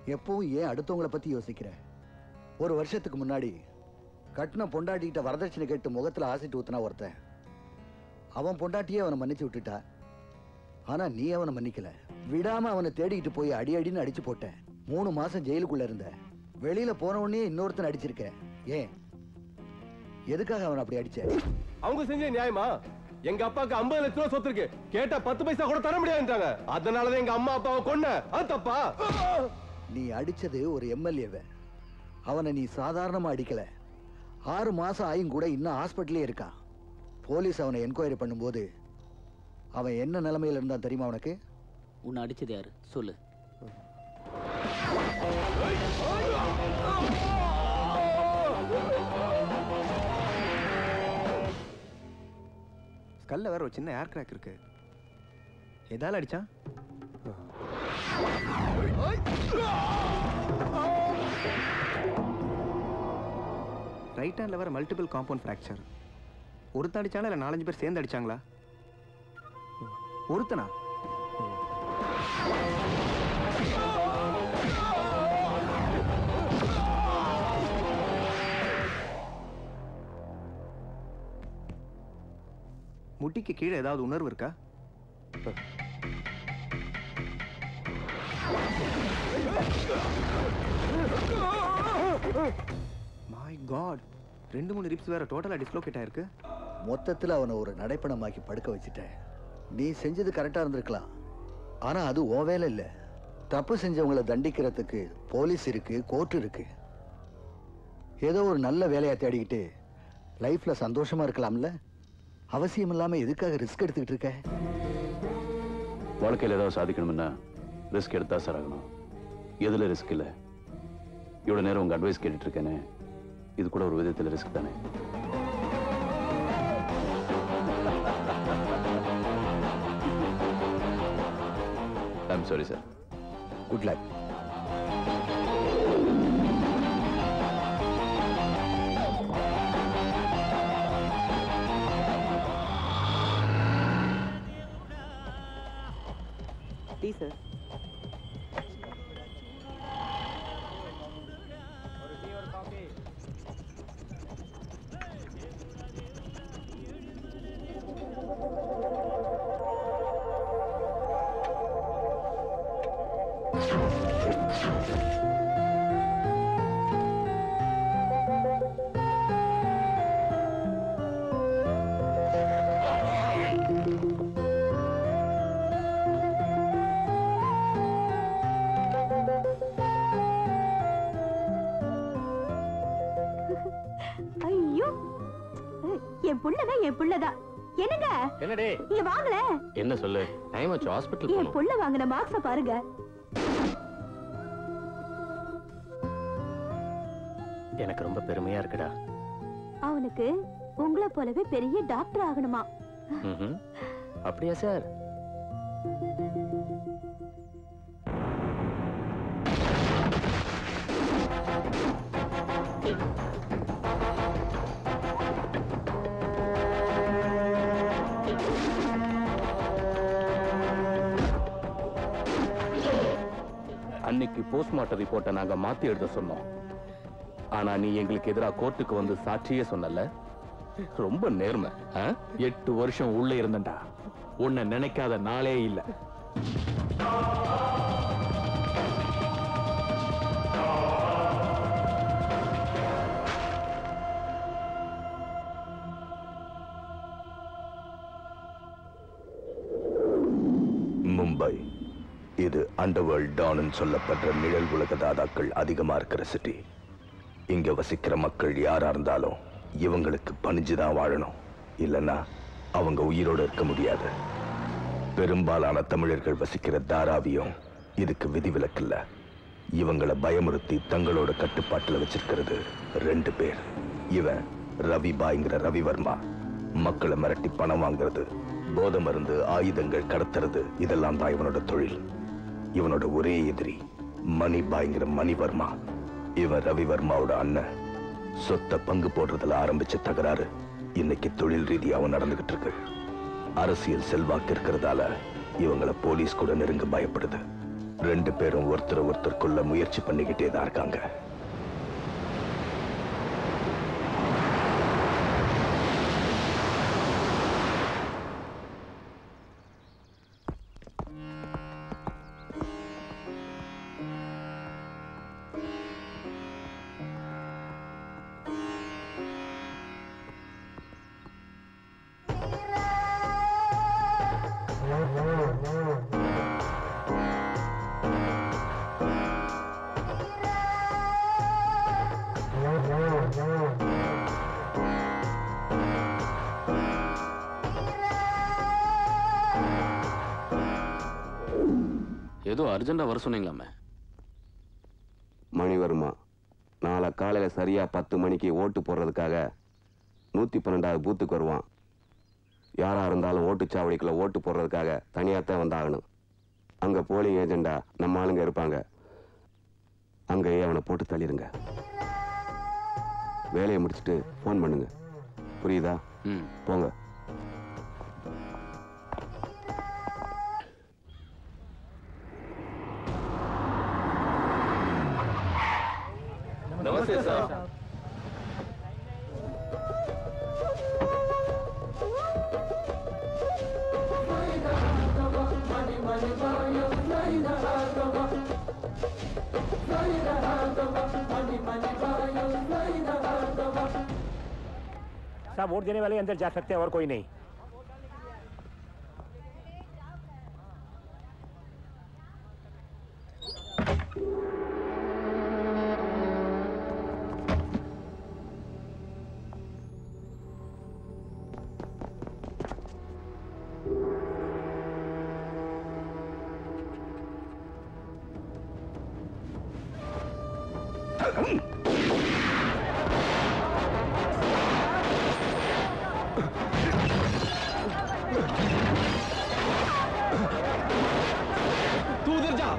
எப்பவும் ஏன் அடுத்தவங்கள பத்தி யோசிக்கிற ஒரு வருஷத்துக்கு முன்னாடி கட்டின பொண்டாட்டிகிட்ட வரதட்சணை கேட்டு முகத்துல ஆசிட்டு ஊத்துனா ஒருத்தன் அவன் பொண்டாட்டியே அவனை மன்னிச்சு விட்டுட்டா ஆனா நீ அவனை மன்னிக்கல விடாம அவனை தேடிக்கிட்டு போய் அடி அடின்னு அடிச்சு போட்ட மூணு மாசம் ஜெயிலுக்குள்ள இருந்த வெளியில போன உடனே இன்னொருத்தன் அடிச்சிருக்க ஏன் எதுக்காக அவன் அப்படி அடிச்ச அவங்க செஞ்ச நியாயமா எங்க அப்பாவுக்கு 50 லட்சம் ரூபாய் சொத்து இருக்கு கேட்டா பத்து பைசா கூட தர முடியாதுன்றாங்க அதனாலதான் எங்க அம்மா அப்பாவை கொன்ன அது தப்பா நீ அடிச்சது ஒரு எம்எல்ஏவை அவனை நீ சாதாரணமா அடிக்கல ஆறு மாசம் ஆயும் கூட இன்னும் ஹாஸ்பிட்டலே இருக்கான் போலீஸ் அவனை என்கொயரி பண்ணும்போது அவன் என்ன நிலைமையில இருந்தான் தெரியுமா உனக்கு உன்னை அடிச்சது யாரு சொல்லு ஸ்கல்ல வேற ஒரு சின்ன ஏர் கிராக் இருக்கு எதால அடிச்சான் ரைட் ஹேண்ட்ல வேற மல்டிபிள் காம்பவுண்ட் ஃப்ராக்சர் ஒருத்தன் அடிச்சாங்களா இல்லை நாலஞ்சு பேர் சேர்ந்து அடிச்சாங்களா ஒருத்தனா முட்டிக்கு கீழே ஏதாவது உணர்வு இருக்கா மை காட் ரெண்டு மூணு ரிப்ஸ் வேற டோட்டலா டிஸ்லோகேட் ஆயிருக்கு மொத்தத்துல அவனை ஒரு நடைப்பணமாக்கி படுக்க வச்சுட்ட நீ செஞ்சது கரெக்டா இருந்திருக்கலாம் ஆனா அது ஓ வேலை இல்ல தப்பு செஞ்சவங்கள தண்டிக்கிறதுக்கு போலீஸ் இருக்கு கோர்ட் இருக்கு ஏதோ ஒரு நல்ல வேலையை தேடிக்கிட்டு லைஃப்ல சந்தோஷமா இருக்கலாம்ல அவசியம் இல்லாம எதுக்காக ரிஸ்க் எடுத்துக்கிட்டு இருக்க வாழ்க்கையில் ஏதாவது சாதிக்கணும்னா ரிஸ்க் எடுத்தா சார் ஆகணும் எதுல ரிஸ்க் இல்லை இவ்வளோ நேரம் உங்க அட்வைஸ் கேட்டுட்டு இருக்கேனே இது கூட ஒரு விதத்தில் ரிஸ்க் தானே I'm sorry sir good luck டீ சார் ஐயோ என் புள்ளனா என் புள்ளதான் என்னங்க என்னடே இங்க வாங்கல என்ன சொல்லு டைம் ஆச்சு ஹாஸ்பிட்டல் என் புள்ள வாங்கின மார்க்ஸ பாருங்க எனக்கு ரொம்ப பெருமையா இருக்குடா அவனுக்கு உங்களை போலவே பெரிய டாக்டர் ஆகணுமா அப்படியா சார் அன்னைக்கு போஸ்ட்மார்ட்டம் ரிப்போர்ட்டை நாங்க மாத்தி எழுத சொன்னோம் ஆனா நீ எங்களுக்கு எதிராக கோர்ட்டுக்கு வந்து சாட்சியே சொன்னல ரொம்ப நேர்மை ஆ? எட்டு வருஷம் உள்ள இருந்தேன்டா உன்னை நினைக்காத நாளே இல்ல மும்பை இது அண்டர்வேர்ல்ட் டான்னு சொல்லப்படுற நிழல் உலக தாதாக்கள் அதிகமா இருக்கிற சிட்டி இங்க வசிக்கிற மக்கள் யாரா இருந்தாலும் இவங்களுக்கு பணிஞ்சுதான் வாழணும் இல்லைன்னா அவங்க உயிரோட இருக்க முடியாது பெரும்பாலான தமிழர்கள் வசிக்கிற தாராவியும் இதுக்கு விதிவிலக்கில்ல இவங்கள பயமுறுத்தி தங்களோட கட்டுப்பாட்டுல வச்சிருக்கிறது ரெண்டு பேர் இவன் ரவி பாய்ங்கிற ரவிவர்மா மக்களை மிரட்டி பணம் வாங்குறது போதை மருந்து ஆயுதங்கள் கடத்துறது இதெல்லாம் தான் இவனோட தொழில் இவனோட ஒரே எதிரி மணி பாய்ங்கிற மணிவர்மா இவன் ரவிவர்மாவோட அண்ணன் சொத்தை பங்கு போடுறதுல ஆரம்பிச்ச தகராறு இன்னைக்கு தொழில் ரீதியாவும் நடந்துகிட்டு இருக்கு அரசியல் செல்வாக்கு இருக்கிறதால இவங்கள போலீஸ் கூட நெருங்க பயப்படுது ரெண்டு பேரும் ஒருத்தர் ஒருத்தர் கொல்ல முயற்சி பண்ணிக்கிட்டே தான் இருக்காங்க ஏதோ அர்ஜென்ட்டா வர சொன்னீங்களாமே மணிவர்மா நாளை காலையில் சரியாக பத்து மணிக்கு ஓட்டு போடுறதுக்காக நூற்றி பன்னெண்டாவது பூத்துக்கு வருவான் யாராக இருந்தாலும் ஓட்டுச்சாவடிக்குள்ள ஓட்டு போடுறதுக்காக தனியாக தான் வந்தாகணும் அங்கே போலிங் ஏஜெண்டா நம்ம ஆளுங்க இருப்பாங்க அங்கேயே அவனை போட்டு தள்ளிடுங்க வேலையை முடிச்சுட்டு ஃபோன் பண்ணுங்க புரியுதா ம் போங்க நமஸ்தே சார் साहब वोट देने वाले अंदर जा सकते हैं और कोई नहीं तू उधर जा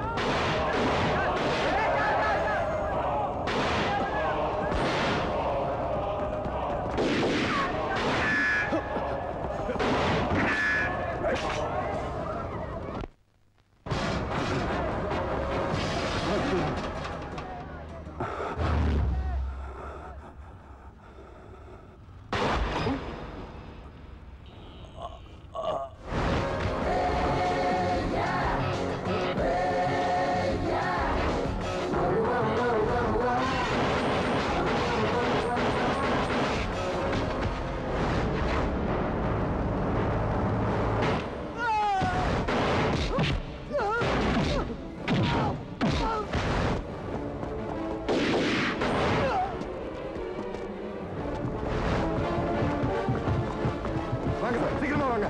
வாங்க சார் சீக்கிரமா வாங்க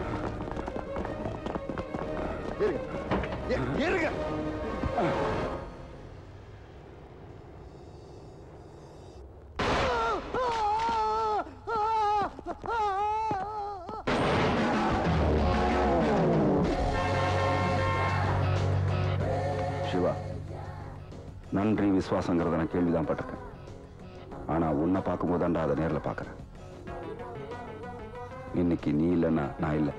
ஏறுங்க ஏ- ஏறுங்க சிவா நன்றி விசுவாசங்கிறத நான் கேள்விதான் பட்டிருக்கேன் ஆனா உன்னை பார்க்கும்போது தான்டா அதை நேரில் பார்க்கறேன் இன்னைக்கு நீ இல்லைன்னா நான் இல்லை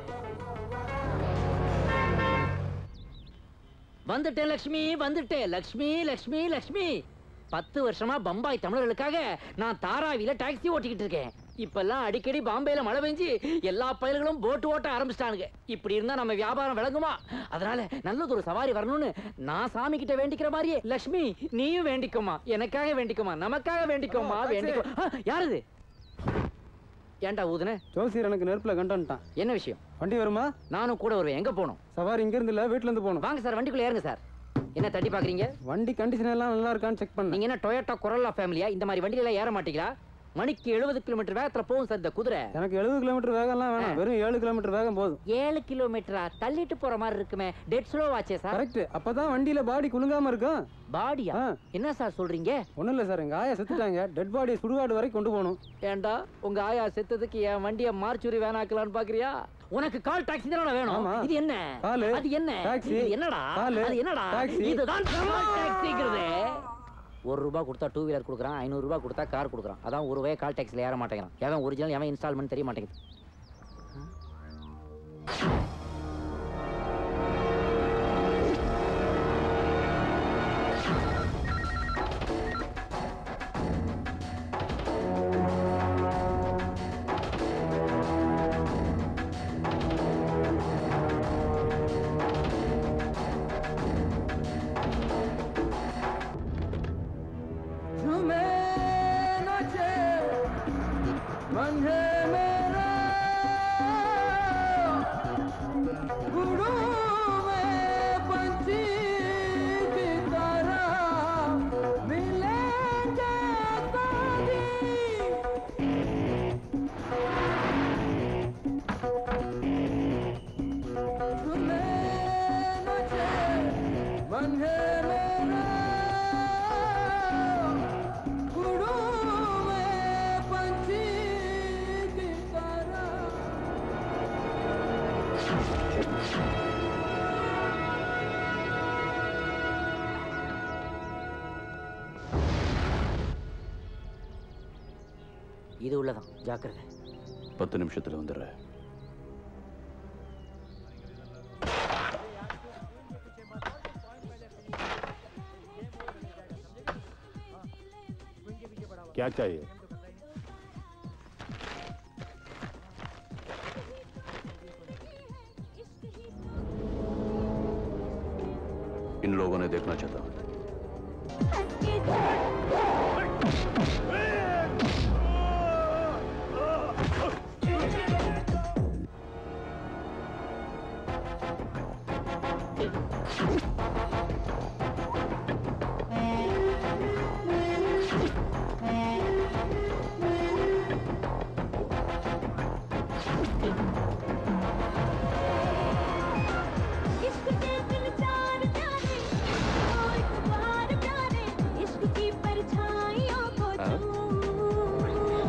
வந்துட்டேன் லக்ஷ்மி வந்துட்டேன் லக்ஷ்மி லக்ஷ்மி லக்ஷ்மி பத்து வருஷமா பம்பாய் தமிழர்களுக்காக நான் தாராவில டாக்ஸி ஓட்டிக்கிட்டு இருக்கேன் இப்பெல்லாம் அடிக்கடி பாம்பேல மழை பெஞ்சு எல்லா பயல்களும் போட்டு ஓட்ட ஆரம்பிச்சிட்டானுங்க இப்படி இருந்தா நம்ம வியாபாரம் விளங்குமா அதனால நல்லது ஒரு சவாரி வரணும்னு நான் சாமி கிட்ட வேண்டிக்கிற மாதிரியே லக்ஷ்மி நீயும் வேண்டிக்கோமா எனக்காக வேண்டிக்கோமா நமக்காக வேண்டிக்கோமா வேண்டிக்கோ ஆ, யாருது ஏன்டா ஊதுன ஜோசியர் எனக்கு நெருப்புல கண்டான்ட்டான் என்ன விஷயம் வண்டி வருமா நானும் கூட வருவேன் எங்க போகணும் சவாரி இங்க இருந்து இல்ல வீட்ல இருந்து போகணும் வாங்க சார் வண்டிக்குள்ள ஏறுங்க சார் என்ன தட்டி பாக்குறீங்க வண்டி கண்டிஷன் எல்லாம் நல்லா இருக்கான்னு செக் பண்ண நீங்க என்ன டொயோட்டா கொரோலா ஃபேமிலியா இந்த மாதிரி வண்டியில எல்லாம் ஏற மாட்டீங்களா மணிக்கு எழுபது கிலோமீட்டர் வேகத்துல போகும் சார் இந்த குதிரை எனக்கு எழுபது கிலோமீட்டர் வேகம்லாம் வேணாம் வெறும் ஏழு கிலோமீட்டர் வேகம் போதும் ஏழு கிலோமீட்டரா தள்ளிட்டு போற மாதிரி இருக்குமே டெட் ஸ்லோ ஆச்சே சார் கரெக்ட் அப்பதான் வண்டியில பாடி குலுங்காம இருக்கும் பாடியா ஆ. என்ன சார் சொல்றீங்க ஒண்ணும் இல்ல சார் எங்க ஆயா செத்துட்டாங்க டெட் பாடியை சுடுகாடு வரை கொண்டு போகணும் ஏண்டா உங்க ஆயா செத்ததுக்கு என் வண்டியை மார்ச்சுரி வேணாக்கலான்னு பாக்குறியா உனக்கு கால் டாக்ஸி தானே வேணும் ஆமா. இது என்ன காலு, அது என்ன டாக்ஸி, இது என்னடா காலு, அது என்னடா டாக்ஸி. இதுதான் கால் டாக்ஸிங்கிறது ஒரு ரூபாய் கொடுத்தா டூ வீலர் கொடுக்குறான் ஐநூறு ரூபாய் கொடுத்தா கார் கொடுக்குறான் அதான் ஒரு ரூபாய் கால் டாக்ஸில ஏற மாட்டேங்கிறான் எவன் ஒரிஜினல் எவன் இன்ஸ்டால்மெண்ட் தெரிய மாட்டேங்குது मन है मेरा गुरु में पंछी की तरह मिलेंगे मन है मेरा गुरु में पंछी की तरह இது உள்ளதான் ஜாக்கிரதை பத்து நிமிஷத்துல வந்துடுறேன் क्या चाहिए इन लोगों ने देखना चाहता हूं इश्क के दिल चार प्यारे ओ एक बार प्यारे इश्क की परछाइयों को छू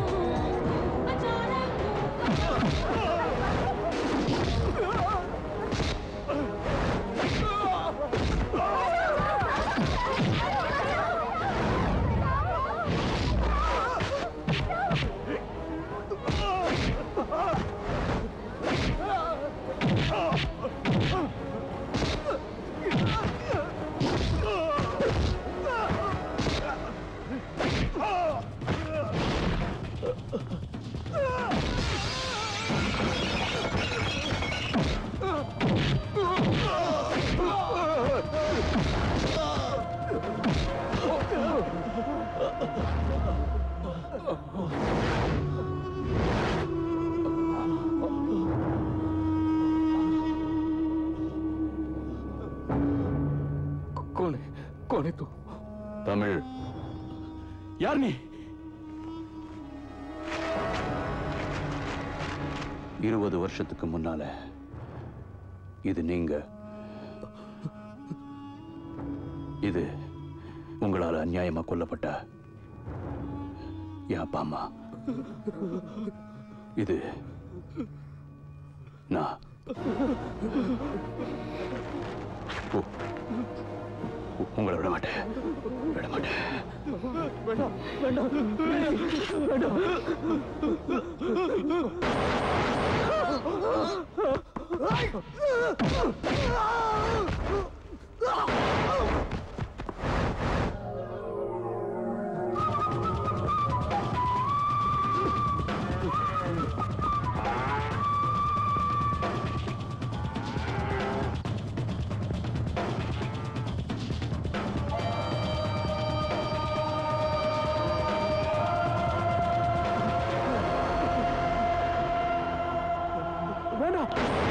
कौन है कौन है तू तमिल यार नहीं இருபது வருஷத்துக்கு முன்னால இது நீங்க இது உங்களால அநியாயமா கொல்லப்பட்ட என் அப்பா அம்மா இது நான் உ- உ- உங்களை விட மாட்டேன் விட மாட்டேன் வேண்டாம் வேண்டாம் வேண்டாம் வேண்டாம்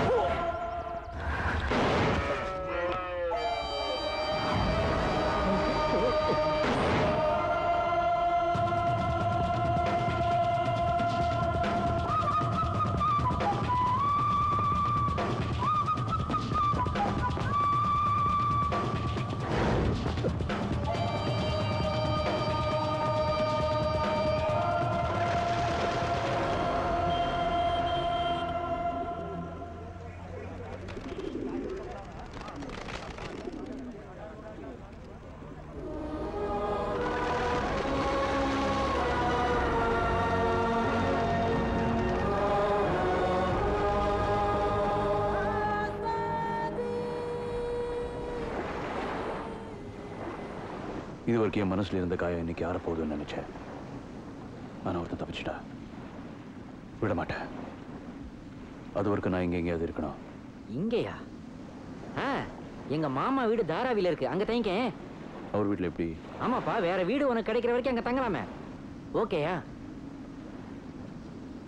இது வரைக்கும் என் மனசுல இருந்த காயம் இன்னைக்கு ஆற போகுதுன்னு நினைச்சேன் ஆனா ஒருத்தன் தப்பிச்சிட்டா விட மாட்டேன் அது வரைக்கும் நான் இங்க எங்கேயாவது இருக்கணும் இங்கேயா ஆ எங்க மாமா வீடு தாராவில இருக்கு அங்க தங்கிக்க அவர் வீட்டுல எப்படி ஆமாப்பா வேற வீடு உனக்கு கிடைக்கிற வரைக்கும் அங்க தங்கலாமே ஓகேயா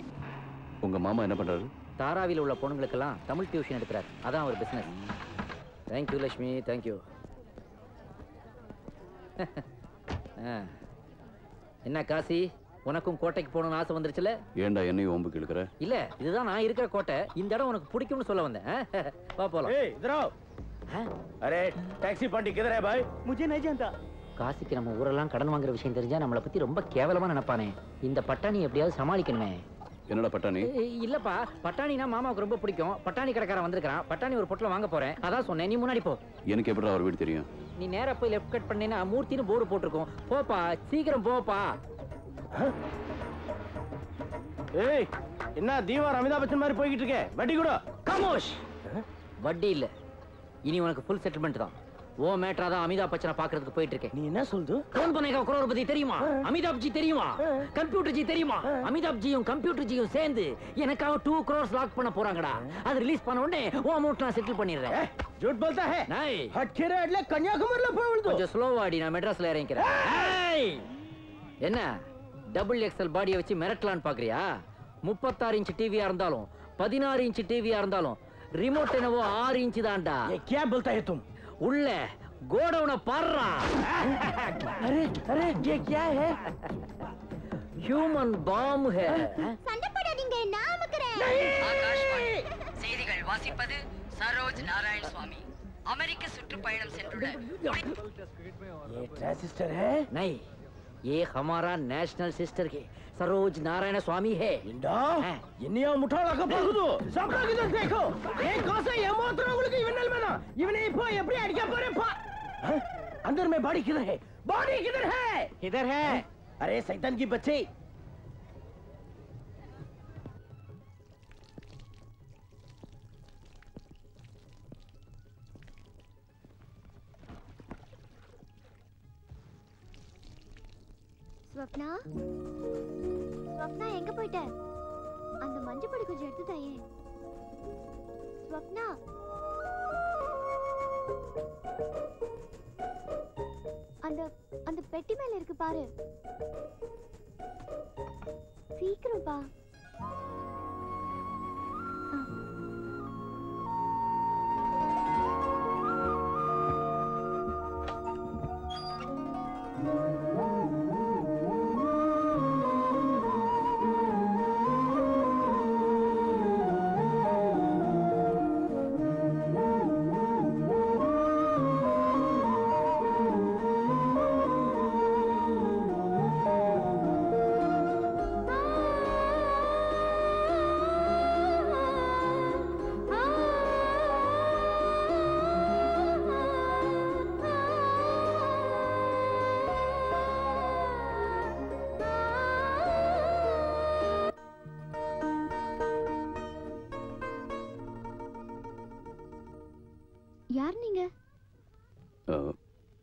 உங்க மாமா என்ன பண்றாரு தாராவில் உள்ள பொண்ணுங்களுக்கெல்லாம் தமிழ் டியூஷன் எடுக்கிறார் அதான் அவர் பிசினஸ் தேங்க்யூ லட்சுமி தேங்க்யூ என்ன காசி உனக்கும் கோட்டைக்கு போகணும்னு ஆசை வந்துருச்சுல ஏன்டா என்னையும் ஒம்புக்கு இழுக்கிற இல்ல இதுதான் நான் இருக்கிற கோட்டை இந்த இடம் உனக்கு பிடிக்கும்னு சொல்ல வந்தேன் ஆ? வா போலாம் इधर आओ अरे टैक्सी पार्टी किधर है भाई मुझे नहीं जानता காசிக்கு நம்ம ஊரெல்லாம் கடன் வாங்குற விஷயம் தெரிஞ்சா நம்மளை பத்தி ரொம்ப கேவலமா நினைப்பானே இந்த பட்டாணி எப்படியாவது சமாளிக்கணுமே என்னடா பட்டாணி ஏய், இல்லப்பா பட்டாணினா மாமாவுக்கு ரொம்ப பிடிக்கும் பட்டாணி கடைக்காரன் வந்திருக்கான் பட்டாணி ஒரு பொட்டலம் வாங்க போறேன் அதான் சொன்னேன் நீ முன்னாடி போ எனக்கு எப்படி அவர் வீடு தெரியும் நீ நேரா போய் லெஃப்ட் கட் பண்ணேன்னா மூர்த்தின்னு போர்டு போட்டிருக்கோம் போப்பா சீக்கிரம் போப்பா ஏய் என்ன தீவார் அமிதாப் பச்சன் மாதிரி போய்கிட்டு இருக்கே வட்டி கூட கமோஷ் வட்டி இல்ல இனி உனக்கு ஃபுல் செட்டில்மெண்ட் தான் ஓ மேட்ரா தான் அமிதாப் பச்சனை பாக்குறதுக்கு போயிட்டு இருக்கேன் நீ என்ன சொல்லுது கவுன் பண்ணேகா குரோர்பதி தெரியுமா அமிதாப் ஜி தெரியுமா கம்ப்யூட்டர் ஜி தெரியுமா அமிதாப் ஜியும் கம்ப்யூட்டர் ஜியும் சேர்ந்து எனக்காக டூ crores லாக் பண்ண போறாங்கடா அது ரிலீஸ் பண்ண உடனே ஓ அமௌண்ட் நான் செட்டில் பண்ணிடுறேன் झूठ बोलता है நாய் हटकेरे अडले कन्याकुमारीला போய் கொஞ்சம் ஸ்லோவாடி நான் மெட்ராஸ்ல இறங்கிக்கிறேன் ஏய்! என்ன டபுள் எக்ஸல் பாடியை வச்சு மிரட்டலான்னு பாக்குறியா முப்பத்தாறு இன்ச் டிவியா இருந்தாலும் பதினாறு இன்ச் டிவியா இருந்தாலும் ரிமோட் என்னவோ ஆறு இன்ச் தான்டா क्या बोलता है तुम உள்ள கோடவுன பாடுறா अरे अरे ये क्या है ஹியூமன் பாம் ஹே சண்டை போடாதீங்க நான் அமுக்குறேன் ஆகாஷ்வாணி செய்திகள் வாசிப்பது சரோஜ் நாராயண் சுவாமி அமெரிக்க சுற்றுப்பயணம் சென்றுள்ள ये ट्रांजिस्टर है नहीं ये हमारा नेशनल सिस्टर के सरोज नारायण स्वामी है ಇಂಡಾ ಇನ್ನಿಯ ಮುಠಾಳಕ போகுது சாப்பிடாங்க देखो ஏ கோசை ஏமாத்துற உங்களுக்கு இவனல் வேணா இவனை இப்போ எப்படி அடிக்க போறேன் பா हाँ? अंदर में बॉडी किधर है बॉडी किधर है इधर है अरे शैतान की बच्चे ஸ்வப்னா ஸ்வப்னா எங்க போயிட்ட அந்த மஞ்சள் பொடி கொஞ்சம் எடுத்து தாயே ஸ்வப்னா அந்த அந்த பெட்டி மேல இருக்கு பாரு சீக்கிரம் பா யார் நீங்க அஹ்,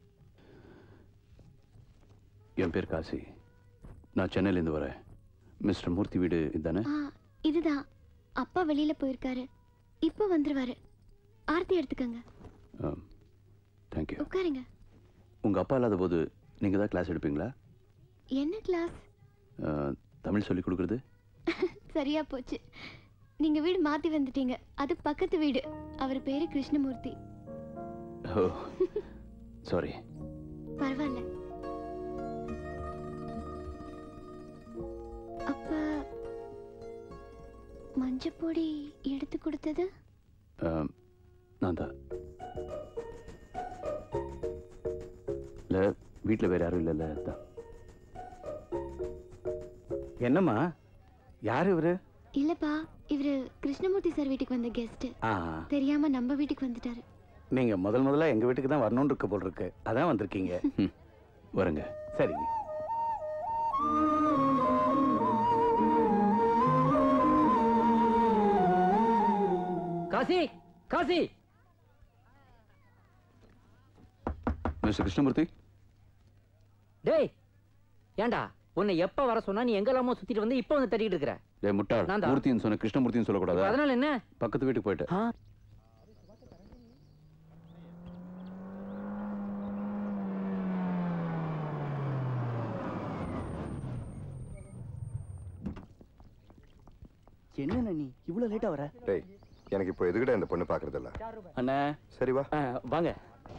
என் பேர் காசி நான் சென்னையிலேருந்து வரேன் மிஸ்டர் மூர்த்தி வீடு இதுதானே ஆ இதுதான் அப்பா வெளியில போயிருக்காரு இப்போ வந்துருவாரு ஆர்த்தி எடுத்துக்கங்க தேங்க்யூ உட்காருங்க உங்கள் அப்பா இல்லாத போது நீங்கள் தான் கிளாஸ் எடுப்பீங்களா என்ன கிளாஸ் அஹ், தமிழ் சொல்லி கொடுக்குறது சரியா போச்சு நீங்க வீடு மாத்தி வந்துட்டீங்க அது பக்கத்து வீடு அவர் பேரு கிருஷ்ணமூர்த்தி ஓ சாரி பரவாயில்ல அப்ப மஞ்சப்பொடி எடுத்து கொடுத்தது நான் தான் இல்லை வீட்டில் வேறு யாரும் இல்லைல்ல தான் என்னம்மா யார் இவரு இல்லப்பா இவரு கிருஷ்ணமூர்த்தி சார் வீட்டுக்கு வந்த கெஸ்ட் ஆ தெரியாம நம்ம வீட்டுக்கு வந்துட்டாரு நீங்க முதல் முதல்ல எங்க வீட்டுக்கு தான் வரணும்னு இருக்க போல் இருக்கு அதான் வந்திருக்கீங்க வரங்க சரிங்க காசி காசி மிஸ்டர் கிருஷ்ணமூர்த்தி டேய் ஏன்டா உன்னை எப்ப வர சொன்னா நீ எங்கெல்லாமோ சுத்திட்டு வந்து இப்போ வந்து தட்டிட்டு இருக்கிற டே முட்டாள் நான் தான். மூர்த்தின்னு சொன்ன கிருஷ்ணமூர்த்தின்னு சொல்லக்கூடாதா அதனால என்ன பக்கத்து வீட்டுக்கு போயிட்டேன் ஆ என்ன நீ இவ்வளவு லேட்டா வர டேய் எனக்கு இப்போ எதுக்கிட்ட இந்த பொண்ணு பார்க்கறதில்ல அண்ணா சரி வா வாங்க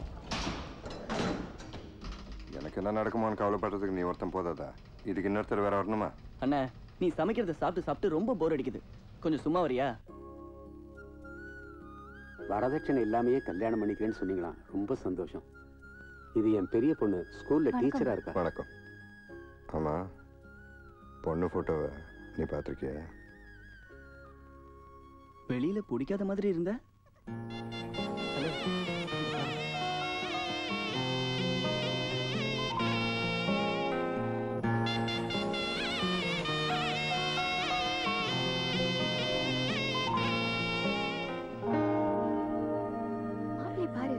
எனக்கு என்ன நடக்குமோன்னு கவலைப்படுறதுக்கு நீ ஒருத்தன் போதாதா இதுக்கு இன்னொருத்தர் வேற வரணுமா அண்ணா நீ சமைக்கிறத சாப்பிட்டு சாப்பிட்டு ரொம்ப போர் அடிக்குது கொஞ்சம் சும்மா வரியா வரதட்சணை இல்லாமையே கல்யாணம் பண்ணிக்கிறேன்னு சொன்னீங்களா ரொம்ப சந்தோஷம் இது என் பெரிய பொண்ணு ஸ்கூல்ல டீச்சரா இருக்கா வணக்கம் ஆமா பொண்ணு போட்டோவை நீ பார்த்துருக்கிய வெளியில பிடிக்காத மாதிரி இருந்த மாப்பிள்ளை பாரு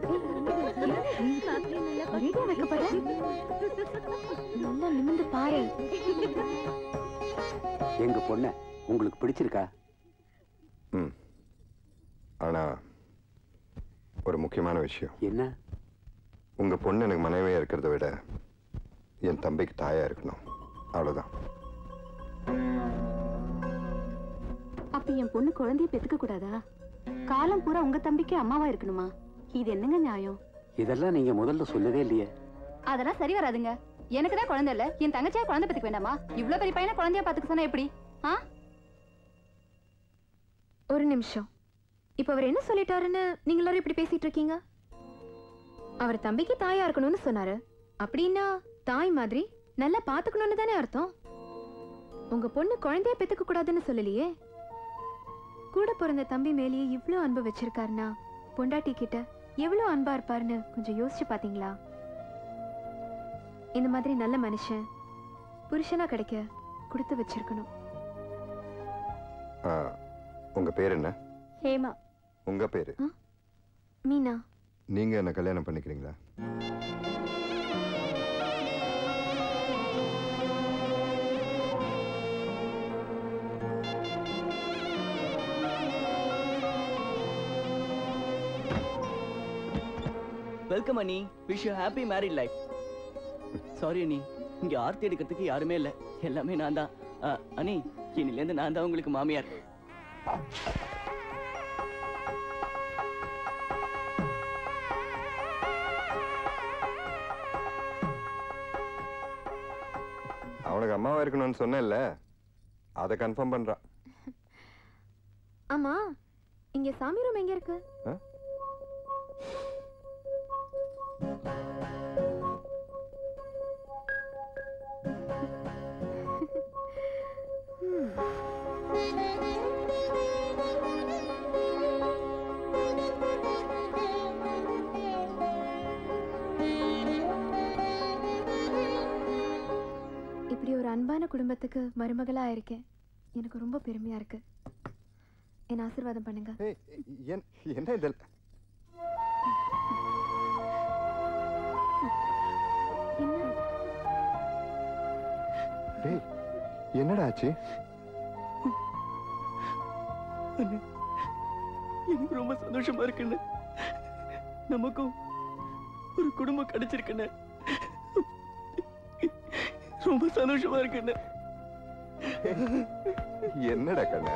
ஒரேடியா வைக்கப்படுற நல்லா நிமிந்து பாரு எங்க பொண்ண உங்களுக்கு பிடிச்சிருக்கா ம் ஆனா ஒரு முக்கியமான விஷயம் என்ன உங்க பொண்ணு எனக்கு மனைவியா இருக்கிறத விட என் தம்பிக்கு தாயா இருக்கணும் அவ்வளவுதான் அப்ப என் பொண்ணு குழந்தைய பெத்துக்க கூடாதா காலம் பூரா உங்க தம்பிக்கு அம்மாவா இருக்கணுமா இது என்னங்க நியாயம் இதெல்லாம் நீங்க முதல்ல சொல்லவே இல்லையே அதெல்லாம் சரி வராதுங்க எனக்கு தான் குழந்தை இல்ல என் தங்கச்சியா குழந்தை பெத்துக்க வேண்டாமா இவ்ளோ பெரிய பையனை குழந்தையா பாத்துக்க சொன்னா எப்படி ஆ ஒரு நிமிஷம் இப்ப அவர் என்ன சொல்லிட்டாருன்னு நீங்க எல்லாரும் இப்படி பேசிட்டு இருக்கீங்க அவர் தம்பிக்கு தாயா இருக்கணும்னு சொன்னாரு அப்படின்னா தாய் மாதிரி நல்லா பாத்துக்கணும்னு தானே அர்த்தம் உங்க பொண்ணு குழந்தைய பெத்துக்க கூடாதுன்னு சொல்லலையே கூட பிறந்த தம்பி மேலேயே இவ்ளோ அன்பு வச்சிருக்காருன்னா பொண்டாட்டி கிட்ட எவ்வளவு அன்பா இருப்பாருன்னு கொஞ்சம் யோசிச்சு பாத்தீங்களா இந்த மாதிரி நல்ல மனுஷன் புருஷனா கிடைக்க கொடுத்து வச்சிருக்கணும் ஆ, உங்க பேர் என்ன ஹேமா உங்க பேரு மீனா நீங்க என்ன கல்யாணம் பண்ணிக்கிறீங்களா வெல்கம் அண்ணி wish you happy married life sorry அண்ணி இங்க ஆர்த்தி எடுக்கிறதுக்கு யாருமே இல்ல எல்லாமே நான் தான் அஹ், அண்ணி இன்னிலேருந்து நான் தான் உங்களுக்கு மாமியார் அவனுக்கு அம்மாவா இருக்கணும்னு சொன்னேன்ல அதை கன்ஃபார்ம் பண்றான் ஆமா இங்க சாமி ரூம் எங்க இருக்கு ஆ? இப்படி ஒரு அன்பான குடும்பத்துக்கு மருமகளா இருக்கேன் எனக்கு ரொம்ப பெருமையா இருக்கு என்ன ஆசீர்வாதம் பண்ணுங்க என்- என்ன இதெல்லாம் டேய் என்னடா ஆச்சு அண்ணே, எனக்கு ரொம்ப சந்தோஷமா இருக்குண்ணே நமக்கும் ஒரு குடும்பம் கிடைச்சிருக்குண்ணே ரொம்ப சந்தோஷமா இருக்குண்ணே என்னடா கண்ண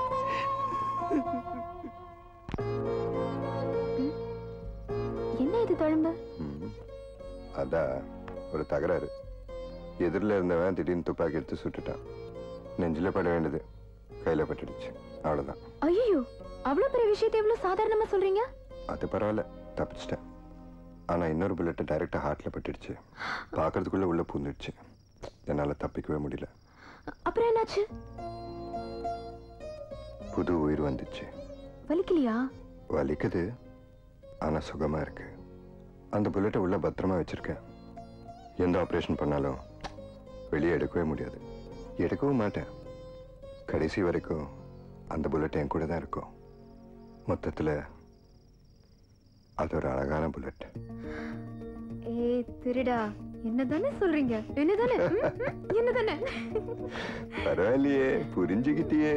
என்ன இது தழும்பு அதான் ஒரு தகராறு எதிரில் இருந்தவன் திடீர்னு துப்பாக்கி எடுத்து சுட்டுட்டான் நெஞ்சில பட வேண்டியது கையில பட்டுடுச்சு அவ்வளவுதான் ஐயோ அவ்வளவு பெரிய விஷயத்தை இவ்வளவு சாதாரணமா சொல்றீங்க அது பரவாயில்ல தப்பிச்சிட்டேன் ஆனா இன்னொரு புல்லட் டைரக்டா ஹார்ட்ல பட்டுடுச்சு பார்க்கறதுக்குள்ள உள்ள பூந்துடுச்சு என்னால தப்பிக்கவே முடியல அப்புறம் என்னாச்சு புது உயிர் வந்துச்சு வலிக்கலையா வலிக்குது ஆனா சுகமா இருக்கு அந்த புல்லட்டை உள்ள பத்திரமா வச்சிருக்கேன் எந்த ஆபரேஷன் பண்ணாலும் வெளியே எடுக்கவே முடியாது எடுக்கவும் மாட்டேன் கடைசி வரைக்கும் அந்த புல்லட் என் கூட தான் இருக்கும் மொத்தத்துல அது ஒரு அழகான புல்லட் ஏய் திருடா என்னதானே சொல்றீங்க என்னதானே ம், ம், என்னதானே பரவாயில்லையே புரிஞ்சுக்கிட்டியே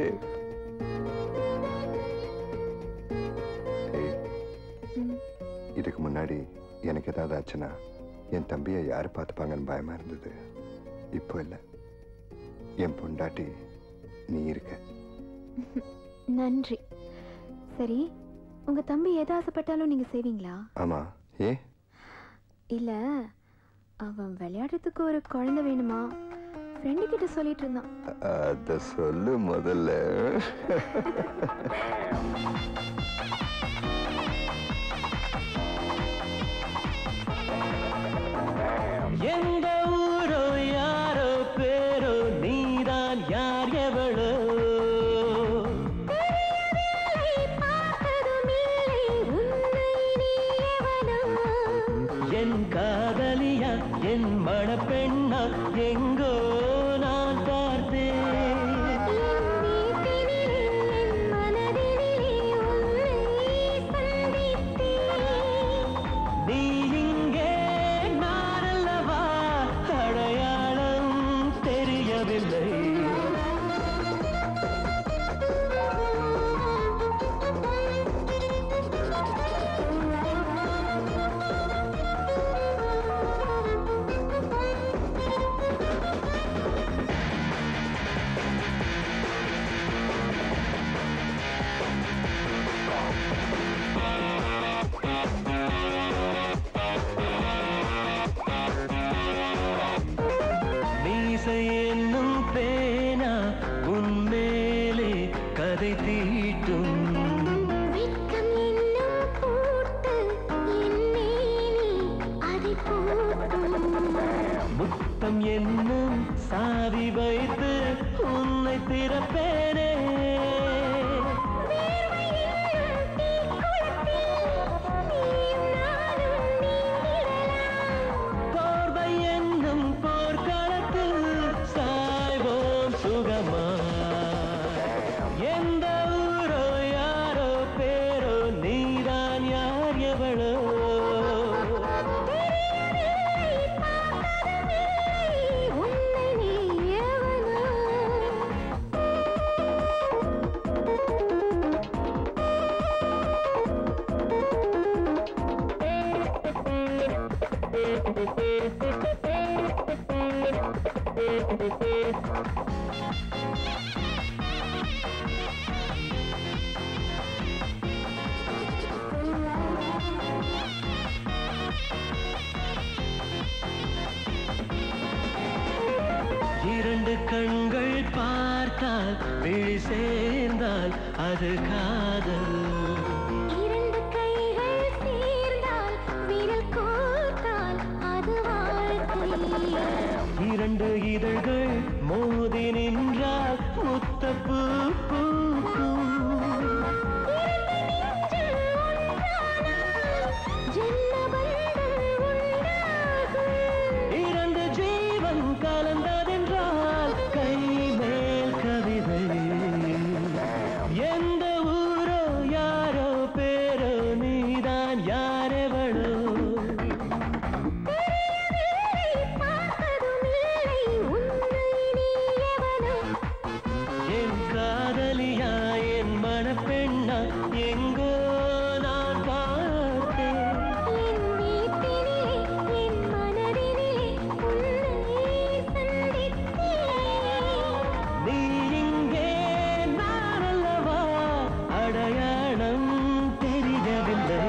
ஏய், இதுக்கு முன்னாடி எனக்கு ஏதாவது ஆச்சுன்னா என் தம்பியை யார் பார்த்துப்பாங்கன்னு பயமா இருந்தது இப்போ இல்லை என் பொண்டாட்டி நீ இருக்க நன்றி சரி உங்க தம்பி எது ஆசைப்பட்டாலும் நீங்க செய்வீங்களா ஆமா ஏ இல்ல அவன் விளையாடுறதுக்கு ஒரு குழந்தை வேணுமா ஃப்ரெண்டு கிட்ட சொல்லிட்டு இருந்தான் அத சொல்லு முதல்ல எந்த ஊரோ யாரோ பேரோ நீதான் யார் எவளோ என் காதலியா என் மணப்பெண்ணா எங்கோ நான் பார்த்தேன் நீ இங்கே நான் அல்லவா அடையாளம் தெரியவில்லை மீசை என்னும் பேனா உன்மேலே கதை தீட்டும் முத்தம் என்னும் சாவி வைத்து உன்னை திறப்பேனே போர்வை என்னும் போர்க்களத்தில் சாய்வோம் சுகமா எந்த ஊரோ யாரோ பேரோ நீதான் யார் எவளோ இரண்டு கண்கள் பார்த்தால் விழி சேர்ந்தால் அது காதல் இரண்டு கைகள் சேர்ந்தால் விரல் கோர்த்தால் அது வாழ்க்கை இரண்டு இதழ்கள் மோதி நின்றால் முத்தப்பூ பூக்கும் இரண்டு ஜீவன் கலந்ததென்றால் கை மேல் கவிதை எந்த ஊரோ யாரோ பேரோ நீதான் யாரெவளோ என் காதலியா என் மணப்பெண்ணா எங்கோ நான் பார்த்தேன் நீ இங்கே நான் அல்லவா அடையாளம் தெரியவில்லை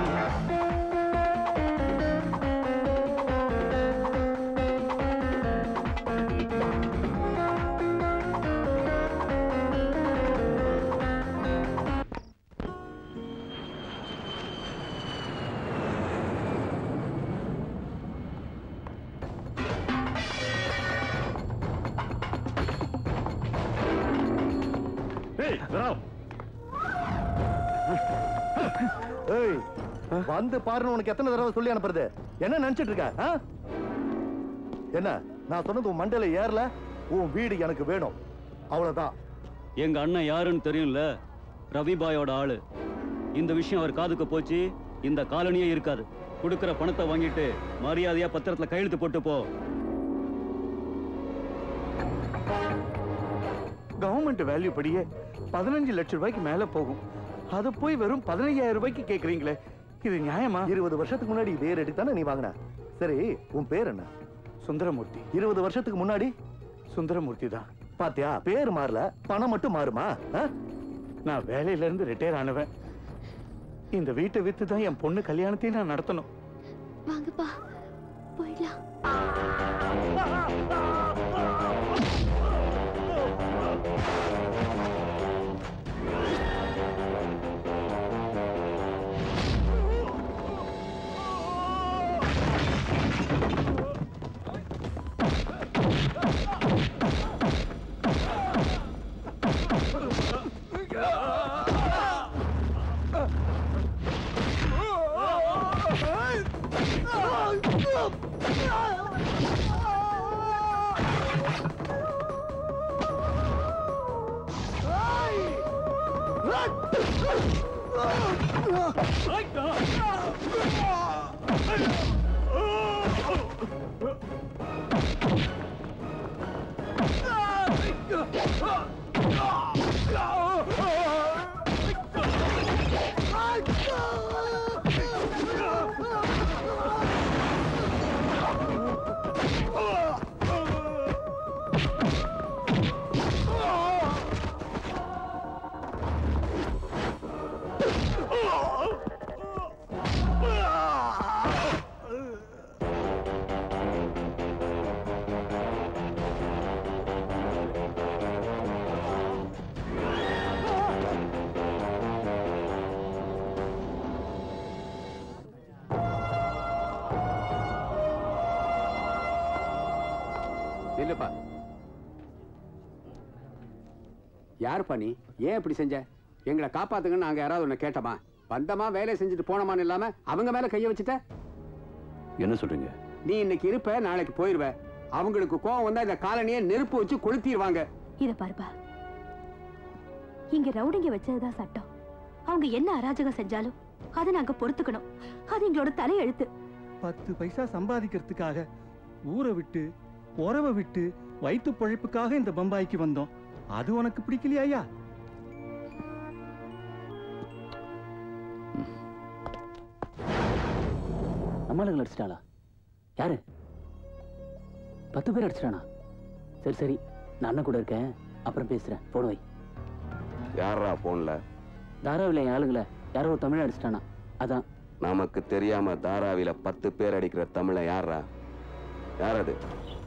ஏய் ராவ் ஏய் வந்து பாருன்னு உனக்கு எத்தனை தடவை சொல்லி அனுப்புறது என்ன நினைச்சிட்டு இருக்க ஆ? என்ன நான் சொன்னது உன் மண்டையில ஏறல உன் வீடு எனக்கு வேணும் அவ்வளவுதான் எங்க அண்ணன் யாருன்னு தெரியும்ல ரவிபாயோட ஆளு இந்த விஷயம் அவர் காதுக்கு போச்சு இந்த காலனியே இருக்காது கொடுக்கிற பணத்தை வாங்கிட்டு மரியாதையா பத்திரத்துல கையெழுத்து போட்டு போ கவர்மெண்ட் வேல்யூ படியே பதினஞ்சு லட்சம் ரூபாய்க்கு மேல போகும் அது போய் வெறும் பதினையாயிரம் ரூபாய்க்கு கேக்குறீங்களே இது நியாயமா இருபது வருஷத்துக்கு முன்னாடி இதே ரேட்டுக்கு தானே நீ வாங்கின சரி உன் பேர் என்ன சுந்தரமூர்த்தி இருபது வருஷத்துக்கு முன்னாடி சுந்தரமூர்த்தி தான் பாத்தியா பேர் மாறல பணம் மட்டும் மாறுமா ஆ? நான் வேலையில இருந்து ரிட்டையர் ஆனவன் இந்த வீட்டை வித்து தான் என் பொண்ணு கல்யாணத்தையும் நான் நடத்தணும் வாங்கப்பா போயிடலாம் நில்லுப்பா யாருப்பா நீ ஏன் இப்படி செஞ்ச எங்களை காப்பாத்துங்கன்னு நாங்க யாராவது உன்னை கேட்டோமா வந்தமா வேலையை செஞ்சுட்டு போனோமான்னு இல்லாம அவங்க மேல கைய வச்சுட்ட என்ன சொல்றீங்க நீ இன்னைக்கு இருப்ப நாளைக்கு போயிருவ அவங்களுக்கு கோவம் வந்தா இந்த காலனியை நெருப்பு வச்சு கொளுத்திடுவாங்க இத பாருப்பா இங்க ரவுடிங்க வச்சதுதான் சட்டம் அவங்க என்ன அராஜகம் செஞ்சாலும் அதை நாங்க பொறுத்துக்கணும் அது எங்களோட தலையெழுத்து பத்து பைசா சம்பாதிக்கிறதுக்காக ஊரை விட்டு உறவை விட்டு வயிற்று பழைப்புக்காக இந்த பம்பாய்க்கு வந்தோம் அது உனக்கு பிடிக்கலையா நம்மளுங்களை அடிச்சிட்டாளா யாரு பத்து பேர் அடிச்சிட்டானா சரி சரி நான் அண்ணன் கூட இருக்கேன் அப்புறம் பேசுறேன் போன் வை யாரா போன்ல தாராவில் என் ஆளுங்களை யாரோ ஒரு தமிழ் அடிச்சிட்டானா அதான் நமக்கு தெரியாம தாராவில பத்து பேர் அடிக்கிற தமிழ யாரா யார் அது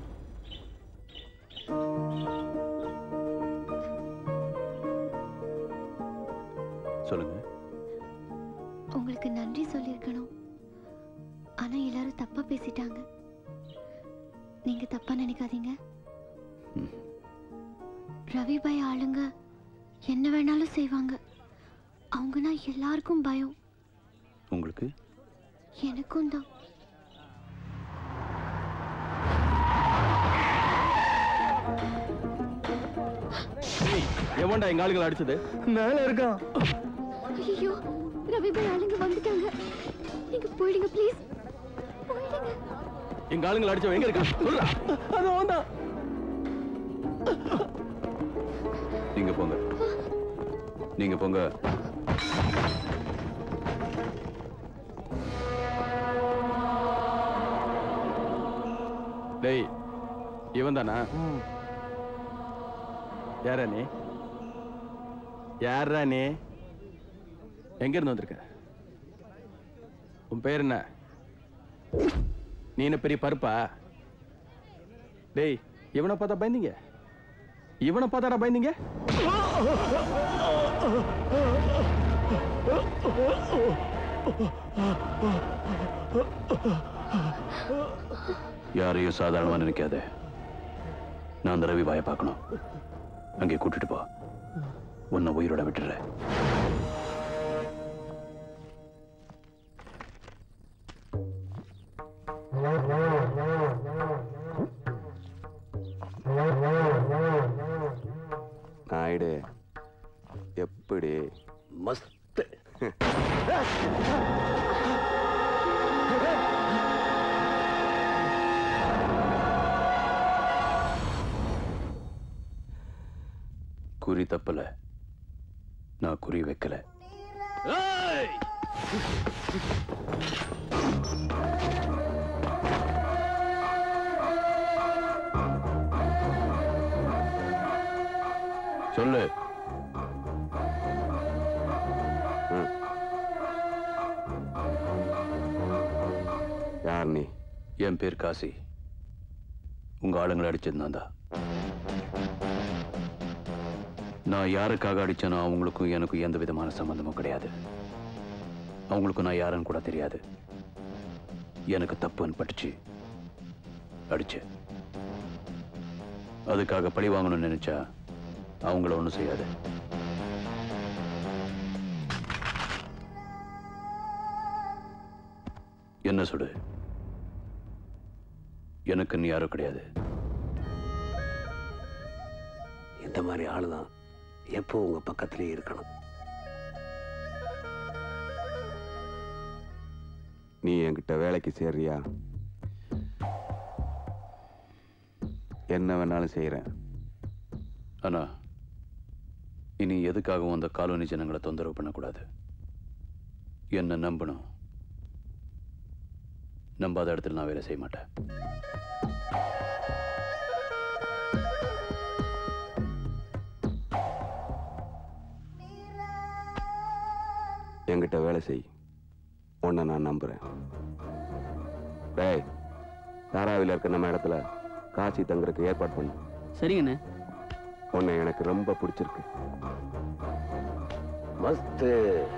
சொல்லுங்க உங்களுக்கு நன்றி சொல்லியிருக்கணும் ஆனா எல்லாரும் தப்பா பேசிட்டாங்க நீங்க தப்பா நினைக்காதீங்க ரவிபாய் ஆளுங்க என்ன வேணாலும் செய்வாங்க அவங்கன்னா எல்லாருக்கும் பயம் உங்களுக்கு எனக்கும் தான் எவன்டா எங்க ஆளுங்களை அடிச்சது மேல இருக்கான் ஐயோ ரவிபாய் ஆளுங்க வந்துட்டாங்க நீங்க போயிடுங்க ப்ளீஸ் போயிடுங்க எங்க ஆளுங்களை அடிச்சவன் எங்க இருக்கான் சொல்றா அது வந்தான் நீங்க போங்க நீங்க போங்க டேய் இவன் தானா யாரா நீ யாரா நீ எங்க இருந்து வந்திருக்க உன் பேர் என்ன நீ என்ன பெரிய பருப்பா டேய் இவனை பார்த்தா பயந்தீங்க இவனை பார்த்தாடா பயந்தீங்க யாரையும் சாதாரணமா நினைக்காத நான் அந்த ரவி வாயை பார்க்கணும் அங்கே கூட்டிட்டு போ உன்னை உயிரோட விட்டுறேன் நாயுடு எப்படி மஸ்த் குறி தப்பல நான் குறி வைக்கல சொல்லு யார் நீ என் பேர் காசி உங்க ஆளுங்களை அடிச்சது நான் தான் நான் யாருக்காக அடிச்சேனோ அவங்களுக்கும் எனக்கும் எந்த விதமான சம்பந்தமும் கிடையாது அவங்களுக்கும் நான் யாருன்னு கூட தெரியாது எனக்கு தப்புன்னு பட்டுச்சு அடிச்சேன் அதுக்காக பழி வாங்கணும்னு நினைச்சா அவங்கள ஒன்றும் செய்யாது என்ன சுடு எனக்கு நீ யாரும் கிடையாது இந்த மாதிரி ஆளு தான் எப்போ உங்க பக்கத்திலே இருக்கணும் நீ என்கிட்ட வேலைக்கு சேர்றியா என்ன வேணாலும் செய்கிறேன் ஆனா இனி எதுக்காகவும் அந்த காலனி ஜனங்களை தொந்தரவு பண்ணக்கூடாது என்ன நம்பணும் நம்பாத இடத்துல நான் வேலை செய்ய மாட்டேன் என்கிட்ட வேலை செய் உன்னை நான் நம்புறேன் டேய் தாராவில் இருக்க நம்ம இடத்துல காசி தங்குறதுக்கு ஏற்பாடு பண்ணு சரிங்கண்ணே உன்னை எனக்கு ரொம்ப பிடிச்சிருக்கு மஸ்து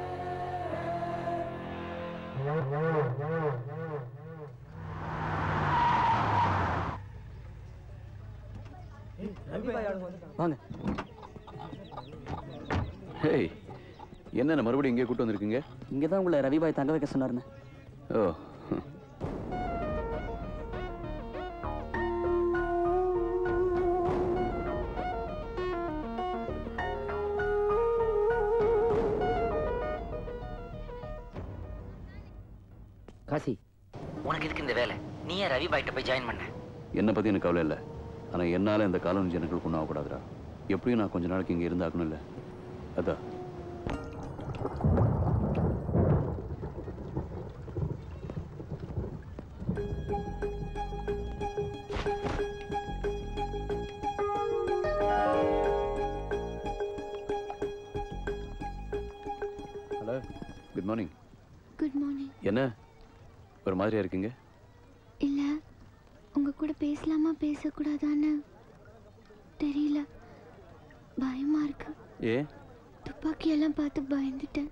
வாங்க ஹேய் என்ன மறுபடியும் இங்கே கூட்டு வந்திருக்கீங்க இங்கே தான் உங்களை ரவிபாய் தங்க வைக்க சொன்னாருண்ணே ஓ காசி உனக்கு எதுக்கு இந்த வேலை நீ ஏன் ரவி பாய்கிட்ட போய் ஜாயின் பண்ண என்னை பத்தி எனக்கு கவலை இல்லை ஆனா என்னால இந்த காலனி ஜனங்களுக்கு ஒன்றும் ஆகக்கூடாதுடா எப்படியும் நான் கொஞ்ச நாளைக்கு இங்க இருந்தாக்கணும் இல்லை அதான் hello good morning good morning என்ன ஒரு மாதிரியா இருக்கீங்க இல்ல உங்க கூட பேசலாமா பேசக்கூடாதான்னு தெரியல பயமா இருக்கு ஏ துப்பாக்கி எல்லாம் பார்த்து பயந்துட்டேன்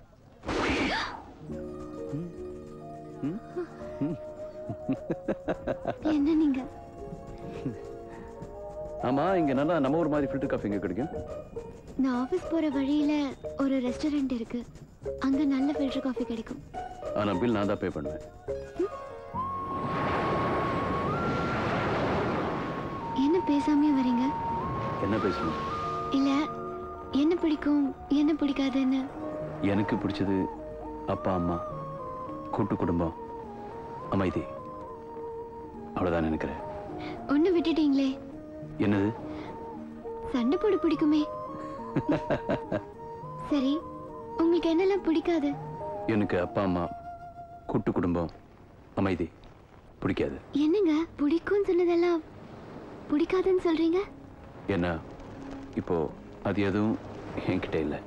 என்ன நீங்க ஆமா இங்க நல்லா நம்ம ஊர் மாதிரி ஃபில்டர் காஃபி எங்க கிடைக்கும் நான் ஆபீஸ் போற வழியில ஒரு ரெஸ்டாரண்ட் இருக்கு அங்க நல்ல ஃபில்டர் காஃபி கிடைக்கும் ஆனா பில் நான் தான் பே பண்ணுவேன் என்ன பேசாமே வரீங்க என்ன பேசணும் இல்ல என்ன பிடிக்கும் என்ன பிடிக்காதுன்னு எனக்கு பிடிச்சது அப்பா அம்மா கூட்டு குடும்பம் அமைதி அவ்வளவுதான் நினைக்கிறேன் ஒண்ணு விட்டுட்டீங்களே என்னது சண்டை போட பிடிக்குமே சரி உங்களுக்கு என்னெல்லாம் பிடிக்காது எனக்கு அப்பா அம்மா கூட்டு குடும்பம் அமைதி பிடிக்காது என்னங்க பிடிக்கும்னு சொன்னதெல்லாம் பிடிக்காதுன்னு சொல்றீங்க ஏன்னா இப்போ அது எதுவும் என்கிட்ட இல்லை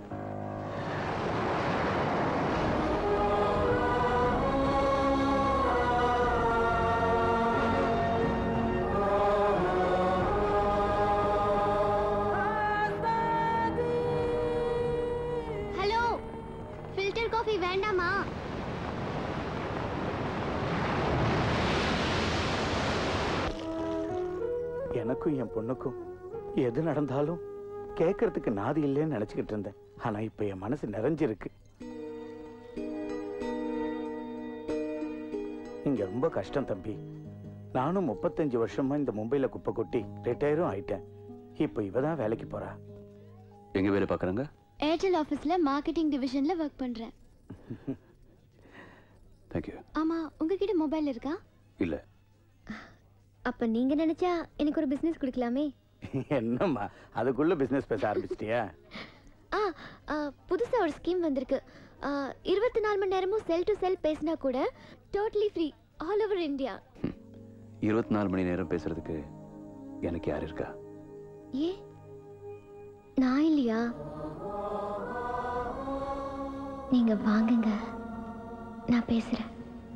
ஹலோ ஃபில்டர் காஃபி வேண்டாமா எனக்கும் என் பொண்ணுக்கும் எது நடந்தாலும் கேட்கறதுக்கு நாதி இல்லைன்னு நினைச்சுக்கிட்டு இருந்தேன் ஆனா இப்ப என் மனசு நிறைஞ்சிருக்கு இங்க ரொம்ப கஷ்டம் தம்பி நானும் முப்பத்தஞ்சு வருஷமா இந்த மும்பைல குப்பை கொட்டி ரிட்டையரும் ஆயிட்டேன் இப்ப இவ தான் வேலைக்கு போறா எங்க வேலை பார்க்குறாங்க ஏர்டெல் ஆஃபீஸ்ல மார்க்கெட்டிங் டிவிஷன்ல ஒர்க் பண்றேன் தேங்க்யூ ஆமா உங்ககிட்ட மொபைல் இருக்கா இல்ல அப்ப நீங்க நினைச்சா எனக்கு ஒரு பிசினஸ் கொடுக்கலாமே என்னம்மா அதுக்குள்ள பிசினஸ் பேச ஆரம்பிச்சிட்டியா ஆ ஆ, புதுசா ஒரு ஸ்கீம் வந்திருக்கு இருபத்தி நாலு மணி நேரமும் செல் டு செல் பேசினா கூட totally free all over India இருபத்தி நாலு மணி நேரம் பேசுறதுக்கு எனக்கு யார் இருக்கா ஏ நான் இல்லையா புரியலையா நீங்க வாங்குங்க நான் பேசுறேன்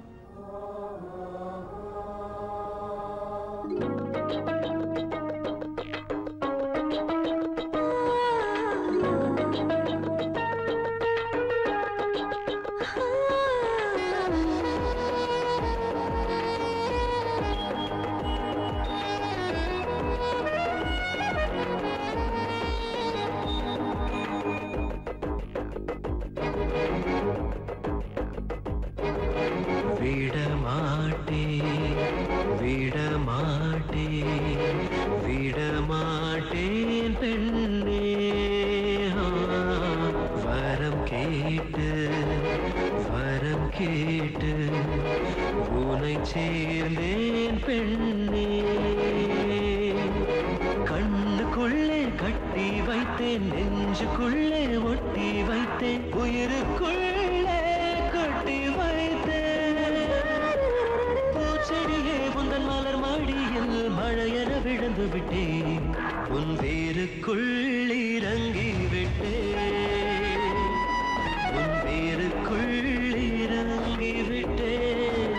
விட மாட்டேன் விட மாட்டேன் விட மாட்டேன் பெண்ணே ஆ, வரம் கேட்டு வரம் கேட்டு உனை சேர்ந்தேன் பெண்ணே கண்ணுக்குள்ளே கட்டி வைத்தேன் நெஞ்சுக்குள்ளே ஒட்டி வைத்தேன் உயிருக்குள்ளே கட்டி வைத்தேன் பூச்செடியே உந்தன் மலர் மாடியில் மழையென விழுந்து விட்டேன் உன் வேருக்குள் இறங்கி விட்டேன் உன் வேருக்குள் இறங்கி விட்டேன்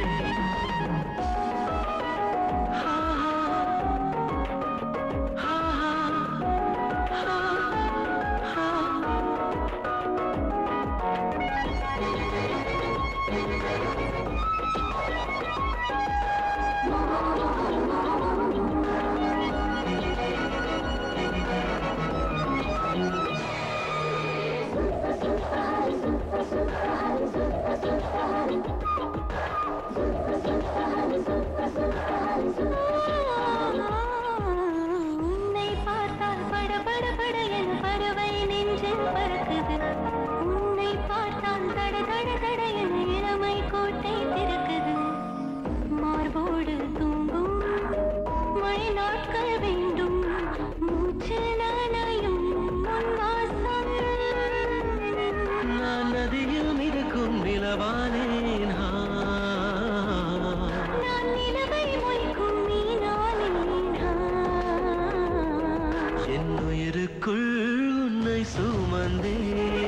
உன்னை பார்த்தால் பட பட பட என பறவை நெஞ்சில் பறக்குது உன்னை பார்த்தால் தட தட தட என இளமை கோட்டை திறக்குது மார்போடு தூங்கும் மழை நாட்கள் வேண்டும் மூச்சு நனையும் உன் வாசம் நான் நதியில் மிதக்கும் நிலவானேன் ஆ. நான் நிலவை மொய்க்கும் மீனானேன் என் உயிருக்குள் உன்னை சுமந்தே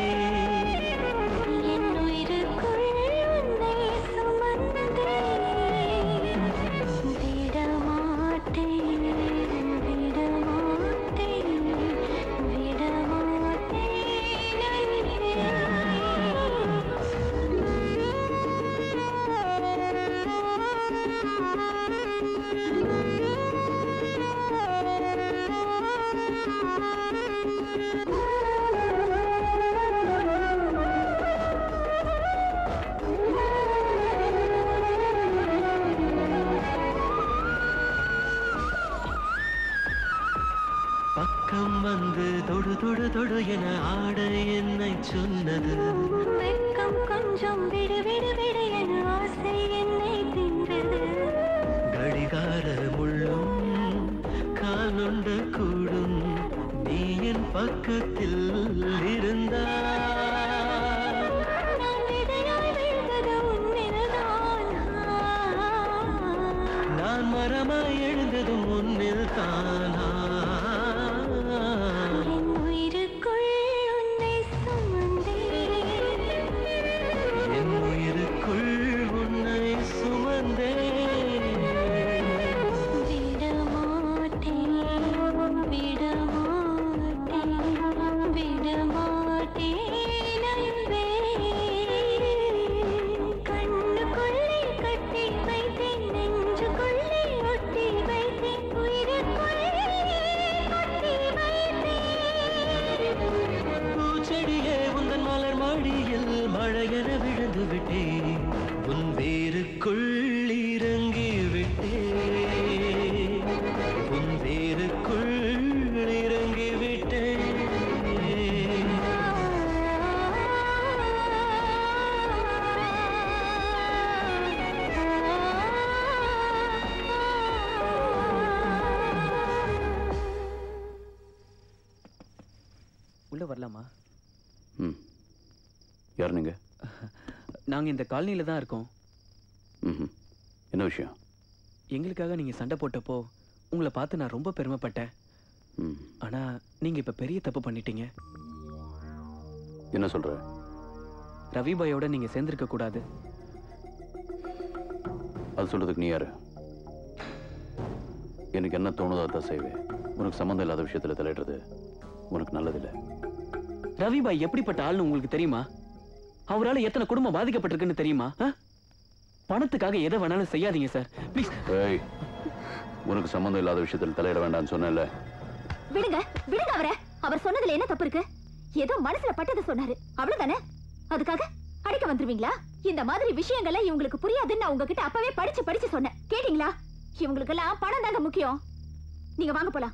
என் உயிருக்குள் உன்னை சுமந்தே விட மாட்டேன் விட மாட்டேன் விட பக்கம் வந்து தொடு தொடு தொடு என ஆட என்னை சொன்னது வெட்கம் கொஞ்சம் விடு விடு விடு என ஆசை என்னை தின்றது கடிகார முள்ளும் காலுண்டு கூடும் நீ என் பக்கத்தில் இருந்தால் நான் விதையாய் விழுந்தது உன்னில்தான் நான் மரமாய் எழுந்ததும் முன்னில் தானா என் உயிருக்குள் உன்னை சுமந்தேன் என் உயிருக்குள் உன்னை சுமந்தே விட மாட்டேன் விட மாட்டேன் விட மாட்டேன் அன்பே கண்ணுக்குள்ளே கட்டி வைத்தேன் நெஞ்சுக்குள்ளே ஒட்டி வைத்தேன் உயிருக்குள்ளே கொட்டி வைத்தேன் பூச்செடியே உந்தன் மலர் மாடியில் மழையென விழுந்து விட்டேன் உன் வேருக்குள் இறங்கி விட்டேன் உன் வேருக்குள் இறங்கி விட்டேன் உள்ள வரலாமா ம் யார் நீங்க நாங்க இந்த காலனில தான் இருக்கோம் ம் என்ன விஷயம் எங்களுக்காக நீங்க சண்டை போட்டப்போ உங்களை பார்த்து நான் ரொம்ப பெருமைப்பட்டேன் ம் ஆனா நீங்க இப்ப பெரிய தப்பு பண்ணிட்டீங்க என்ன சொல்ற ரவி பாயோட நீங்க சேர்ந்திருக்க கூடாது அது சொல்றதுக்கு நீ யாரு எனக்கு என்ன தோணுதோ அதான் செய்வேன் உனக்கு சம்மந்தம் இல்லாத விஷயத்துல தலையிடுறது உனக்கு நல்லதில்லை ரவி பாய் எப்படிப்பட்ட ஆள்னு உங்களுக்கு தெரியுமா அவரால எத்தனை குடும்பம் பாதிக்கப்பட்டிருக்குன்னு தெரியுமா ஆ? பணத்துக்காக எதை வேணாலும் செய்யாதீங்க சார் ப்ளீஸ் ஏய் உனக்கு சம்மந்தம் இல்லாத விஷயத்துல தலையிட வேண்டாம்னு சொன்னேன்ல விடுங்க விடுங்க அவரை அவர் சொன்னதுல என்ன தப்பு இருக்கு ஏதோ மனசுல பட்டதை சொன்னாரு அவ்வளவுதானே அதுக்காக அடிக்க வந்துருவீங்களா இந்த மாதிரி விஷயங்கள்லாம் இவங்களுக்கு புரியாதுன்னு நான் உங்ககிட்ட அப்பவே படிச்சு படிச்சு சொன்னேன் கேட்டீங்களா இவங்களுக்கு எல்லாம் பணம் தாங்க முக்கியம் நீங்க வாங்க போலாம்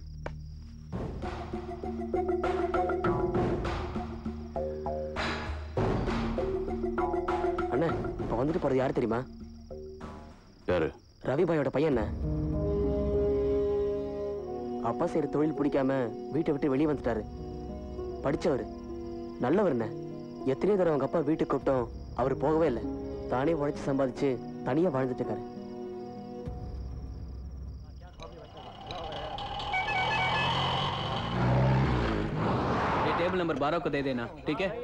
அண்ணா இப்ப வந்துட்டு போறது யாரு தெரியுமா யாரு ரவிபாயோட பையன் என்ன அப்பா செய்யற தொழில் பிடிக்காம வீட்டை விட்டு வெளியே வந்துட்டாரு படிச்சவர் நல்லவர் என்ன எத்தனையோ தடவை அவங்க அப்பா வீட்டுக்கு கூப்பிட்டோம் அவர் போகவே இல்லை தானே உழைச்சு சம்பாதிச்சு தனியா வாழ்ந்துட்டு இருக்காரு ये टेबल नंबर बारह को दे देना ठीक है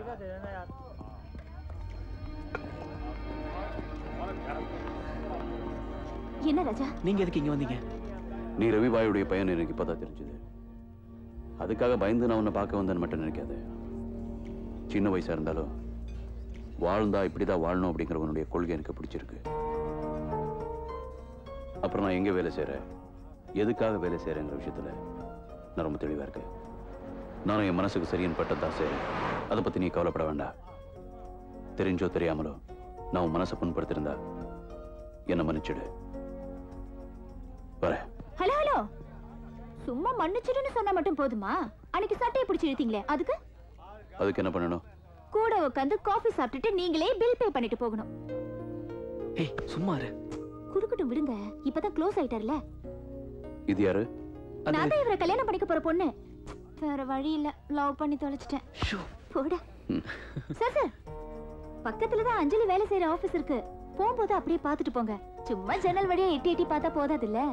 என்ன ராஜா நீங்க எதுக்கு இங்க வந்தீங்க நீ ரவிபாயுடைய பையன் எனக்கு இப்பதான் தெரிஞ்சது அதுக்காக பயந்து நான் உன்னை பார்க்க வந்தேன்னு மட்டும் நினைக்காத சின்ன வயசா இருந்தாலும் வாழ்ந்தா இப்படிதான் வாழணும் அப்படிங்கிற உன்னுடைய கொள்கை எனக்கு பிடிச்சிருக்கு அப்புறம் நான் எங்க வேலை செய்றேன் எதுக்காக வேலை செய்றேங்கிற விஷயத்துல நான் ரொம்ப தெளிவா இருக்கேன் நானும் என் மனசுக்கு சரியின் பட்டதான் செய்றேன் அதை பத்தி நீ கவலைப்பட வேண்டாம் தெரிஞ்சோ தெரியாமலோ நான் உன் மனசை புண்படுத்திருந்தா என்ன மன்னிச்சிடு வரேன் ஹலோ ஹலோ சும்மா மன்னிச்சிடுன்னு சொன்னா மட்டும் போதுமா அன்னைக்கு சட்டையை பிடிச்சி இழுத்தீங்களே அதுக்கு அதுக்கு என்ன பண்ணணும் கூட உட்காந்து காஃபி சாப்பிட்டுட்டு நீங்களே பில் பே பண்ணிட்டு போகணும் ஏய் சும்மா இரு குடுக்கட்டும் விடுங்க இப்பதான் க்ளோஸ் ஆயிட்டார்ல இது யாரு நான் தான் இவரை கல்யாணம் பண்ணிக்க போற பொண்ணு வேற வழி இல்ல லவ் பண்ணி தொலைச்சிட்டேன் போடா சார் சார் பக்கத்துல தான் அஞ்சலி வேலை செய்யற ஆபீஸ் இருக்கு போகும்போது அப்படியே பார்த்துட்டு போங்க சும்மா ஜன்னல் வழியா எட்டி எட்டி பார்த்தா போதாது இல்ல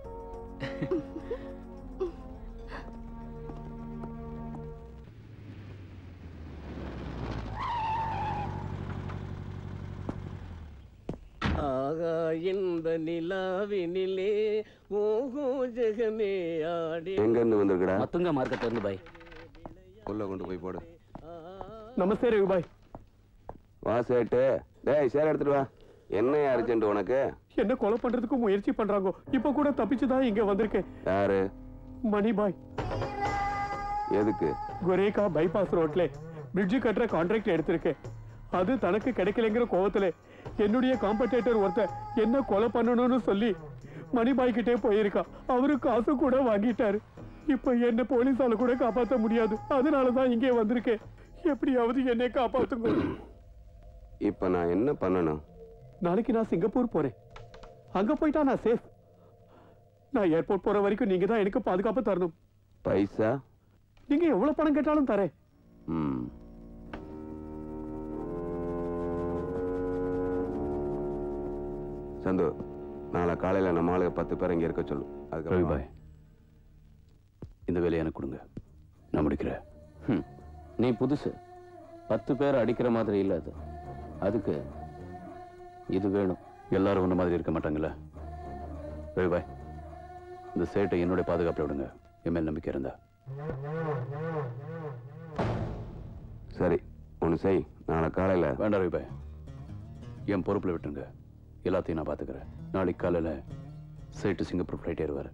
ஆகா இந்த நிலாவினிலே ஓஹோ ஜெகமே ஆடி எங்க இருந்து வந்திருக்கடா மத்துங்க மார்க்கெட் வந்து பாய் உள்ள கொண்டு போய் போடு நமஸ்தே ரவி பாய் வா சேட்டு டேய் சேர் எடுத்துட்டு வா என்ன அர்ஜென்ட் உனக்கு என்ன கொலை பண்றதுக்கு முயற்சி பண்றாங்க இப்ப கூட தப்பிச்சுதான் இங்க வந்திருக்கேன் யாரு மணி பாய் எதுக்கு குரேகா பைபாஸ் ரோட்ல பிரிட்ஜ் கட்டுற கான்ட்ராக்ட் எடுத்திருக்கேன் அது தனக்கு கிடைக்கலைங்கிற கோவத்துல என்னுடைய காம்படேட்டர் ஒருத்தர் என்ன கொலை பண்ணணும்னு சொல்லி மணிபாய் கிட்டே போயிருக்கா அவரு காசு கூட வாங்கிட்டாரு இப்ப என்ன போலீஸால கூட காப்பாத்த முடியாது அதனாலதான் இங்கே வந்திருக்கேன் எப்படியாவது என்னை காப்பாத்துங்க இப்ப நான் என்ன பண்ணணும் நாளைக்கு நான் சிங்கப்பூர் போறேன் அங்க போயிட்டா நான் சேஃப் நான் ஏர்போர்ட் போற வரைக்கும் நீங்க தான் எனக்கு பாதுகாப்பு தரணும் பைசா நீங்க எவ்வளவு பணம் கேட்டாலும் தரேன் ம் சந்து நாளை காலையில நம்ம ஆளுங்க பத்து பேர் இங்க இருக்க சொல்லு ரவி அதுக்கப்புறம் பாய் இந்த வேலையை எனக்கு கொடுங்க நான் முடிக்கிறேன் ஹம். நீ புதுசு பத்து பேர் அடிக்கிற மாதிரி இல்ல அது அதுக்கு இது வேணும் எல்லாரும் ஒன்று மாதிரி இருக்க மாட்டாங்கல்ல ரவி பாய் இந்த சேட்டை என்னுடைய பாதுகாப்பில் விடுங்க என் மேல் நம்பிக்கை இருந்தா சரி ஒன்று செய் நாளை காலையில வேண்டாம் ரவி பாய் என் பொறுப்பில் விட்டுருங்க எல்லாத்தையும் நான் பார்த்துக்கிறேன் நாளைக்கு காலையில் சேட்டு சிங்கப்பூர் ஃப்ளைட் ஏறுவார்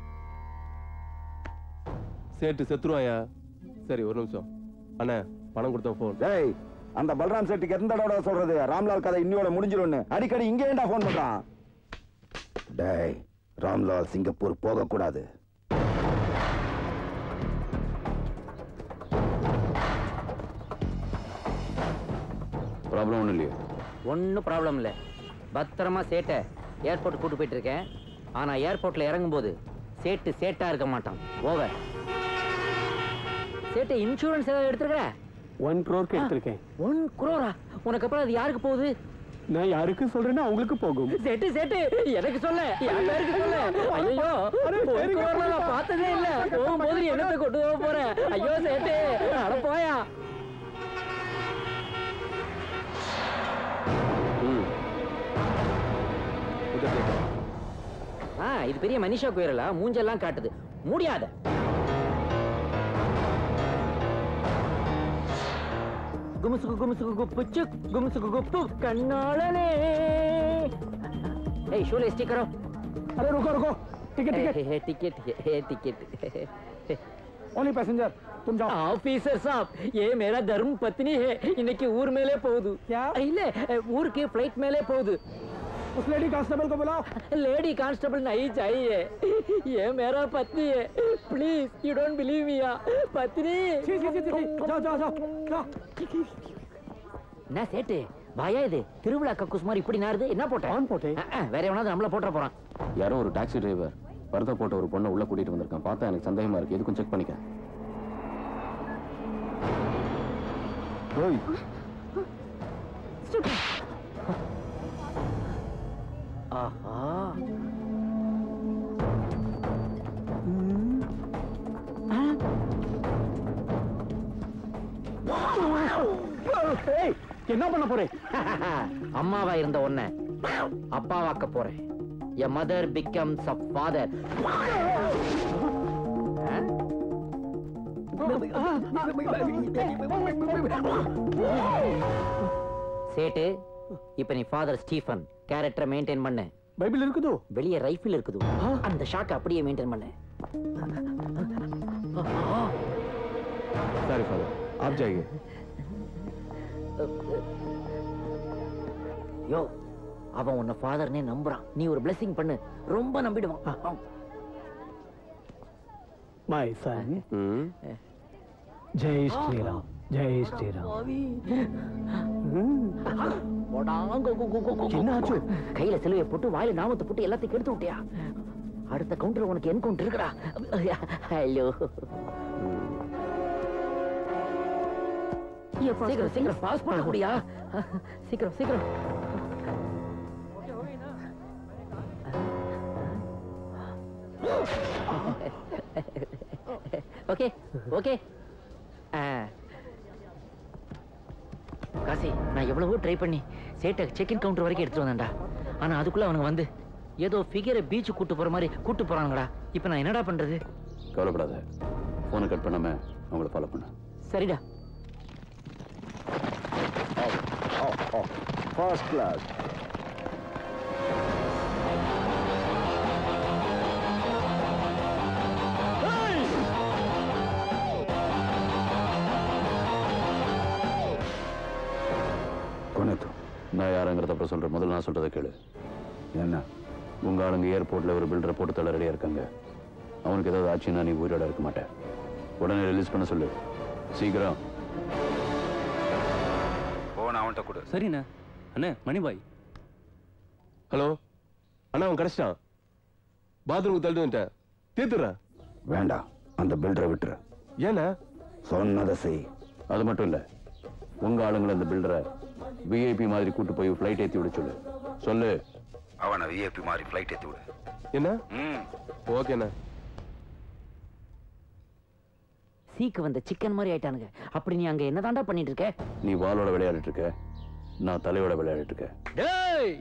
சேட்டு செத்துருவாயா சரி ஒரு நிமிஷம் அண்ணா பணம் கொடுத்த ஃபோன் டேய் அந்த பல்ராம் செட்டுக்கு எந்த தடவை சொல்றது ராம்லால் கதை இன்னியோட முடிஞ்சிரும்னு அடிக்கடி இங்கே ஏன்டா ஃபோன் பண்றான் டேய் ராம்லால் சிங்கப்பூர் போகக்கூடாது ப்ராப்ளம் ஒன்றும் இல்லையே ஒன்றும் ப்ராப்ளம் இல்லை பத்திரமா சேட்டை ஏர்போர்ட் கூட்டு போயிட்டு இருக்கேன் ஆனா ஏர்போர்ட்ல இறங்கும்போது சேட்டு சேட்டா இருக்க மாட்டான் ஓவர் சேட்டு இன்சூரன்ஸ் ஏதாவது எடுத்துருக்கிற ஒன் க்ரோருக்கு எடுத்திருக்கேன் ஒன் குரோரா உனக்கு அப்புறம் அது யாருக்கு போகுது நான் யாருக்கு சொல்றேன்னா அவங்களுக்கு போகும் செட்டு செட்டு எனக்கு சொல்ல என் பேருக்கு சொல்ல ஐயோ போக்குவரத்துல நான் பார்த்ததே இல்ல போகும்போது நீ என்னத்தை கொண்டு போக போற ஐயோ சேட்டு அட போயா ஆ இது பெரிய மனிஷா குயரலா மூஞ்செல்லாம் காட்டுது முடியாத குமுசுக்கு குமுசுக்கு குப்புச்சு குமுசுக்கு குப்பு கண்ணாளனே ஏய் ஷோலே स्टिक करो अरे रुको रुको ticket ticket ticket ticket only passenger तुम जाओ ஆபீசர் சாப் ये मेरा धर्म पत्नी है இன்னைக்கு ஊர் மேலே போகுது क्या இல்ல ஊருக்கு फ्लाइट மேலே போகுது उस लेडी कांस्टेबल को बुलाओ लेडी कांस्टेबल नहीं चाहिए ये मेरा पत्नी है please you don't believe me या पत्नी जाओ जाओ जाओ जाओ என்ன சேட்டு பாயா இது திருவிழா கக்கூஸ் மாதிரி இப்படி நாருது என்ன போட்டேன் போட்டேன் வேற எவனாவது நம்மள போட்டுற போறான் யாரோ ஒரு டாக்ஸி டிரைவர் பரத போட்ட ஒரு பொண்ணை உள்ள கூட்டிட்டு வந்திருக்கான் பார்த்தா எனக்கு சந்தேகமா இருக்கு எதுக்கும் செக் பண்ணிக்க ஓய் ஆஹா ஏய், என்ன பண்ண போறேன் அம்மாவா இருந்த உன்னை அப்பாவாக்க போறேன் a mother becomes a father சேட்டு இப்ப நீ ஃபாதர் ஸ்டீஃபன் கேரக்டரை மெயின்டைன் பண்ணு பைபிள் இருக்குதோ வெளியே ரைஃபிள் இருக்குது அந்த ஷாக் அப்படியே மெயின்டைன் பண்ணு सॉरी फादर आप जाइए யோ அவன் உன்னை ஃபாதர்னே நம்புறான் நீ ஒரு blessing பண்ணு ரொம்ப நம்பிடுவான் மை சன் ஜெய் ஸ்ரீராம் ஜெய் ஸ்ரீராம் என்னாச்சு கையில சிலுவையை போட்டு வாயில நாமத்தை போட்டு எல்லாத்தையும் கெடுத்து விட்டியா அடுத்த கவுண்டர் உனக்கு என்கவுண்டர் இருக்குடா ஹலோ சீக்கிரம் சீக்கிரம் பாஸ் பண்ண முடியா சீக்கிரம் சீக்கிரம் ஓகே ஓகே காசி நான் எவ்வளவோ ட்ரை பண்ணி சேட்டை செக் இன் கவுண்டர் வரைக்கும் எடுத்துட்டு வந்தேன்டா ஆனா அதுக்குள்ள அவனுங்க வந்து ஏதோ ஃபிகரை பீச் கூட்டு போற மாதிரி கூட்டு போறானுங்கடா இப்போ நான் என்னடா பண்றது கவலைப்படாத ஃபோனை கட் பண்ணாம அவங்கள ஃபாலோ பண்ணு சரிடா फर्स्ट क्लास கொனத்து நான் யாருங்கிறத அப்புறம் சொல்றேன் முதல்ல நான் சொல்றதை கேளு என்ன உங்க ஆளுங்க ஏர்போர்ட்ல ஒரு பில்டரை போட்டு தள்ள ரெடியா இருக்காங்க அவனுக்கு ஏதாவது ஆச்சுன்னா நீ உயிரோட இருக்க மாட்டேன் உடனே ரிலீஸ் பண்ண சொல்லு சீக்கிரம் போன அவன்கிட்ட கொடு சரிண்ணே அண்ணே மணிபாய் ஹலோ அண்ணா அவன் கிடைச்சிட்டான் பாத்ரூமுக்கு தள்ளிட்டு வந்துட்டேன் தீர்த்துறேன் வேண்டாம் அந்த பில்டரை விட்டுரு ஏன்னா சொன்னதை செய் அது மட்டும் இல்ல உங்க ஆளுங்களை அந்த பில்டரை விஐபி மாதிரி கூட்டு போய் ஃப்ளைட் ஏத்தி விட சொல்லு சொல்லு அவனை விஐபி மாதிரி ஃப்ளைட் ஏத்தி விடு என்ன ம் ஓகேண்ணா சீக்கு வந்த சிக்கன் மாதிரி ஆயிட்டானுங்க அப்படி நீ அங்க என்னதான்டா பண்ணிட்டு இருக்க நீ வாளோட விளையாடிட்டு இருக்க நான் தலையோட விளையாடிட்டு இருக்கேன் டேய்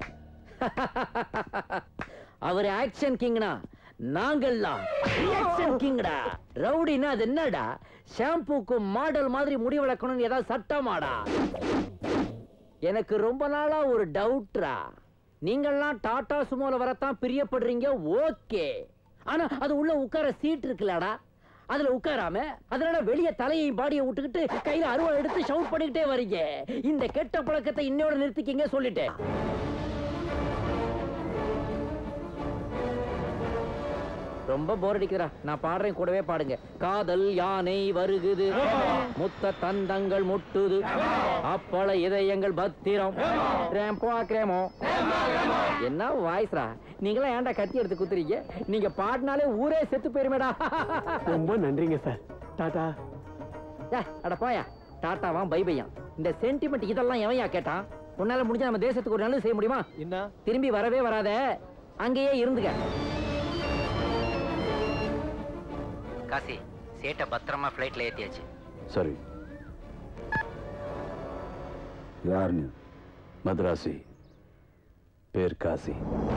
அவர் ஆக்ஷன் கிங்னா நாங்கள்லாம் ரியாக்ஷன் கிங்டா ரவுடினா அது என்னடா ஷாம்புக்கு மாடல் மாதிரி முடி வளர்க்கணும்னு ஏதாவது சட்டமாடா எனக்கு ரொம்ப நாளா ஒரு டவுட்ரா நீங்கள்லாம் டாடா சுமோல வரத்தான் பிரியப்படுறீங்க ஓகே ஆனா அது உள்ள உட்கார சீட் இருக்குல்லடா அதுல உட்காராம அதனால வெளிய தலையை பாடியை விட்டுக்கிட்டு கையில அருவா எடுத்து ஷவுட் பண்ணிக்கிட்டே வரீங்க இந்த கெட்ட பழக்கத்தை இன்னோட நிறுத்திக்கிங்க சொல்லிட்டேன் ரொம்ப போர் அடிக்குதுடா நான் பாடுறேன் கூடவே பாடுங்க காதல் யானை வருகுது முத்த தந்தங்கள் முட்டுது அப்பள இதயங்கள் பத்திரம் ரேம்போ கிரேமோ என்ன வாய்ஸ்ரா நீங்களாம் ஏன்டா கத்தி எடுத்து குத்துறீங்க நீங்க பாடினாலே ஊரே செத்து போயிருமேடா ரொம்ப நன்றிங்க சார் டாடா ஏ, அட போயா டாட்டாவாம் பைபையாம் இந்த சென்டிமெண்ட் இதெல்லாம் எவையா கேட்டான் உன்னால முடிஞ்ச நம்ம தேசத்துக்கு ஒரு நல்லது செய்ய முடியுமா என்ன திரும்பி வரவே வராத அங்கேயே இருந்துக்க காசி சேட்டை பத்திரமா ஃப்ளைட்ல ஏத்தியாச்சு சரி யார் நீ மദ്രാசி பேர் காசி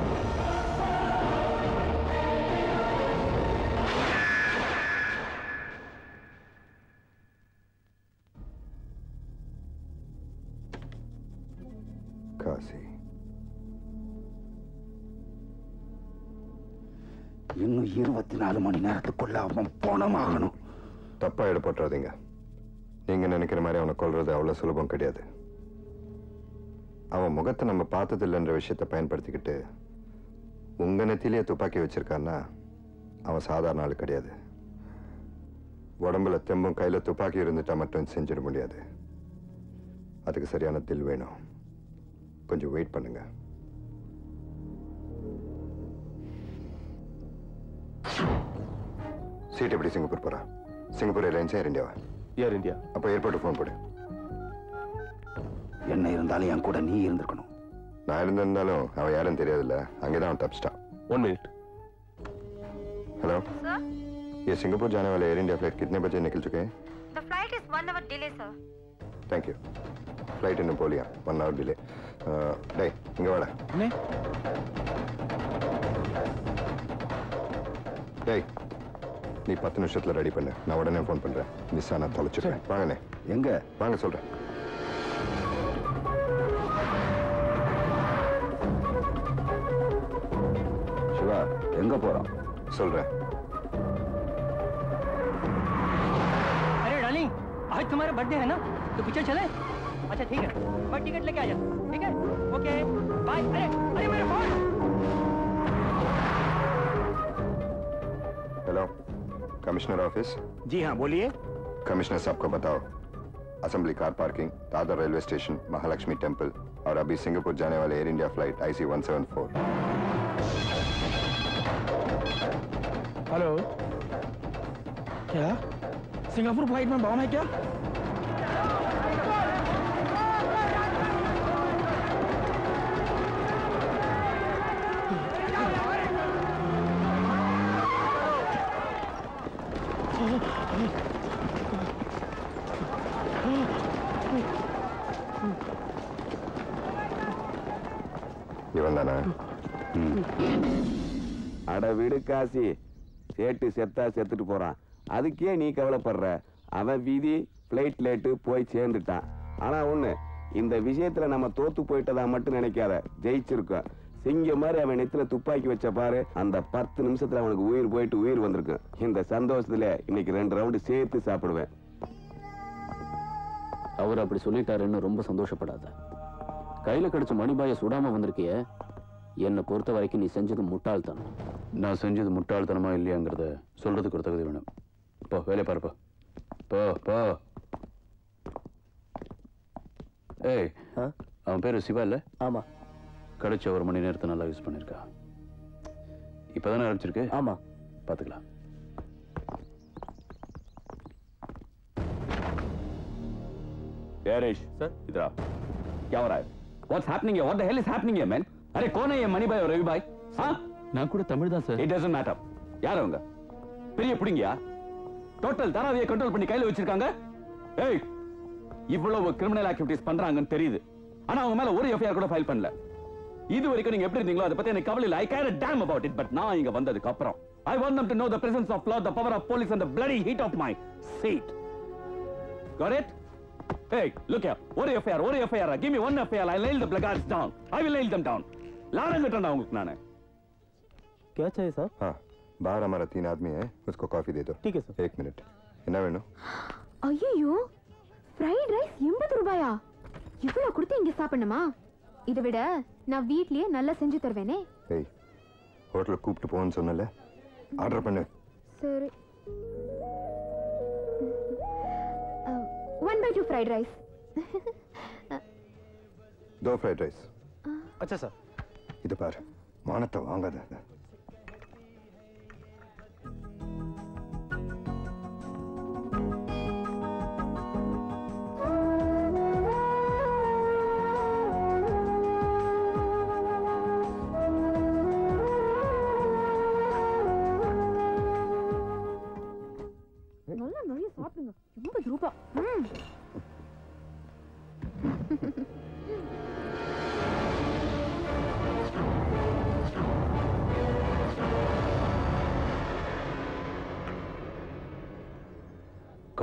காசி இன்னும் இருபத்தி நாலு மணி நேரத்துக்குள்ள அவன் பணமாகணும் தப்பா ஈடுபட்டுறாதீங்க நீங்க நினைக்கிற மாதிரி அவனை கொல்றது அவ்வளவு சுலபம் கிடையாது அவன் முகத்தை நம்ம பார்த்ததில்லைன்ற விஷயத்தை பயன்படுத்திக்கிட்டு உங்க நெத்திலேயே துப்பாக்கி வச்சிருக்கான்னா அவன் சாதாரண ஆள் கிடையாது உடம்புல தெம்பும் கையில துப்பாக்கி இருந்துட்டா மட்டும் செஞ்சிட முடியாது அதுக்கு சரியான தில் வேணும் கொஞ்சம் வெயிட் பண்ணுங்க சீட் எப்படி சிங்கப்பூர் போறா சிங்கப்பூர் ஏர்லைன்ஸ் ஏர் இந்தியாவா ஏர் இந்தியா அப்போ ஏர்போர்ட் ஃபோன் போடு என்ன இருந்தாலும் என் கூட நீ இருந்திருக்கணும் நான் இருந்திருந்தாலும் அவன் யாரும் தெரியாதுல்ல அங்கேதான் அவன் தப்பிச்சிட்டான் ஒன் மினிட் हेलो ये सिंगापुर जाने वाले एयर इंडिया फ्लाइट कितने बजे निकल चुके हैं The flight is one hour delay, sir. Thank you flight இன்னும் போலியா ஒன் ஹவர் டிலே டேய் இங்கே வாடா டேய் நீ பத்து நிமிஷத்துல ரெடி பண்ணு நான் உடனே ஃபோன் பண்றேன் மிஸ் ஆனா தொலைச்சிடுறேன் வாங்கண்ணே எங்க வாங்க சொல்றேன் சிவா எங்க போறோம் சொல்றேன் अरे डार्लिंग आज तुम्हारा बर्थडे है ना तो पिक्चर चले अच्छा ठीक है बस टिकट लेके आ जा ठीक है ओके बाय अरे अरे मेरा फोन हेलो कमिश्नर ऑफिस जी हाँ बोलिए कमिश्नर साहब को बताओ assembly car parking Dadar railway station Mahalakshmi temple और अभी सिंगापुर जाने वाले air India flight IC 174 hello क्या सिंगापुर फ्लाइट में बम है क्या இவன் தானே அட விடு காசி சேட்டு செத்தா செத்துட்டு போறான் அதுக்கே நீ கவலைப்படுற அவன் வீதி ஃப்ளைட் லேட்டு போய் சேர்ந்துட்டான் ஆனா ஒண்ணு இந்த விஷயத்துல நம்ம தோத்து போயிட்டதா மட்டும் நினைக்காத ஜெயிச்சிருக்கோம் சிங்க மாதிரி அவன் நெத்தில துப்பாக்கி வச்ச பாரு அந்த பத்து நிமிஷத்துல அவனுக்கு உயிர் போயிட்டு உயிர் வந்திருக்கும் இந்த சந்தோஷத்துல இன்னைக்கு ரெண்டு ரவுண்டு சேர்த்து சாப்பிடுவேன் அவர் அப்படி சொல்லிட்டாருன்னு ரொம்ப சந்தோஷப்படாத கையில கிடைச்ச மணிபாய சுடாம வந்திருக்கிய என்னை பொறுத்த வரைக்கும் நீ செஞ்சது முட்டாள்தனம் நான் செஞ்சது முட்டாள்தனமா இல்லையாங்கிறத சொல்றதுக்கு ஒரு தகுதி வேணும் போ வேலையை பாருப்பா போ போ ஏய் அவன் பேரு சிவா இல்ல ஆமா கிடைச்ச ஒரு மணி நேரத்தை நல்லா யூஸ் பண்ணிருக்கா இப்பதானே ஆரம்பிச்சிருக்கு ஆமா பாத்துக்கலாம் Yaresh, sir, इधर आओ क्या हो रहा है What's happening here? What the hell is happening here, man? अरे कौन है ये मणि भाई और रवि भाई हाँ நான் கூட தமிழ் தான் சார் It doesn't matter. யார் அவங்க பெரிய புடிங்கயா டோட்டல் தாராவியை கண்ட்ரோல் பண்ணி கையில வச்சிருக்காங்க ஏய் இவ்வளவு கிரிமினல் ஆக்டிவிட்டிஸ் பண்றாங்கன்னு தெரியுது ஆனா அவங்க மேல ஒரு எஃப்ஐஆர் கூட ஃபைல் பண்ணல இது வரைக்கும் நீங்க எப்படி இருந்தீங்களோ அதை பத்தி எனக்கு கவலை இல்லை I care damn about it but நான் இங்க வந்ததுக்கு அப்புறம் I want them to know the presence of law the power of police and the bloody heat of my seat got it hey look here ஒரு FIR ஒரு FIR give me one FIR i nail the blackguards down i will nail them down லாரம் கட்டணும் உங்களுக்கு நானு क्या चाहिए sir हाँ बाहर हमारा तीन आदमी है उसको कॉफी दे दो ठीक है सर एक मिनट என்ன வேணும் ஐயோ ஃப்ரைட் ரைஸ் எண்பது ரூபாயா இவ்வளவு கொடுத்து இங்க சாப்பிடணுமா இதை விட நான் வீட்லயே நல்லா செஞ்சு தருவேனே ஏய் ஹோட்டலுக்கு கூப்பிட்டு போகணும்னு சொன்னல ஆர்டர் பண்ணு சரி one by two fried rice दो फ्राइड राइस अच्छा सर இது பாரு மானத்தை வாங்காத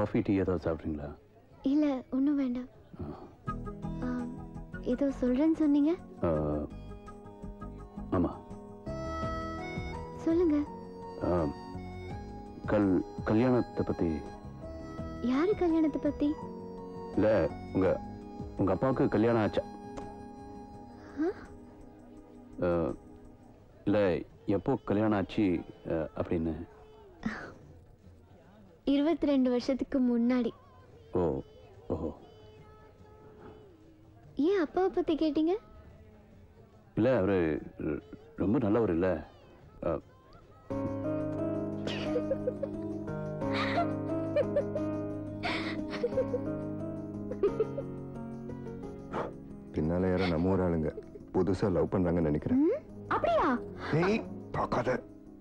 காஃபி டீ ஏதாவது சாப்பிட்றீங்களா இல்ல ஒண்ணும் வேண்டாம் ஆ, ஏதோ சொல்றேன்னு சொன்னீங்க அஹ், ஆமா சொல்லுங்க அஹ், கல் கல்யாணத்தை பத்தி யாரு கல்யாணத்தை பத்தி இல்ல உங்க உங்க அப்பாவுக்கு கல்யாணம் ஆச்சா ஆ? அஹ், இல்ல எப்போ கல்யாணம் ஆச்சு அஹ், அப்படின்னு இருபத்தி ரெண்டு வருஷத்துக்கு முன்னாடி ஓ ஓஹோ ஏன் அப்பாவை பத்தி கேட்டீங்க இல்ல அவரு ர- ரொம்ப நல்லவர் இல்ல அஹ், பின்னால யாரோ நம்ம ஊர் ஆளுங்க புதுசா லவ் பண்றாங்கன்னு நினைக்கிறேன் அப்படியா ஏய் பார்க்காத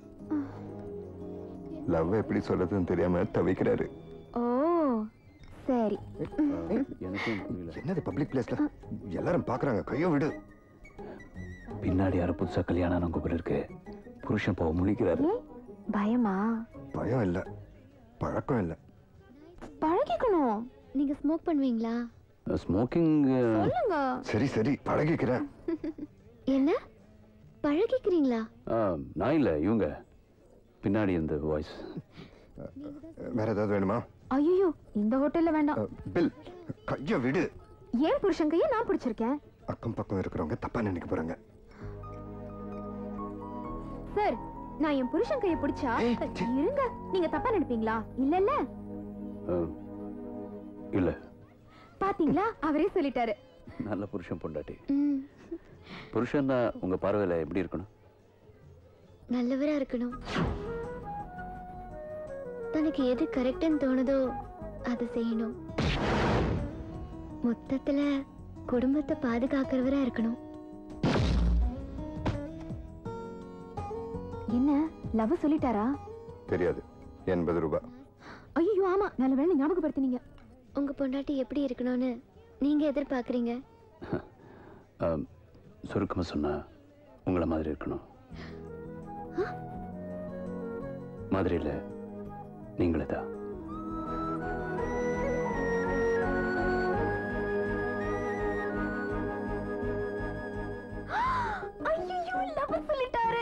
லவ் எப்படி சொல்றதுன்னு தெரியாம தவிக்கிறாரு ஓ சரி எனக்கும் புரியல என்னது பப்ளிக் பிளேஸ்ல எல்லாரும் பாக்குறாங்க கையோ விடு பின்னாடி யாரோ புதுசா கல்யாணம் ஆனவங்க போல இருக்கு புருஷன் போக முழிக்கிறாரு பயமா பயம் இல்ல பழக்கம் இல்ல பழகிக்கணும் நீங்க ஸ்மோக் பண்ணுவீங்களா ஸ்மோக்கிங் சொல்லுங்க சரி சரி பழகிக்கிறேன் என்ன பழகிக்கிறீங்களா நான் இல்ல இவங்க பின்னாடி இருந்த வாய்ஸ் வேற ஏதாவது வேணுமா ஐயோ இந்த ஹோட்டல்ல வேண்டாம் பில் கைய விடு ஏன் புருஷன் கையை நான் பிடிச்சிருக்கேன் அக்கம் பக்கம் இருக்கிறவங்க தப்பா நினைக்க போறாங்க சார் நான் என் புருஷன் கையை பிடிச்சா இருங்க நீங்க தப்பா நினைப்பீங்களா இல்லல்ல இல்ல பாத்தீங்களா அவரே சொல்லிட்டாரு நல்ல புருஷன் பொண்டாட்டி புருஷன்னா உங்க பார்வையில எப்படி இருக்கணும் நல்லவரா இருக்கணும் தனக்கு எது கரெக்ட்னு தோணுதோ அதை செய்யணும் மொத்தத்துல குடும்பத்தை பாதுகாக்கிறவரா இருக்கணும் என்ன லவ் சொல்லிட்டாரா தெரியாது எண்பது ரூபாய் ஐயோ ஆமா நல்ல வேலை ஞாபகப்படுத்தினீங்க உங்க பொண்டாட்டி எப்படி இருக்கணும்னு நீங்க எதிர்பார்க்கறீங்க ஆம், சுருக்கமா சொன்னா உங்களை மாதிரி இருக்கணும் மாதிரி இல்ல நீங்களே தான் ஐயோ லவ் சொல்லிட்டாரு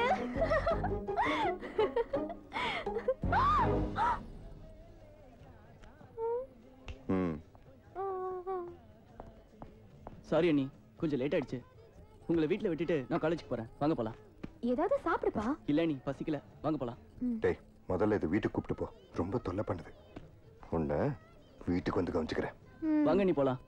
ம் சாரி அண்ணி கொஞ்சம் லேட் ஆயிடுச்சு உங்களை வீட்டில் விட்டுட்டு நான் காலேஜுக்கு போறேன் வாங்க போலாம் ஏதாவது சாப்பிடுப்பா இல்ல நீ பசிக்கல வாங்க போலாம் டேய் முதல்ல இது வீட்டுக்கு கூப்பிட்டு போ ரொம்ப தொல்லை பண்ணுது உன்னை வீட்டுக்கு வந்து கவனிச்சுக்கிறேன் வாங்க நீ போலாம்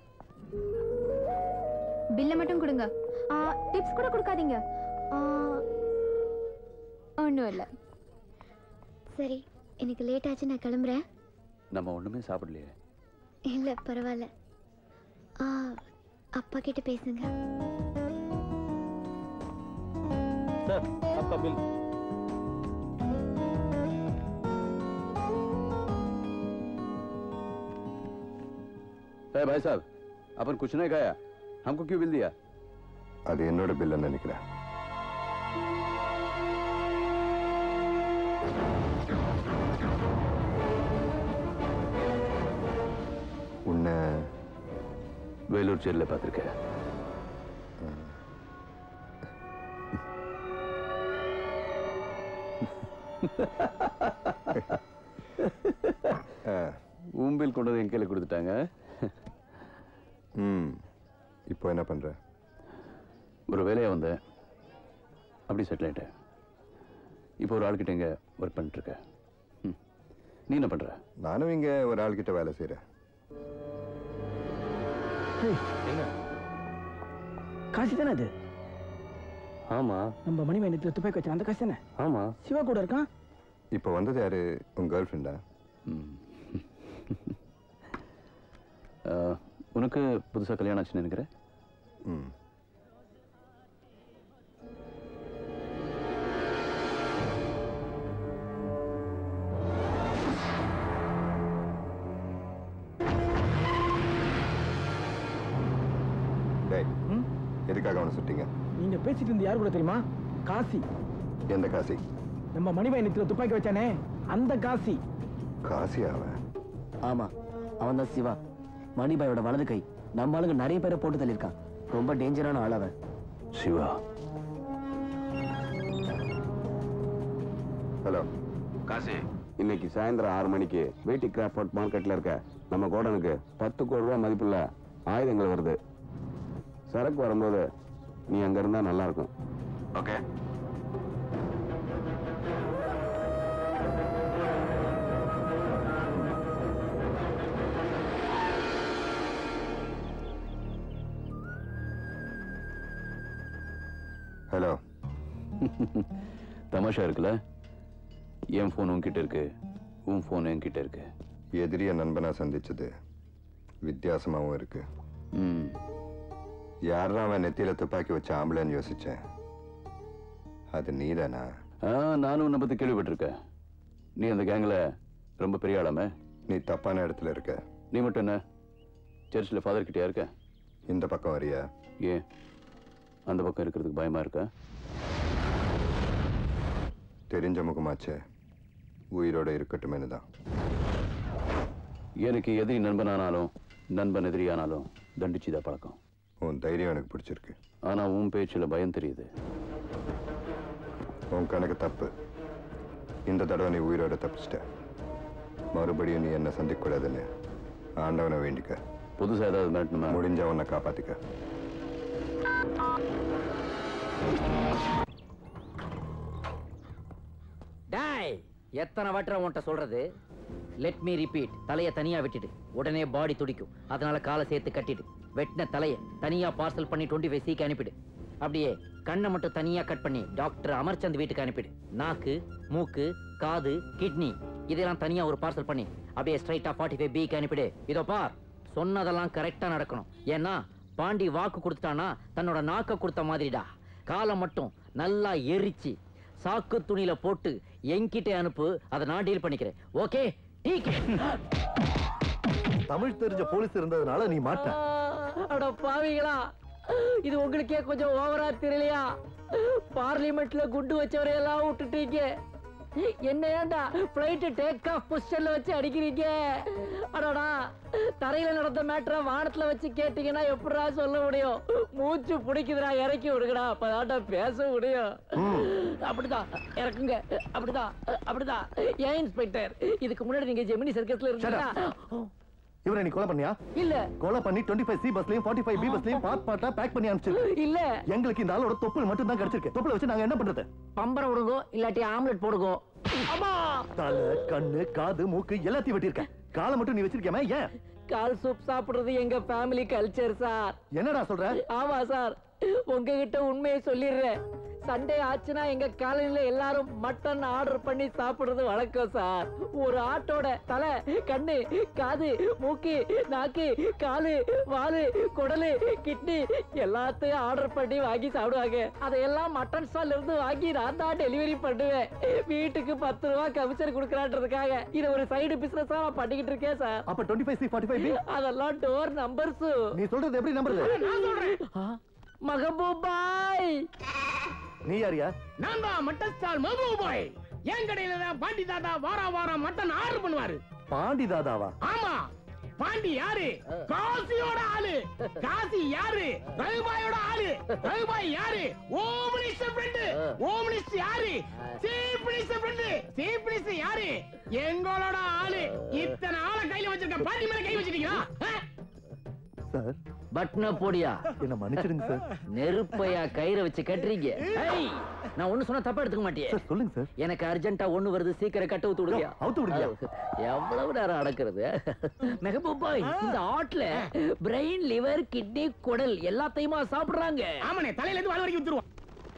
பில்ல மட்டும் கொடுங்க டிப்ஸ் கூட கொடுக்காதீங்க ஆ, ஒண்ணும் இல்ல சரி எனக்கு லேட் ஆச்சு நான் கிளம்புறேன் நம்ம ஒண்ணுமே சாப்பிடலையே இல்ல பரவாயில்ல ஆ அப்பா கிட்ட பேசுங்க सर आपका बिल ए भाई साहब अपन कुछ नहीं खाया हमको क्यों बिल दिया அது என்னோட பில்லுன்னு நினைக்கிறேன் உன்னை வேலூர் ஜெயில பார்த்திருக்கேன் உன் பில் கொண்டு வந்து என் கையில கொடுத்துட்டாங்க ம் இப்போ என்ன பண்ற ஒரு வேலையா வந்தேன் அப்படி செட்டில் ஆயிட்டேன் இப்போ ஒரு ஆள்கிட்ட இங்க ஒர்க் பண்ணிட்டு இருக்கேன் ம். நீ என்ன பண்ற நானும் இங்க ஒரு ஆள்கிட்ட வேலை செய்றேன் என்ன காசி தானே அது ஆமா நம்ம மணிமேனத்துல துப்பாக்கி வச்ச அந்த காசு தானே ஆமா சிவா கூட இருக்கான் இப்போ வந்தது யாரு உங்க கேர்ள் ஃப்ரெண்டா அஹ், உனக்கு புதுசா கல்யாணம் ஆச்சுன்னு நினைக்கிறேன் ம் டேய் எதுக்காக அவனை சுட்டீங்க நீங்க பேசிட்டு இருந்த யார் கூட தெரியுமா காசி எந்த காசி நம்ம மணிமேனத்துல துப்பாக்கி வச்சானே அந்த காசி காசி அவன் ஆமா அவன் தான் சிவா மணிபாயோட வலது கை நம்ம ஆளுங்க நிறைய பேரை போட்டு தள்ளியிருக்கான் ரொம்ப டேஞ்சரான ஆள் அவன் சிவா ஹலோ காசி இன்னைக்கு சாயந்தரம் ஆறு மணிக்கு வீட்டி கிராஃப்ட் மார்க்கெட்ல இருக்க நம்ம கோடனுக்கு பத்து கோடி ரூபாய் மதிப்புள்ள ஆயுதங்கள் வருது சரக்கு வரும்போது நீ அங்க இருந்தா நல்லா இருக்கும் ஓகே ஹலோ தமாஷா இருக்குல்ல என் ஃபோன் உன்கிட்ட இருக்கு உன் ஃபோன் என்கிட்ட இருக்கு எதிரிய நண்பனா சந்திச்சது வித்தியாசமாவும் இருக்கு ம் யாரா அவன் நெத்தியில துப்பாக்கி வச்ச ஆம்பளைன்னு யோசிச்சேன் அது நீதானா ஆ நானும் உன்னை பத்தி கேள்விப்பட்டிருக்கேன் நீ அந்த கேங்ல ரொம்ப பெரிய ஆளாமே நீ தப்பான இடத்துல இருக்க நீ மட்டும் என்ன சர்ச்சில் ஃபாதர் கிட்டயா இருக்க இந்த பக்கம் வரியா ஏன் அந்த பக்கம் இருக்கிறதுக்கு பயமா இருக்கா தெரிஞ்ச முகமாச்சே உயிரோட இருக்கட்டுமேனு தான் எனக்கு எதிரி நண்பனானாலும் நண்பன் எதிரியானாலும் தண்டிச்சுதான் பழக்கம் உன் தைரியம் எனக்கு பிடிச்சிருக்கு ஆனா உன் பேச்சுல பயம் தெரியுது உன் கணக்கு தப்பு இந்த தடவை நீ உயிரோட தப்பிச்சிட்ட மறுபடியும் நீ என்ன சந்திக்க கூடாதுன்னு ஆண்டவனை வேண்டிக்க புதுசா ஏதாவது மிரட்டணுமா முடிஞ்ச உன்னை காப்பாத்திக்க டாய் எத்தனை வாட்டரை உன்கிட்ட சொல்றது லெட் மீ ரிப்பீட் தலைய தனியா விட்டுடு உடனே பாடி துடிக்கும் அதனால காலை சேர்த்து கட்டிடு வெட்டின தலைய தனியா பார்சல் பண்ணி டுவெண்ட்டி ஃபைவ் சிக்கு அனுப்பிடு அப்படியே கண்ணை மட்டும் தனியா கட் பண்ணி டாக்டர் அமர்ச்சந்த் வீட்டுக்கு அனுப்பிடு நாக்கு மூக்கு காது கிட்னி இதெல்லாம் தனியா ஒரு பார்சல் பண்ணி அப்படியே ஸ்ட்ரைட்டா ஃபார்ட்டி ஃபைவ் பிக்கு அனுப்பிடு இதோ பார் சொன்னதெல்லாம் கரெக்டா நடக்கணும் ஏன்னா பாண்டி வாக்கு கொடுத்துட்டானா தன்னோட நாக்க கொடுத்த மாதிரிடா காலை மட்டும் நல்லா எரிச்சு சாக்கு துணியில போட்டு என்கிட்ட அனுப்பு அதை நான் டீல் பண்ணிக்கிறேன் ஓகே தமிழ் தெரிஞ்ச போலீஸ் இருந்ததுனால நீ மாட்ட அட பாவிகளா இது உங்களுக்கே கொஞ்சம் ஓவரா தெரியலையா பார்லிமெண்ட்ல குண்டு வச்சவரையெல்லாம் விட்டுட்டீங்க என்ன ஏன்டா பிளைட் டேக் ஆஃப் பொசிஷன்ல வச்சு அடிக்கிறீங்க அடடா தரையில நடந்த மேட்டரை வானத்துல வச்சு கேட்டீங்கன்னா எப்படிடா சொல்ல முடியும் மூச்சு பிடிக்குதுடா இறக்கி விடுங்கடா அப்பதான்டா பேச முடியும் அப்படிதான் இறக்குங்க அப்படிதான் அப்படிதான் ஏன் இன்ஸ்பெக்டர் இதுக்கு முன்னாடி நீங்க ஜெமினி சர்க்கஸ்ல இருந்தா இவரை நீ கொலை பண்ணியா இல்ல கொலை பண்ணி டுவெண்ட்டி ஃபைவ் சி பஸ்லயும் ஃபார்ட்டி ஃபைவ் பி பஸ்லயும் பார்ட் பார்ட்டா பேக் பண்ணி அனுப்பிச்சிருக்கு இல்ல எங்களுக்கு இந்த ஆளோட தொப்புள் மட்டும் தான் கிடைச்சிருக்கு தொப்புளை வச்சு நாங்க என்ன பண்றது பம்பரம் விடுங்கோ இல்லாட்டி ஆம்லெட் போடுங்கோ அம்மா தலை கண்ணு காது மூக்கு எல்லாத்தையும் வெட்டியிருக்க காலை மட்டும் நீ வச்சிருக்கேமே ஏன் கால் சூப் சாப்பிடுறது எங்க ஃபேமிலி கல்ச்சர் சார் என்னடா சொல்ற ஆமா சார் உங்ககிட்ட உண்மையை சொல்லிடுறேன் சண்டே ஆச்சுன்னா எங்க காலனில எல்லாரும் மட்டன் ஆர்டர் பண்ணி சாப்பிடுறது வழக்கம் சார் ஒரு ஆட்டோட தலை கண்ணு காது மூக்கு நாக்கு காலு வாலு குடலு கிட்னி எல்லாத்தையும் ஆர்டர் பண்ணி வாங்கி சாப்பிடுவாங்க அதையெல்லாம் மட்டன் ஸ்டால்ல இருந்து வாங்கி நான் தான் டெலிவரி பண்ணுவேன் வீட்டுக்கு பத்து ரூபா கமிஷன் கொடுக்கறான்றதுக்காக இதை ஒரு சைடு பிசினஸா நான் பண்ணிக்கிட்டு இருக்கேன் சார் அப்ப twenty five C forty five B அதெல்லாம் டோர் நம்பர்ஸ் நீ சொல்றது எப்படி நம்புறது மகபூபாய் நீ யாரியா நான் தான் மட்டன் ஸ்டால் மகபூப் பாய் என் கடையில தான் பாண்டி தாத்தா வாரா வாரம் மட்டன் ஆர்டர் பண்ணுவாரு பாண்டி தாதாவா ஆமா பாண்டி யாரு காசியோட ஆளு காசி யாரு ரகுபாயோட ஆளு ரகுபாய் யாரு ஓம் மினிஸ்டர் ஃப்ரெண்ட் ஓம் மினிஸ்டர் யாரு chief minister friend chief minister யாரு எங்களோட ஆளு இத்தனை ஆளை கையில வச்சிருக்க பாண்டி மேல கை வச்சிட்டீங்களா ஆ? சார் பட்ன போடியா என்ன மன்னிச்சிடுங்க சார் நெருப்பையா கயிறை வச்சு கட்டுறீங்க ஏய், நான் ஒண்ணு சொன்னா தப்பா எடுத்துக்க மாட்டியே சார் சொல்லுங்க சார் எனக்கு அர்ஜென்ட்டா ஒண்ணு வருது சீக்கிரம் கட்ட ஊத்து விடுங்க அவுத்து விடுங்க எவ்வளவு நேரம் அடக்குறது மெகபூபாய் இந்த ஆட்ல பிரெயின் லிவர் கிட்னி குடல் எல்லாத்தையுமா சாப்பிடுறாங்க ஆமாண்ணே தலையில இருந்து வால் வரைக்கும் வித்துருவோம்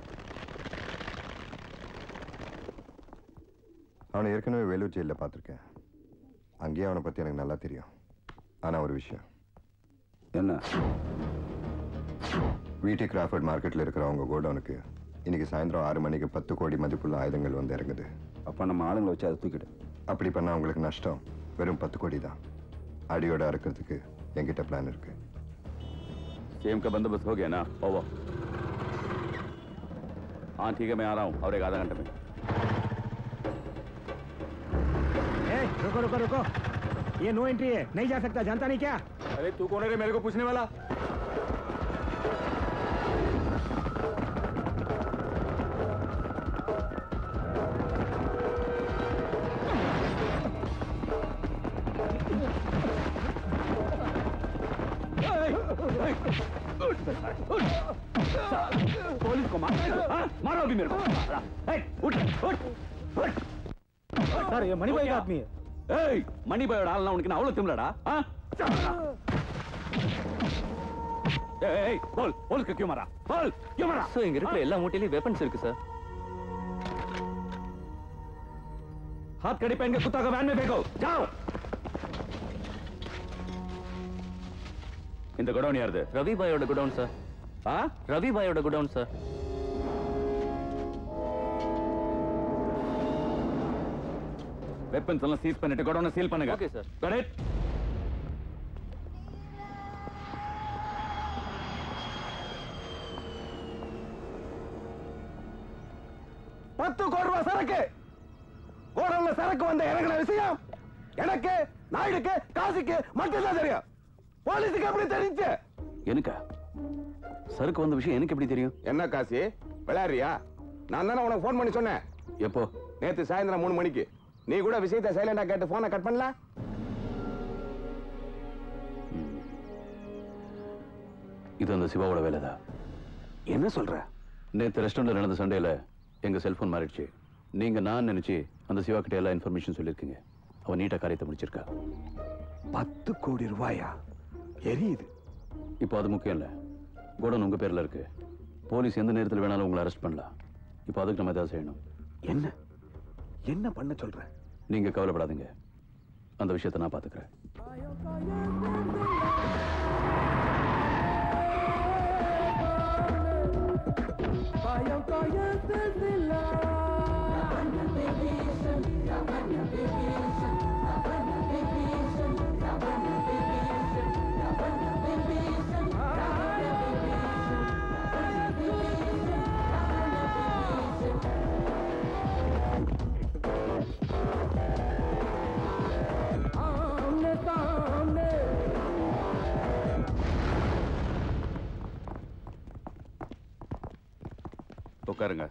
அவனை ஏற்கனவே வேலூர் ஜெயிலில் பார்த்துருக்கேன் அங்கேயே அவனை பற்றி எனக்கு நல்லா தெரியும் ஆனால் ஒரு விஷயம் என்ன விடி கிராஃபர்ட் மார்க்கெட்டில் இருக்கிற அவங்க கோடவுனுக்கு இன்னைக்கு சாயந்தரம் ஆறு மணிக்கு பத்து கோடி மதிப்புள்ள ஆயுதங்கள் வந்து இறங்குது அப்போ நம்ம ஆளுங்களை வச்சு அதை தூக்கிடு அப்படி பண்ணால் அவங்களுக்கு நஷ்டம் வெறும் பத்து கோடி தான் அடியோட அறுக்கிறதுக்கு என்கிட்ட பிளான் இருக்கு सेम का बंदोबस्त हो गया ना ओवर हाँ ठीक है मैं आ रहा हूँ और एक आधा घंटे में ஏய் ருக்கோ ருக்கோ ருக்கோ ये नो एंट्री है नहीं जा सकता जानता नहीं क्या अरे तू कौन है रे मेरे को पूछने वाला पुलिस को मार हाँ? मारो अभी मेरे को ए, उठ उठ उठ सर ये मणि भाई का आदमी है ஏய் மணி பாயோட ஆள்னா உனக்கு நான் அவ்வளவு திமிலடா ஆ? ஏய், ஏய் போல் போலுக்கு கியூ மாரா போல் கியூ மாரா சார் இங்க இருக்கிற எல்லா மூட்டையிலயும் வெப்பன்ஸ் இருக்கு சார் हाथ कड़ी पहन के कुत्ता को वैन में फेंको जाओ இந்த குடோன் யாருது ரவி பாயோட குடவுன் சார் ஆ ரவி பாயோட குடவுன் சார் வெப்பன்ஸ் எல்லாம் சீஸ் பண்ணிட்டு குடோனை சீல் பண்ணுங்க ஓகே சார் Got it? பத்து கோடி ரூபாய் சரக்கு கோடவுன்ல சரக்கு வந்த இறங்கின விஷயம் எனக்கு நாயுடுக்கு காசிக்கு மட்டும்தான் தெரியும் போலீஸுக்கு எப்படி தெரிஞ்சு எனக்கா சருக்கு வந்த விஷயம் எனக்கு எப்படி தெரியும் என்ன காசி விளையாடுறியா நான் தானே உனக்கு ஃபோன் பண்ணி சொன்னேன் எப்போ நேத்து சாயந்தரம் மூணு மணிக்கு நீ கூட விஷயத்தை சைலண்டா கேட்டு போனை கட் பண்ணல இது அந்த சிவாவோட வேலைதான் என்ன சொல்ற நேற்று ரெஸ்டாரண்ட்ல நடந்த சண்டையில எங்க செல்போன் மாறிடுச்சு நீங்க நான் நினைச்சு அந்த சிவா கிட்ட எல்லா இன்ஃபர்மேஷன் சொல்லியிருக்கீங்க அவன் நீட்டா காரியத்தை முடிச்சிருக்கா பத்து கோடி ரூபாயா எரியுது இப்போ அது முக்கியம் இல்ல கோடன் உங்க பேர்ல இருக்கு போலீஸ் எந்த நேரத்தில் வேணாலும் உங்களை அரெஸ்ட் பண்ணலாம் இப்போ அதுக்கு நம்ம ஏதாவது செய்யணும் என்ன என்ன பண்ண சொல்ற நீங்க கவலைப்படாதீங்க அந்த விஷயத்தை நான் பாத்துக்கிறேன் உட்காருங்க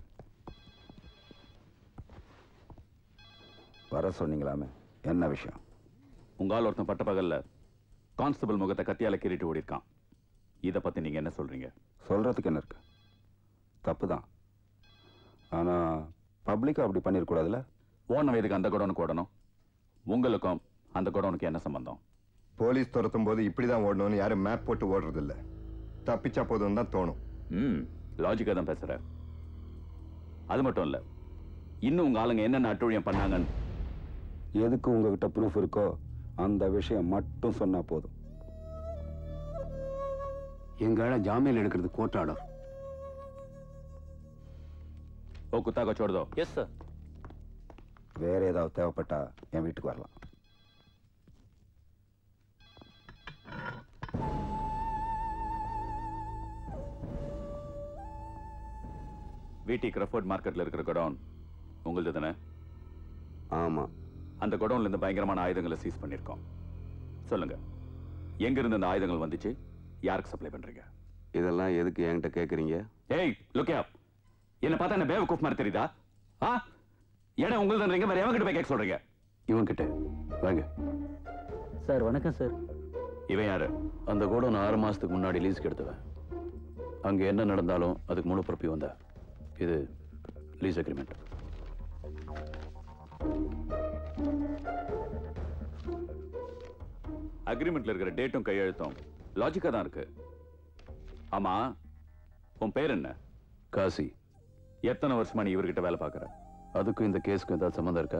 வர சொன்னீங்களாமே என்ன விஷயம் உங்க ஆள் ஒருத்தன் பட்ட பகல்ல கான்ஸ்டபிள் முகத்தை கத்தியால கீறிட்டு ஓடி இருக்கான் இத பத்தி நீங்க என்ன சொல்றீங்க சொல்றதுக்கு என்ன இருக்கு தப்பு தான் ஆனா பப்ளிக்கா அப்படி பண்ணிருக்கூடாதுல்ல ஓன வயதுக்கு அந்த குடோனுக்கு ஓடணும் உங்களுக்கும் அந்த குடோனுக்கு என்ன சம்பந்தம் போலீஸ் துரத்தும் போது இப்படிதான் ஓடணும்னு யாரும் மேப் போட்டு ஓடுறது இல்ல தப்பிச்சா போதும் தான் தோணும் ம் லாஜிக்கா தான் பேசுற அது மட்டும் இல்ல இன்னும் உங்க ஆளுங்க என்னென்ன அட்டுழியம் பண்ணாங்கன்னு எதுக்கு உங்ககிட்ட ப்ரூஃப் இருக்கோ அந்த விஷயம் மட்டும் சொன்னா போதும் எங்கால ஜாமீன் எடுக்கிறது கோர்ட் ஆர்டர் ஓ குத்தா को छोड़ दो எஸ் சார் வேற ஏதாவது தேவைப்பட்டா என் வீட்டுக்கு வரலாம் வீட்டி கிரஃபோர்ட் மார்க்கெட்ல இருக்கிற குடோன் உங்களுது தானே ஆமா அந்த குடோன்ல இருந்து பயங்கரமான ஆயுதங்களை சீஸ் பண்ணிருக்கோம் சொல்லுங்க எங்க இருந்து அந்த ஆயுதங்கள் வந்துச்சு யாருக்கு சப்ளை பண்றீங்க இதெல்லாம் எதுக்கு என்கிட்ட கேக்குறீங்க ஏய் லுக்கியா என்ன பார்த்தா என்ன பேவ மாதிரி தெரியுதா ஆ இடம் உங்களுதுன்றீங்க வேற எவன் கிட்ட போய் கேட்க சொல்றீங்க இவன் கிட்ட வாங்க சார் வணக்கம் சார் இவன் யாரு அந்த கோடவுன் ஆறு மாசத்துக்கு முன்னாடி லீஸ்க்கு எடுத்தவன் அங்க என்ன நடந்தாலும் அதுக்கு முழு பொறுப்பி வந்தா இது லீஸ் அக்ரிமெண்ட் அக்ரிமெண்ட்ல இருக்கிற டேட்டும் கையெழுத்தும் லாஜிக்கா தான் இருக்கு ஆமா உன் பேர் என்ன காசி எத்தனை வருஷமா நீ இவர்கிட்ட வேலை பார்க்கற அதுக்கும் இந்த கேஸுக்கும் ஏதாவது சம்மந்தம் இருக்கா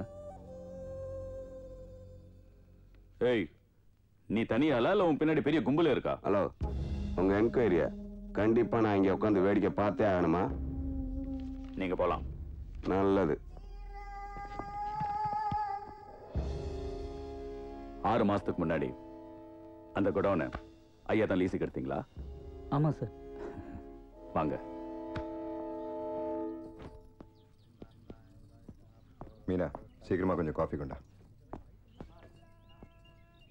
ஏய் நீ தனியால இல்ல உன் பின்னாடி பெரிய கும்பல இருக்கா ஹலோ உங்க என்கொயரிய கண்டிப்பா நான் இங்க உட்காந்து வேடிக்கை பார்த்தே ஆகணுமா நீங்க போலாம் நல்லது ஆறு மாசத்துக்கு முன்னாடி அந்த குடோனை ஐயா தான் லீஸுக்கு எடுத்தீங்களா ஆமா சார் வாங்க மீனா சீக்கிரமா கொஞ்சம் காஃபி கொண்டா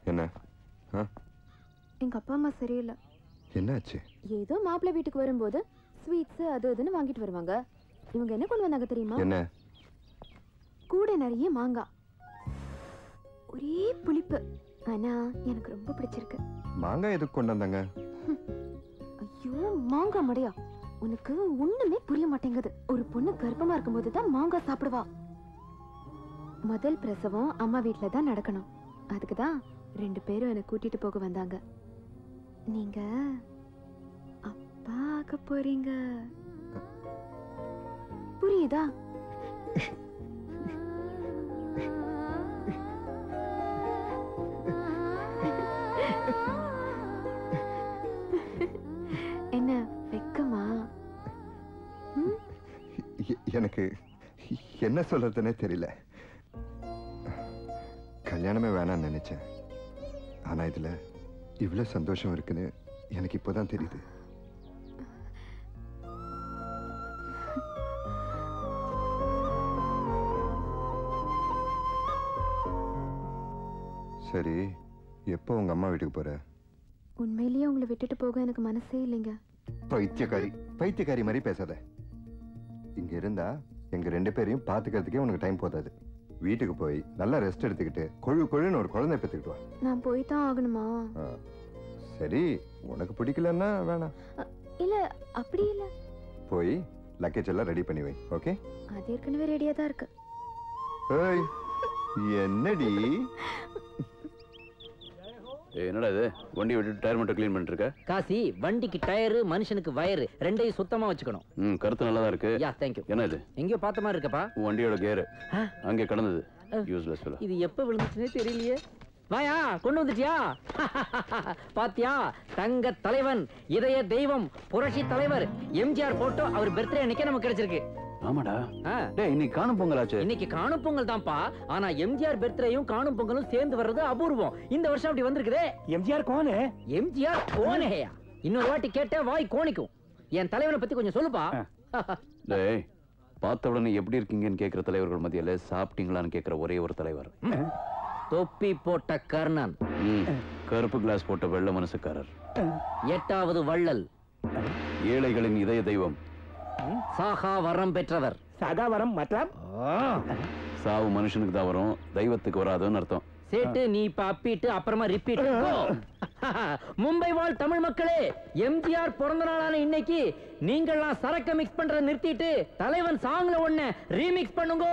என்ன ஆ? எங்க அப்பா அம்மா சரியில்லை என்னாச்சு ஏதோ மாப்பிள்ளை வீட்டுக்கு வரும்போது ஸ்வீட்ஸ் அது இதுன்னு வாங்கிட்டு வருவாங்க இவங்க என்ன கொண்டு வந்தாங்க தெரியுமா என்ன கூட நிறைய மாங்காய் ஒரே புளிப்பு ஆனா எனக்கு ரொம்ப பிடிச்சிருக்கு மாங்காய் எதுக்கு கொண்டு வந்தாங்க ஐயோ மாங்காய் மடையா உனக்கு ஒண்ணுமே புரிய மாட்டேங்குது ஒரு பொண்ணு கர்ப்பமா இருக்கும்போது தான் மாங்காய் சாப்பிடுவா முதல் பிரசவம் அம்மா வீட்ல தான் நடக்கணும் அதுக்கு தான் ரெண்டு பேரும் என்னை கூட்டிட்டு போக வந்தாங்க நீங்க அப்பா ஆக போறீங்க புரியுதா என்ன வெக்கமா எ- எனக்கு என்ன சொல்றதுன்னே தெரியல கல்யாணமே வேணாம்னு நினைச்சேன் ஆனா இதுல இவ்வளவு சந்தோஷம் இருக்குன்னு எனக்கு இப்போதான் தெரியுது சரி எப்போ உங்க அம்மா வீட்டுக்கு போற உண்மையிலேயே உங்களை விட்டுட்டு போக எனக்கு மனசே இல்லைங்க பைத்தியக்காரி பைத்தியக்காரி மாதிரி பேசாத இங்க இருந்தா எங்க ரெண்டு பேரையும் பாத்துக்கிறதுக்கே உனக்கு டைம் போதாது வீட்டுக்கு போய் நல்லா ரெஸ்ட் எடுத்துக்கிட்டு கொழு கொழுன்னு ஒரு குழந்தை பெற்றுக்கிட்டு வா நான் போய் தான் ஆகணுமா ஆ. சரி உனக்கு பிடிக்கலன்னா வேணாம் இல்ல அப்படி இல்ல போய் லக்கேஜ் எல்லாம் ரெடி பண்ணி வை ஓகே அது ஏற்கனவே ரெடியா தான் இருக்கு ஏய் என்னடி ஏய், என்னடா இது வண்டி விட்டுட்டு டயர் மட்டும் க்ளீன் பண்ணிட்டு இருக்க காசி வண்டிக்கு டயரு மனுஷனுக்கு வயரு ரெண்டையும் சுத்தமா வச்சுக்கணும் ம் கருத்து நல்லா தான் இருக்கு யா தேங்க்யூ என்ன இது எங்கேயோ பார்த்த மாதிரி இருக்கப்பா உன் வண்டியோட கேரு அங்கே கடந்தது யூஸ்லெஸ் ஃபெலோ இது எப்ப விழுந்துச்சுனே தெரியலையே வாயா கொண்டு வந்துட்டியா பாத்தியா தங்க தலைவன் இதய தெய்வம் புரட்சி தலைவர் எம்ஜிஆர் போட்டோ அவர் பர்த்டே அன்னைக்கே நமக்கு கிடைச்சிருக்கு ஆமாடா டேய் இன்னைக்கு காணும் பொங்கலாச்சு இன்னைக்கு காணும் பொங்கல் தான்ப்பா ஆனா எம்ஜிஆர் பர்த்டேயும் காணும் பொங்கலும் சேர்ந்து வர்றது அபூர்வம் இந்த வருஷம் அப்படி வந்திருக்குதே எம்ஜிஆர் கோனே எம்ஜிஆர் கோனேயா இன்னொரு வாட்டி கேட்ட வாய் கோணிக்கும் என் தலைவனை பத்தி கொஞ்சம் சொல்லுப்பா டேய் பார்த்த உடனே எப்படி இருக்கீங்கன்னு கேட்குற தலைவர்கள் மத்தியில சாப்பிட்டீங்களான்னு கேட்குற ஒரே ஒரு தலைவர் தொப்பி போட்ட கர்ணன் ம் கருப்பு கிளாஸ் போட்ட வெள்ள மனசுக்காரர் எட்டாவது வள்ளல் ஏழைகளின் இதய தெய்வம் சாகா வரம் பெற்றவர் சாகா வரம் மற்றும் சாவு மனுஷனுக்கு தான் வரும் தெய்வத்துக்கு வராதுன்னு அர்த்தம் சேட்டு நீ இப்ப அப்பிட்டு அப்புறமா ரிப்பீட் மும்பை வாழ் தமிழ் மக்களே எம்ஜிஆர் பிறந்த நாளான இன்னைக்கு நீங்கள்லாம் சரக்க மிக்ஸ் பண்றத நிறுத்திட்டு தலைவன் சாங்ல ஒண்ணு ரீமிக்ஸ் பண்ணுங்க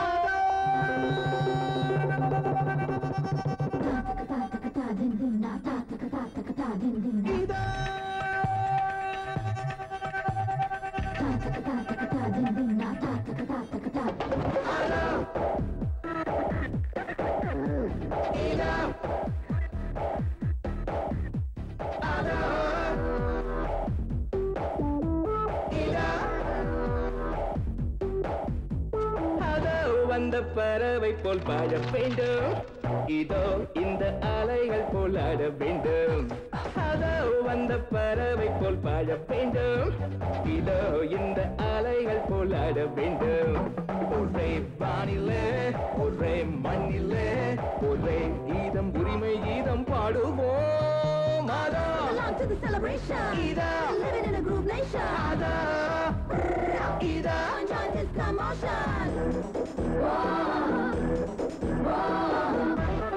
அதோ வந்த பறவை போல் பாட வேண்டும் இதோ இந்த அலைகள் போல் ஆட வேண்டும் அதோ வந்த பறவை போல் பாட வேண்டும் இதோ இந்த அலைகள் போல் ஆட வேண்டும் ஒரே வானிலே ஒரே மண்ணிலே ஒரே கீதம் உரிமை கீதம் பாடுவோம் அதோ to the celebration. இதோ Living in a groove nation. அதோ இதோ Join this commotion. Whoa. Whoa.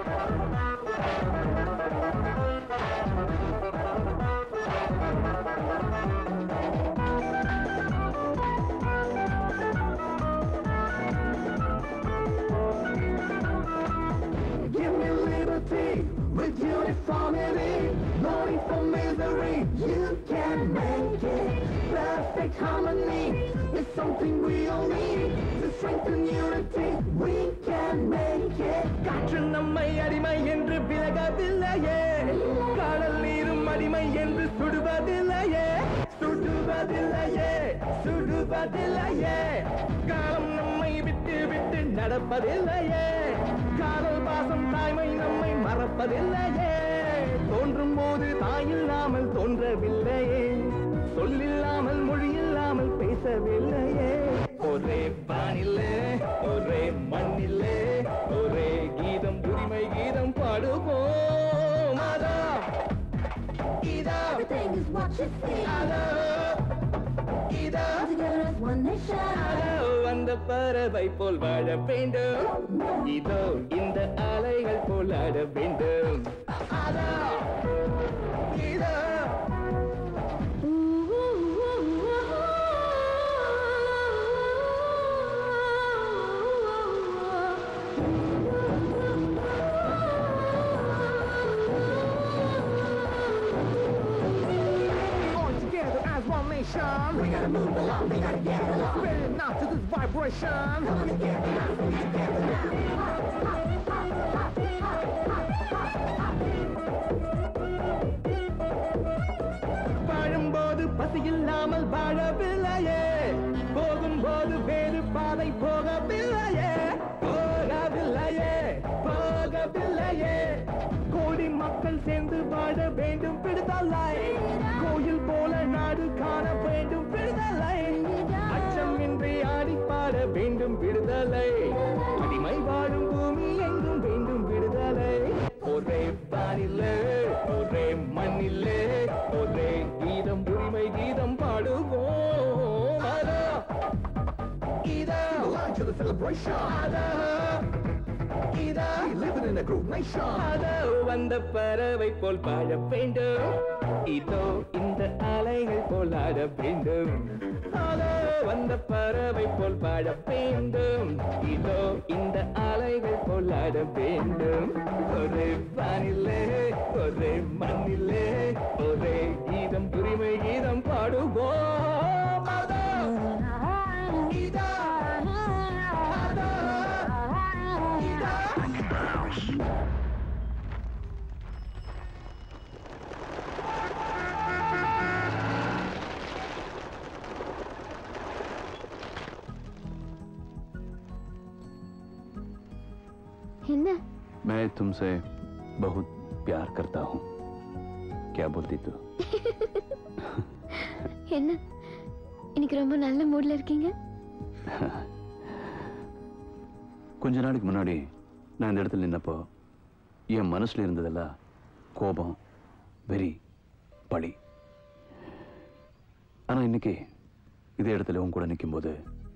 Give me liberty with uniformity, no need for misery. You can make it. Perfect harmony is something we all need to strengthen unity. We can make it. காற்று நம்மை அடிமை என்று விலகதில்லையே கடல் நீரும் அடிமை என்று சுடுவதில்லையே சுடுவதில்லையே சுடுவதில்லையே காலம் நம்மை விட்டு விட்டு நடப்பதில்லையே காதல் பாசம் தாய்மை நம்மை மறப்பதில்லையே தோன்றும் போது தாயில்லாமல் தோன்றவில்லையே சொல்லில்லாமல் மொழியில்லாமல் பேசவில்லையே ஒரே வானிலே ஒரே மண்ணிலே ஒரே கீதம் உரிமை கீதம் பாடுவோம் you see? Together as one nation. அதோ அந்த பறவை போல் வாழ வேண்டும் இதோ இந்த அலைகள் போல் ஆட வேண்டும் அதோ இதோ All together as one nation. We gotta move along, we gotta get along. Ready now to this vibration. Come on and get down, we together வாழும்போது பசி இல்லாமல் வாழவில்லையே போகும்போது வேறு பாதை போகவில்லையே போகவில்லையே போகவில்லையே கோடி மக்கள் சேர்ந்து வாழ வேண்டும் விடுதலை கோயில் போல நாடு காண வேண்டும் விடுதலை அச்சம் இன்றி ஆடி பாட வேண்டும் விடுதலை அடிமை வாழும் பூமி எங்கும் வேண்டும் விடுதலை ஒரே பாரிலே ஒரே மண்ணிலே ஒரே கீதம் உரிமை கீதம் பாடுவோம் அதோ இதோ to the celebration. அதோ இதோ We living in a groove nation. அதோ வந்த பறவை போல் வாழ வேண்டும் இதோ இந்த அலைகள் போல் ஆட வேண்டும் அதோ வந்த பறவை போல் வாழ வேண்டும் இதோ இந்த அலைகள் போல் ஆட வேண்டும் ஒரே வானிலே ஒரே மண்ணிலே ஒரே கீதம் உரிமை கீதம் பாடுவோம் அதோ இதோ அதோ இதோ என்ன मैं तुमसे बहुत प्यार करता हूँ क्या बोलती तू என்ன இன்னைக்கு ரொம்ப நல்ல மூட்ல இருக்கீங்க கொஞ்ச நாளைக்கு முன்னாடி நான் இந்த இடத்துல நின்னப்போ என் மனசுல இருந்ததெல்லாம் கோபம் வெறி பழி ஆனா இன்னைக்கு இதே இடத்துல உன் கூட நிக்கும்போது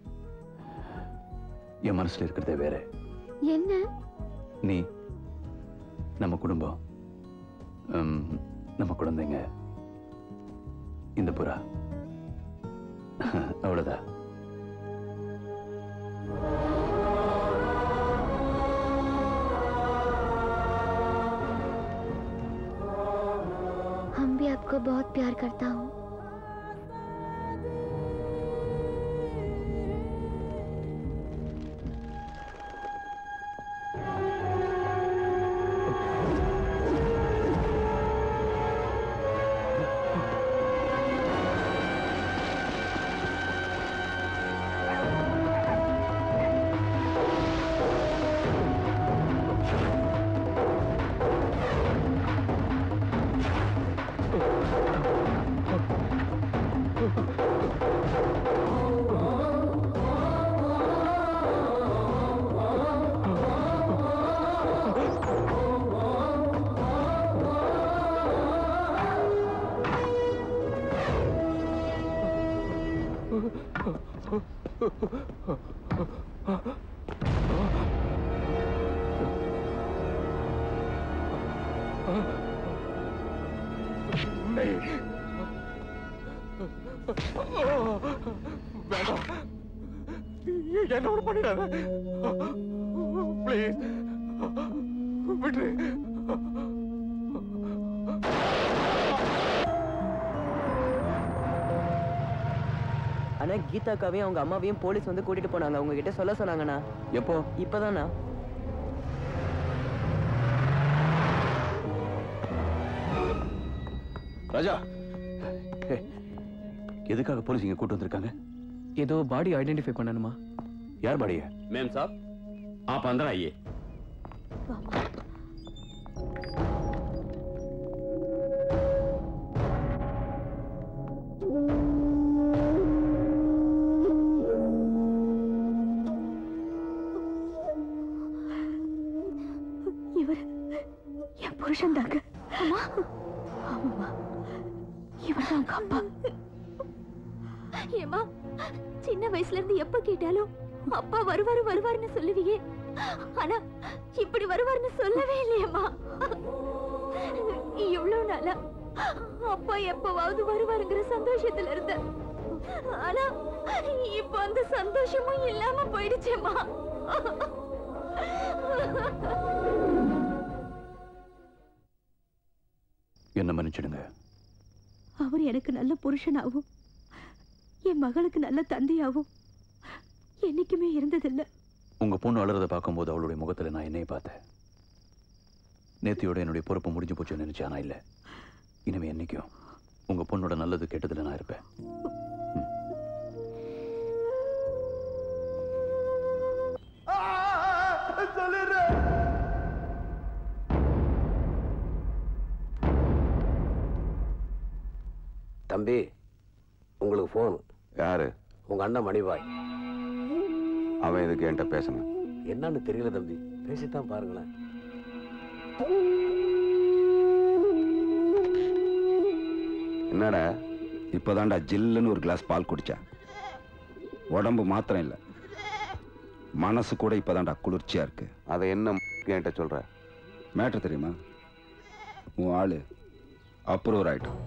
என் மனசுல இருக்கிறதே வேற என்ன நீ நம்ம குடும்பம் ஹம், நம்ம குழந்தைங்க இந்த புறா அவ்வளவுதான் हम भी आपको बहुत प्यार करता हूँ வேண்டாம் என்னோட பண்ணிடாத ப்ளீஸ் விட்டுரு ஆனா கீதாக்காவையும் அவங்க அம்மாவையும் போலீஸ் வந்து கூட்டிட்டு போனாங்க அவங்க கிட்ட சொல்ல சொன்னாங்கண்ணா எப்போ இப்பதானா ராஜா ஏய், எதுக்காக போலீஸ் இங்க கூட்டு வந்திருக்காங்க ஏதோ பாடி ஐடென்டிஃபை பண்ணணுமா யார் பாடிய मैम साहब आप अंदर आइए இவர் என் புருஷன் தாங்க ஆமாம்மா இவர்தான் உங்க அப்பா ஏமா சின்ன வயசுல இருந்து எப்ப கேட்டாலும் அப்பா வருவாரு வருவாருன்னு சொல்லுவீங்க ஆனா இப்படி வருவாருன்னு சொல்லவே இல்லையம்மா இவ்வளவு நாளா அப்பா எப்பவாவது வருவாருங்கிற சந்தோஷத்துல இருந்த ஆனா இப்ப அந்த சந்தோஷமும் இல்லாம போயிடுச்சேம்மா என்ன மன்னிச்சிடுங்க அவர் எனக்கு நல்ல புருஷனாவும் என் மகளுக்கு நல்ல தந்தையாவும் என்னைக்குமே இருந்ததில்ல உங்க பொண்ணு அழுறதை பார்க்கும்போது அவளுடைய முகத்துல நான் என்னைய பார்த்தேன் நேத்தியோட என்னுடைய பொறுப்பு முடிஞ்சு போச்சுன்னு நினைச்சேன் ஆனா இல்ல இனிமே என்னைக்கும் உங்க பொண்ணோட நல்லது கெட்டதுல நான் இருப்பேன் தம்பி உங்களுக்கு ஃபோன் யாரு உங்க அண்ணன் மணிபாய் அவன் இதுக்கு என்கிட்ட பேசணும் என்னன்னு தெரியல தம்பி பேசித்தான் பாருங்களேன் என்னடா இப்போதான்டா ஜில்லுன்னு ஒரு கிளாஸ் பால் குடிச்சேன் உடம்பு மாத்திரம் இல்லை மனசு கூட இப்போதான்டா குளிர்ச்சியா இருக்கு அதை என்ன என்கிட்ட சொல்ற மேட்ரு தெரியுமா உன் ஆளு அப்ரூவர் ஆயிட்டான்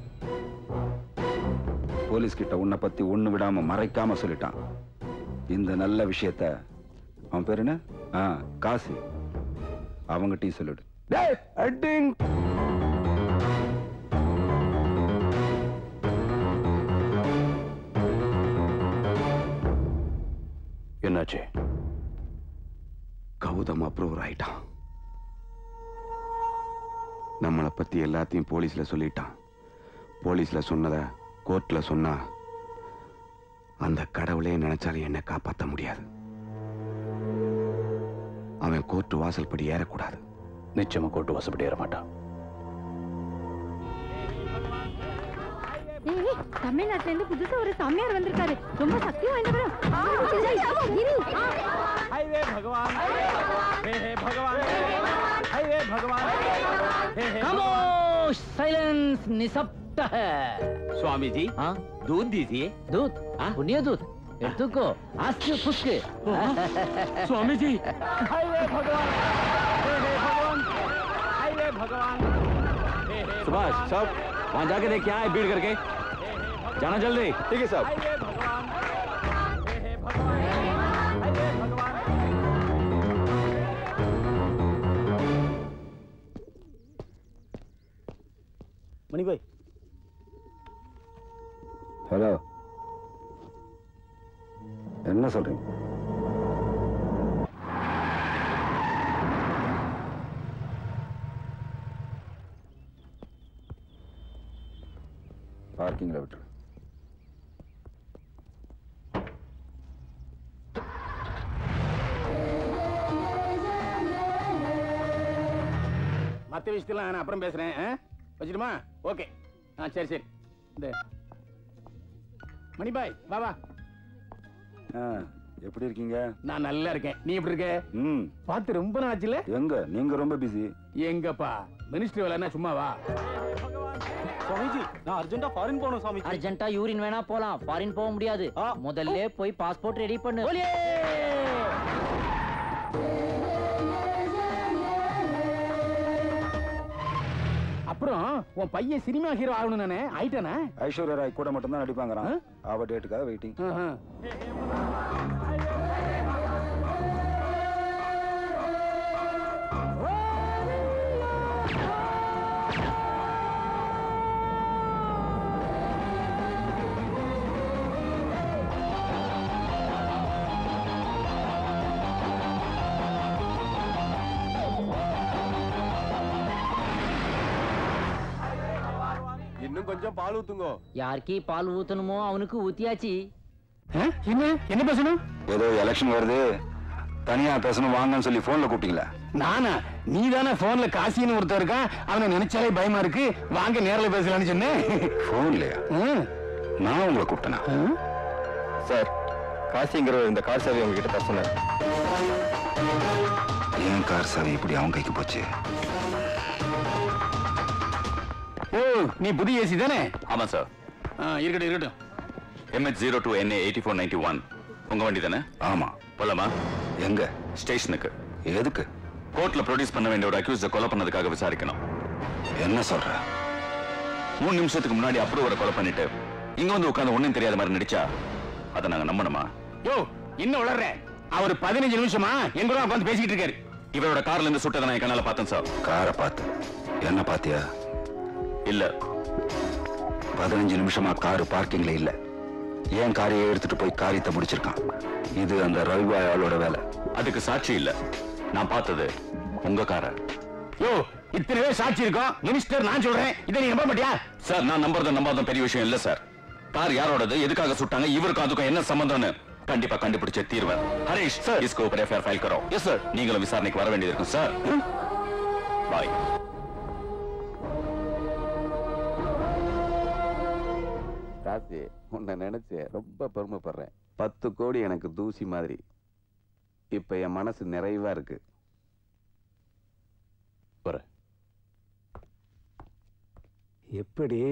போலீஸ் கிட்ட உன்னை பத்தி ஒண்ணு விடாம மறைக்காம சொல்லிட்டான் இந்த நல்ல விஷயத்த அவன் பேர் என்ன ஆ காசி அவங்ககிட்டயும் சொல்லிடு டேய் அட்டிங் என்னாச்சு கௌதம் அப்ரூவர் ஆயிட்டான் நம்மளை பத்தி எல்லாத்தையும் போலீஸ்ல சொல்லிட்டான் போலீஸ்ல சொன்னதை கோர்ட்ல சொன்னா அந்த கடவுளே நினைச்சாலும் என்ன காப்பாற்ற முடியாது அவன் கோர்ட் வாசல் படி ஏறக்கூடாது நிச்சயமா கோர்ட்டு வாசப்படி ஏற மாட்டான் ஏய் தமிழ்நாட்டுல இருந்து புதுசா ஒரு சாமியார் வந்திருக்காரு ரொம்ப சக்தி வாய்ந்தவர் இரு हाय भगवान हे हे भगवान हाय भगवान हे हे खामोश साइलेंस निशब्द है स्वामी जी हाँ दूध दीजिए दूध पुण्य दूध तुमको आस्ते फुसके स्वामी जी हाय भगवान हे हे भगवान हाय भगवान हे हे सुभाष सब वहां जाके देख क्या है भीड़ करके जाना जल्दी ठीक है साहब हाय भगवान हे हे भगवान हाय भगवान மணிபாய் ஹலோ என்ன சொல்றீங்க பார்க்கிங்ல விட்டுரு மத்த விஷயத்தெல்லாம் நான் அப்புறம் பேசுறேன் ஆ? வச்சிடுமா ஓகே ஆ சரி சரி இந்த மணிபாய் வா வா ஆ, எப்படி இருக்கீங்க நான் நல்லா இருக்கேன் நீ எப்படி இருக்க ம் பார்த்து ரொம்ப நாள் ஆச்சுல எங்க நீங்க ரொம்ப பிஸி எங்கப்பா மினிஸ்டர் வேலைன்னா சும்மா வா சுவாமிஜி நான் அர்ஜென்ட்டா ஃபாரின் போகணும் சுவாமி அர்ஜென்ட்டா யூரின் வேணா போலாம் ஃபாரின் போக முடியாது முதல்ல போய் பாஸ்போர்ட் ரெடி பண்ணு அப்புறம் உன் பையன் சினிமா ஹீரோ ஆகணும் நானே ஆயிட்டானே ஐஸ்வர்யா ராய் கூட மட்டும் தான் நடிப்பாங்கறான் அவ டேட்டுக்காக வெயிட்டிங் இன்னும் கொஞ்சம் பால் ஊத்துங்கோ யாருக்கு பால் ஊத்தணுமோ அவனுக்கு ஊத்தியாச்சு என்ன என்ன பேசணும் ஏதோ எலெக்ஷன் வருது தனியா பேசணும் வாங்கன்னு சொல்லி போன்ல கூப்பிட்டீங்களா நானா நீ தானே போன்ல காசின்னு ஒருத்தர் இருக்கான் அவனை நினைச்சாலே பயமா இருக்கு வாங்க நேர்ல பேசலாம்னு சொன்னேன் போன்லயா நான் உங்களை கூப்பிட்டேனா சார் காசிங்கிற இந்த கார் சேவை உங்ககிட்ட தர சொன்னார் என் கார் சாவி இப்படி அவன் கைக்கு போச்சு ஓ நீ புதிய ஏசி தானே ஆமா சார் இருக்கட்டும் இருக்கட்டும் MH zero two NA eighty four ninety one உங்க வண்டி தானே ஆமா போலாமா எங்க ஸ்டேஷனுக்கு எதுக்கு கோர்ட்ல ப்ரொடியூஸ் பண்ண வேண்டிய ஒரு அக்யூஸ கொலை பண்ணதுக்காக விசாரிக்கணும் என்ன சொல்ற மூணு நிமிஷத்துக்கு முன்னாடி அப்ரூவரை கொலை பண்ணிட்டு இங்க வந்து உட்கார்ந்து ஒண்ணும் தெரியாத மாதிரி நடிச்சா அதை நாங்க நம்பணுமா யோ இன்னும் வளர்ற அவர் பதினஞ்சு நிமிஷமா எங்க கூட உட்காந்து பேசிக்கிட்டு இருக்காரு இவரோட கார்ல இருந்து சுட்டதை நான் என் கண்ணால பார்த்தேன் சார் காரை பார்த்து என்ன பாத்தியா இல்ல பதினஞ்சு நிமிஷமா காரு பார்க்கிங்ல இல்ல ஏன் காரையே எடுத்துட்டு போய் காரியத்தை முடிச்சிருக்கான் இது அந்த ரவிபாய் ஆளோட வேலை அதுக்கு சாட்சி இல்ல நான் பார்த்தது உங்க காரை யோ இத்தனை பேர் சாட்சி இருக்கோம் மினிஸ்டர் நான் சொல்றேன் இதை நீ நம்ப மாட்டியா சார் நான் நம்புறது நம்பாத பெரிய விஷயம் இல்ல சார் கார் யாரோடது எதுக்காக சுட்டாங்க இவருக்கும் அதுக்கும் என்ன சம்பந்தம்னு கண்டிப்பா கண்டுபிடிச்ச தீர்வன் ஹரிஷ் சார் इसको ऊपर एफआईआर फाइल करो எஸ் சார் நீங்களும் விசாரணைக்கு வர வேண்டியது இருக்கும் சார் பாய் ராசி உன்னை நினைச்சு ரொம்ப பெருமைப்படுறேன் பத்து கோடி எனக்கு தூசி மாதிரி இப்ப என் மனசு நிறைவா இருக்கு எப்படி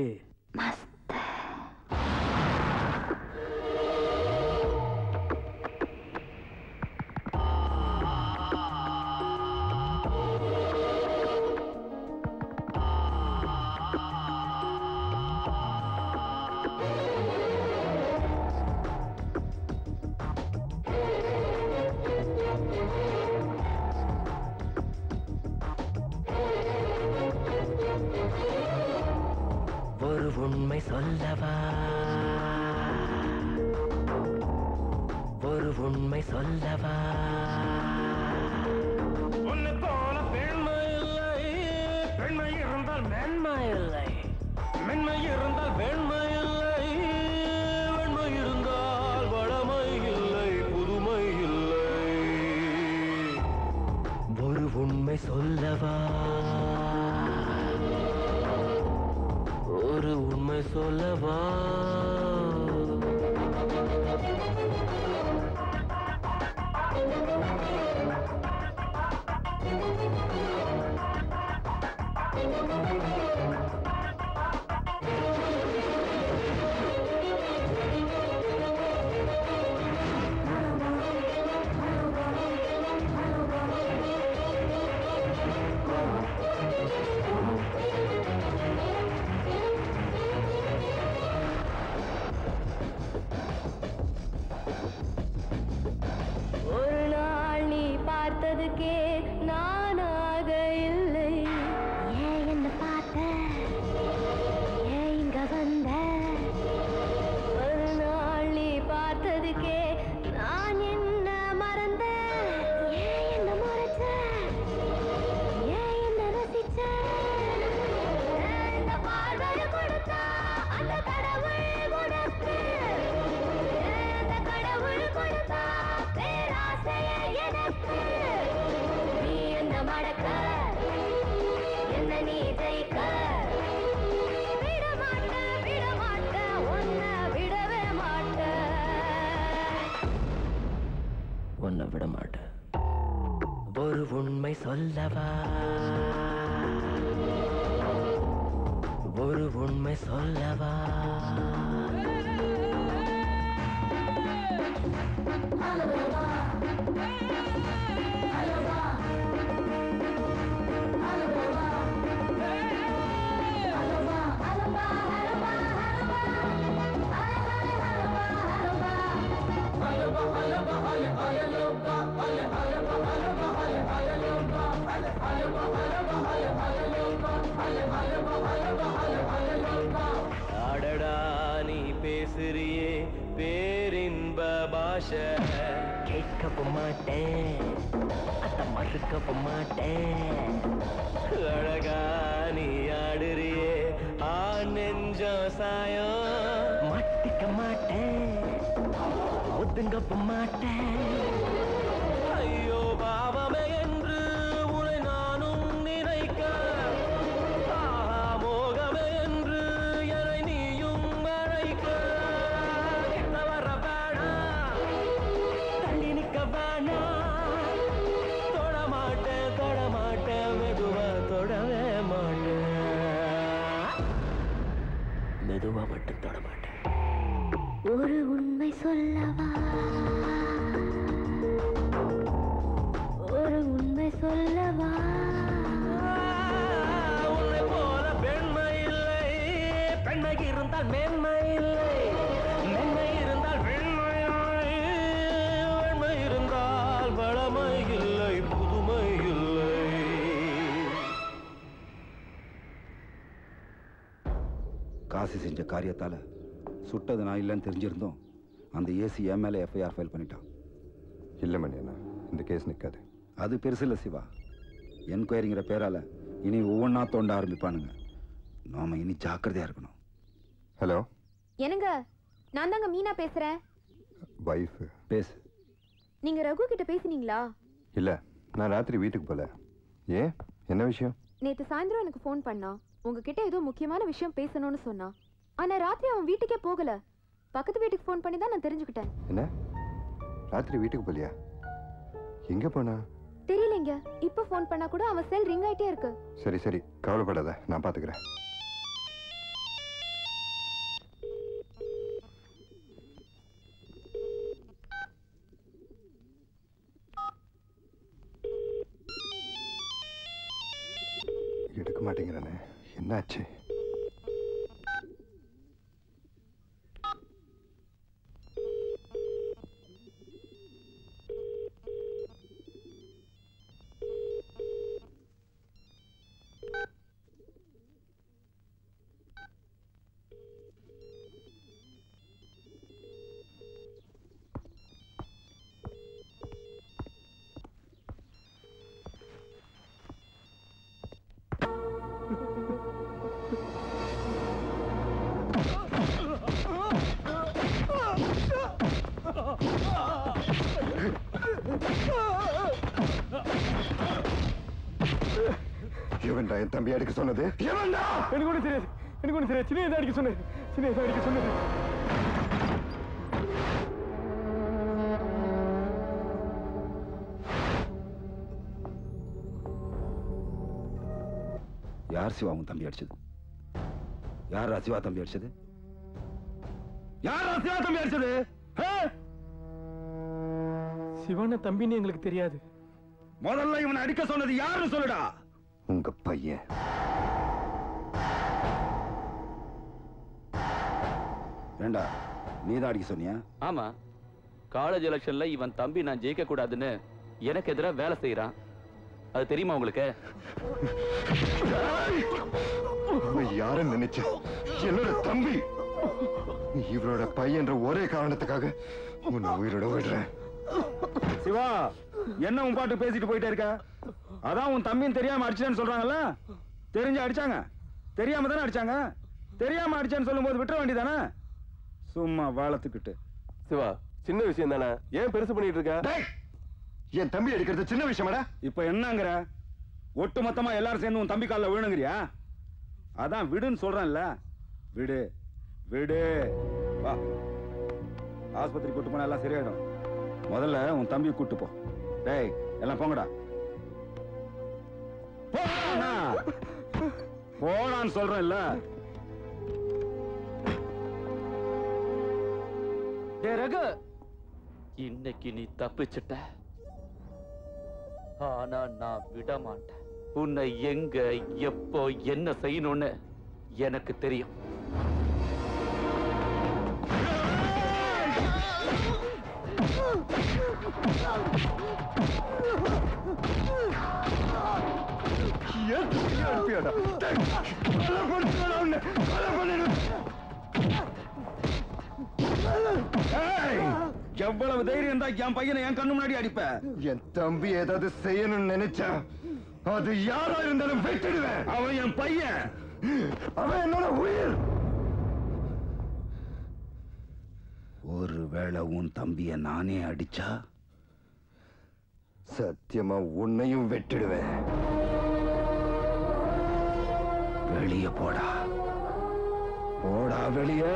ஒரு உண்மை சொல்லவா ஒரு உண்மை சொல்லவா உன்னை போல பெண்மை இல்லை பெண்மை இருந்தால் மென்மை இல்லை மென்மை இருந்தால் வெண்மை இல்லை வெண்மை இருந்தால் வளமை இல்லை புதுமை இல்லை ஒரு உண்மை சொல்லவா ஒரு உண்மை சொல்லவா ஒரு நாள் நீ பார்த்ததுக்கே நானாக இல்லை ஏன் என்ன பார்த்த ஏன் இங்க வந்த ஒரு நாள் நீ பார்த்ததுக்கே நான் என்ன மறந்த ஏன் என்ன மறைச்ச ஏன் என்ன ரசிச்ச ஏன் இந்த பார்வைய கொடுத்தா அந்த கடவுள் உனக்கு ஏன் இந்த கடவுள் கொடுத்தா பேராசைய எனக்கு நீ என்ன மடக்க என்ன நீ ஜெயிக்க விட மாட்ட விட மாட்ட உன்னை விடவே மாட்ட உன்னை விட மாட்டேன் ஒரு உண்மை சொல்லவா ஒரு உண்மை சொல்லவா அடடா நீ பேசுறியே பேரின்ப பாஷை கேட்கவும் மாட்டேன் அத மறுக்கவும் மாட்டேன் அழகா நீ ஆடுறியே ஆ நெஞ்சம் சாயம் மாட்டிக்க மாட்டேன் ஒதுங்கவும் மாட்டேன் ஐயோ பாவமே என்று உன்னை நானும் நினைக்க ஆஹா மோகமே என்று என்னை நீயும் அழைக்க கிட்ட வர வேணாம் தள்ளி நிக்க வேணாம் தொட மாட்டேன் தொட மாட்டேன் மெதுவா தொடவே மாட்டேன் மெதுவா மட்டும் தொட மாட்டேன் ஒரு உண்மை சொல்லவா ஒரு உண்மை சொல்லவா உன்னை போல பெண்மை இல்லை பெண்மை இருந்தால் மேன்மை இல்லை மென்மை இருந்தால் வெண்மை இல்லை வெண்மை இருந்தால் வளமை இல்லை புதுமை இல்லை காசி செஞ்ச காரியத்தால சுட்டது நான் இல்லைன்னு தெரிஞ்சிருந்தோம் அந்த ஏசி என் மேலே எஃப்ஐஆர் ஃபைல் பண்ணிட்டான் இல்லை மணி அண்ணா இந்த கேஸ் நிற்காது அது பெருசு இல்லை சிவா என்கொயரிங்கிற பேரால இனி ஒவ்வொன்றா தோண்ட ஆரம்பிப்பானுங்க நாம இனி ஜாக்கிரதையா இருக்கணும் ஹலோ என்னங்க நான் தாங்க மீனா பேசுறேன் வைஃப் பேசு நீங்க ரகு கிட்ட பேசுனீங்களா இல்லை நான் ராத்திரி வீட்டுக்கு போல ஏன் என்ன விஷயம் நேத்து சாயந்தரம் எனக்கு ஃபோன் பண்ணான் உங்ககிட்ட ஏதோ முக்கியமான விஷயம் பேசணும்னு சொன்னான் ஆனா ராத்திரி அவன் வீட்டுக்கே போகல பக்கத்து வீட்டுக்கு ஃபோன் பண்ணி தான் நான் தெரிஞ்சுக்கிட்டேன் என்ன ராத்திரி வீட்டுக்கு போலியா எங்கே போனா தெரியலைங்க இப்ப ஃபோன் பண்ணா கூட அவன் செல் ரிங் ஆயிட்டே இருக்கு சரி சரி கவலைப்படாத நான் பார்த்துக்கிறேன் எடுக்க மாட்டேங்கிறானே என்னாச்சு இவன்டா என் தம்பி அடிக்க சொன்னது இவன்டா எனக்கு ஒன்றும் தெரியாது எனக்கு ஒன்றும் தெரியாது சின்ன அடிக்க சொன்னது சின்ன அடிக்க சொன்னது யார் சிவா உன் தம்பி அடிச்சது யாரா சிவா தம்பி அடிச்சது யாரா சிவா தம்பி அடிச்சது சிவன தம்பின்னு எங்களுக்கு தெரியாது முதல்ல இவனை அடிக்க சொன்னது யாருன்னு சொல்லுடா உங்க பையன் ஏண்டா நீதான் அடிக்க சொன்னியா ஆமா காலேஜ் எலெக்ஷன்ல இவன் தம்பி நான் ஜெயிக்க கூடாதுன்னு எனக்கு எதிரா வேலை செய்யறான் அது தெரியுமா உங்களுக்கு அவன் யாருன்னு நினைச்ச என்னோட தம்பி இவரோட பையன்ற ஒரே காரணத்துக்காக உன்னை உயிரோட விடுறேன் சிவா என்ன உன் பாட்டு பேசிட்டு போயிட்டே இருக்க அதான் உன் தம்பின்னு தெரியாம அடிச்சேன்னு சொல்றாங்கல்ல தெரிஞ்சு அடிச்சாங்க தெரியாம தானே அடிச்சாங்க தெரியாம அடிச்சேன்னு சொல்லும்போது விட்டுற வேண்டியதானே சும்மா வாழத்துக்கிட்டு சிவா சின்ன விஷயம் தானே ஏன் பெருசு பண்ணிட்டு இருக்க என் தம்பி அடிக்கிறது சின்ன விஷயமாடா இப்ப என்னங்கிற ஒட்டு மொத்தமா எல்லாரும் சேர்ந்து உன் தம்பி காலில் விழுணுங்கிறியா அதான் விடுன்னு சொல்றேன்ல விடு விடு வா ஆஸ்பத்திரி கூட்டு போனா எல்லாம் சரியாயிடும் முதல்ல உன் தம்பியை கூட்டு போ டேய் எல்லாம் போங்கடா போடா போடான்னு சொல்றேன்ல டே ரகு இன்னைக்கு நீ தப்பிச்சிட்ட ஆனா நான் விட மாட்டேன் உன்னை எங்க எப்போ என்ன செய்யணும்னு எனக்கு தெரியும் எவ்வளவு தைரியம் தான் என் பையனை என் கண்ணு முன்னாடி அடிப்ப என் தம்பி ஏதாவது செய்யணும்னு நினைச்சா அது யாரா இருந்தாலும் வெட்டிடுவேன் அவன் என் பையன் அவன் என்னோட உயிர் ஒருவேளை உன் தம்பிய நானே அடிச்சா சத்தியமா உன்னையும் வெட்டிடுவேன் வெளிய போடா போடா வெளியே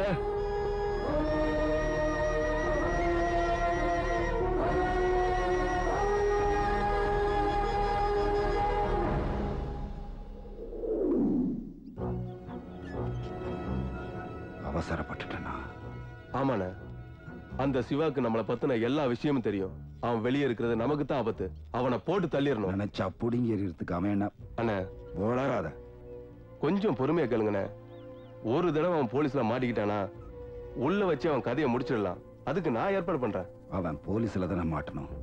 அவசரப்பட்டுட்டேனா ஆமாண்ணே அந்த சிவாக்கு நம்மளை பத்தின எல்லா விஷயமும் தெரியும் அவன் வெளியே இருக்கிறது நமக்கு தான் ஆபத்து அவனை போட்டு தள்ளிடணும் நினைச்சா புடுங்கி எறியறதுக்கு அவன் என்ன அண்ணே உளராத கொஞ்சம் பொறுமையா கேளுங்கண்ணே ஒரு தடவை அவன் போலீஸ்ல மாட்டிக்கிட்டானா உள்ள வச்சு அவன் கதையை முடிச்சிடலாம் அதுக்கு நான் ஏற்பாடு பண்றேன் அவன் போலீஸ்ல தானே மாட்டணும்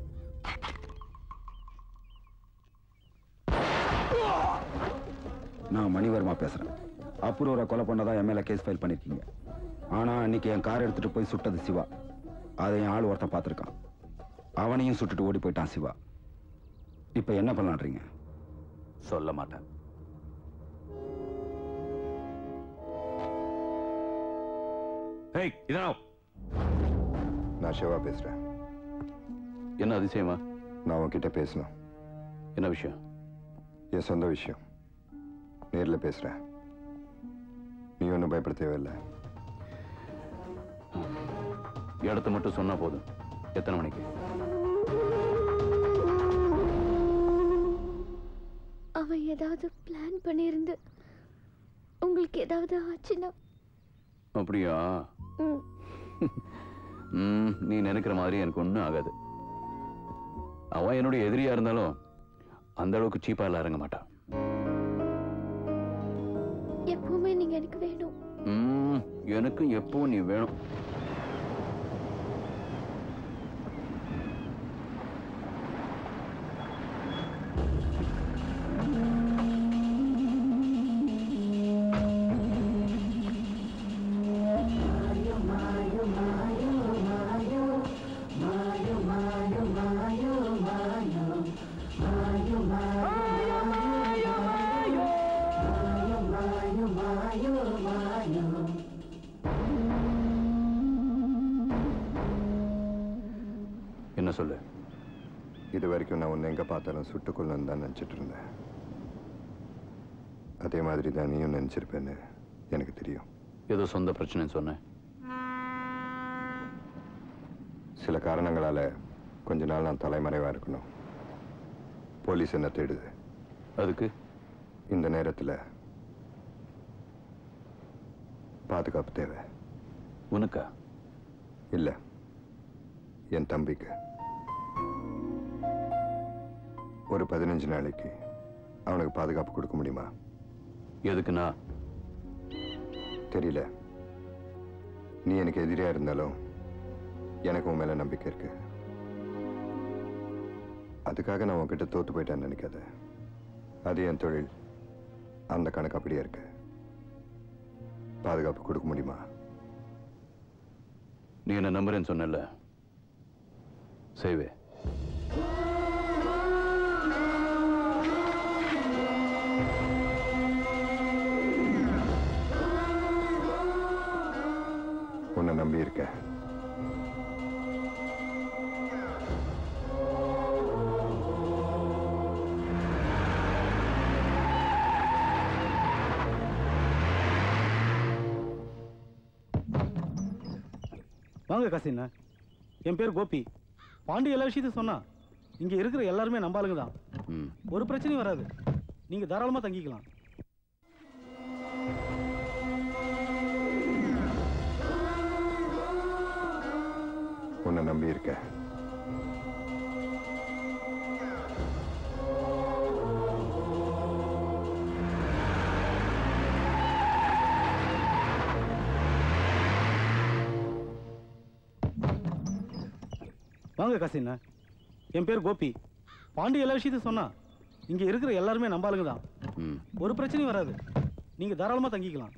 நான் மணிவர்மா பேசுறேன் அப்ரூவரை கொலை பண்ணதா என் மேல கேஸ் ஃபைல் பண்ணிருக்கீங்க ஆனா அன்னைக்கு என் கார் எடுத்துட்டு போய் சுட்டது சிவா அதை என் ஆள் ஒருத்தன் பார்த்துருக்கான் அவனையும் சுட்டுட்டு ஓடி போயிட்டான் சிவா இப்ப என்ன பண்ணலான்றீங்க சொல்ல மாட்டேன் ஏய் இதான் நான் சிவா பேசுறேன் என்ன அதிசயமா நான் உன்கிட்ட பேசணும் என்ன விஷயம் என் சொந்த விஷயம் நேர்ல பேசுறேன் நீ ஒன்றும் பயப்பட தேவையில்லை இடத்த மட்டும் சொன்னா போதும் எத்தனை மணிக்கு அவன் ஏதாவது பிளான் பண்ணியிருந்து உங்களுக்கு ஏதாவது ஆச்சுன்னா அப்படியா ம், ம், நீ நினைக்கிற மாதிரி எனக்கு ஒன்றும் ஆகாது அவன் என்னுடைய எதிரியா இருந்தாலும் அந்த அளவுக்கு சீப்பா எல்லாம் இறங்க மாட்டான் எப்பவுமே நீங்க எனக்கு வேணும் ம், எனக்கும் எப்பவும் நீ வேணும் என்ன சொல்லு இது வரைக்கும் நான் உன்னை எங்க பார்த்தாலும் சுட்டுக்கொள்ளணும் தான் நினைச்சிட்டு இருந்தேன் அதே மாதிரி தான் நீயும் நினைச்சிருப்பேன்னு எனக்கு தெரியும் ஏதோ சொந்த பிரச்சனைன்னு சொன்னேன் சில காரணங்களால கொஞ்ச நாள் நான் தலைமறைவா இருக்கணும் போலீஸ் என்ன தேடுது அதுக்கு இந்த நேரத்துல பாதுகாப்பு தேவை உனக்கா இல்ல என் தம்பிக்கு ஒரு பதினஞ்சு நாளைக்கு அவனுக்கு பாதுகாப்பு கொடுக்க முடியுமா எதுக்குண்ணா தெரியல நீ எனக்கு எதிரியா இருந்தாலும் எனக்கு உன் மேல நம்பிக்கை இருக்கு அதுக்காக நான் உன்கிட்ட தோத்து போயிட்டேன்னு நினைக்காத அது என் தொழில் அந்த கணக்கு அப்படியே இருக்கு பாதுகாப்பு கொடுக்க முடியுமா நீ என்ன நம்புறேன்னு சொன்னல செய்வே உன்னை நம்பி இருக்கேன் வாங்க கசின்னா என் பேர் கோபி பாண்டி எல்லா விஷயத்தையும் சொன்னா இங்க இருக்கிற எல்லாருமே நம்பாளுங்க தான் ம் ஒரு பிரச்சனையும் வராது நீங்க தாராளமா தங்கிக்கலாம் உன்னை நம்பி இருக்கேன் வாங்க கசின்னா என் பேர் கோபி பாண்டி எல்லா விஷயத்தையும் சொன்னா இங்க இருக்கிற எல்லாருமே நம்பாளுங்க தான் ம் ஒரு பிரச்சனையும் வராது நீங்க தாராளமா தங்கிக்கலாம்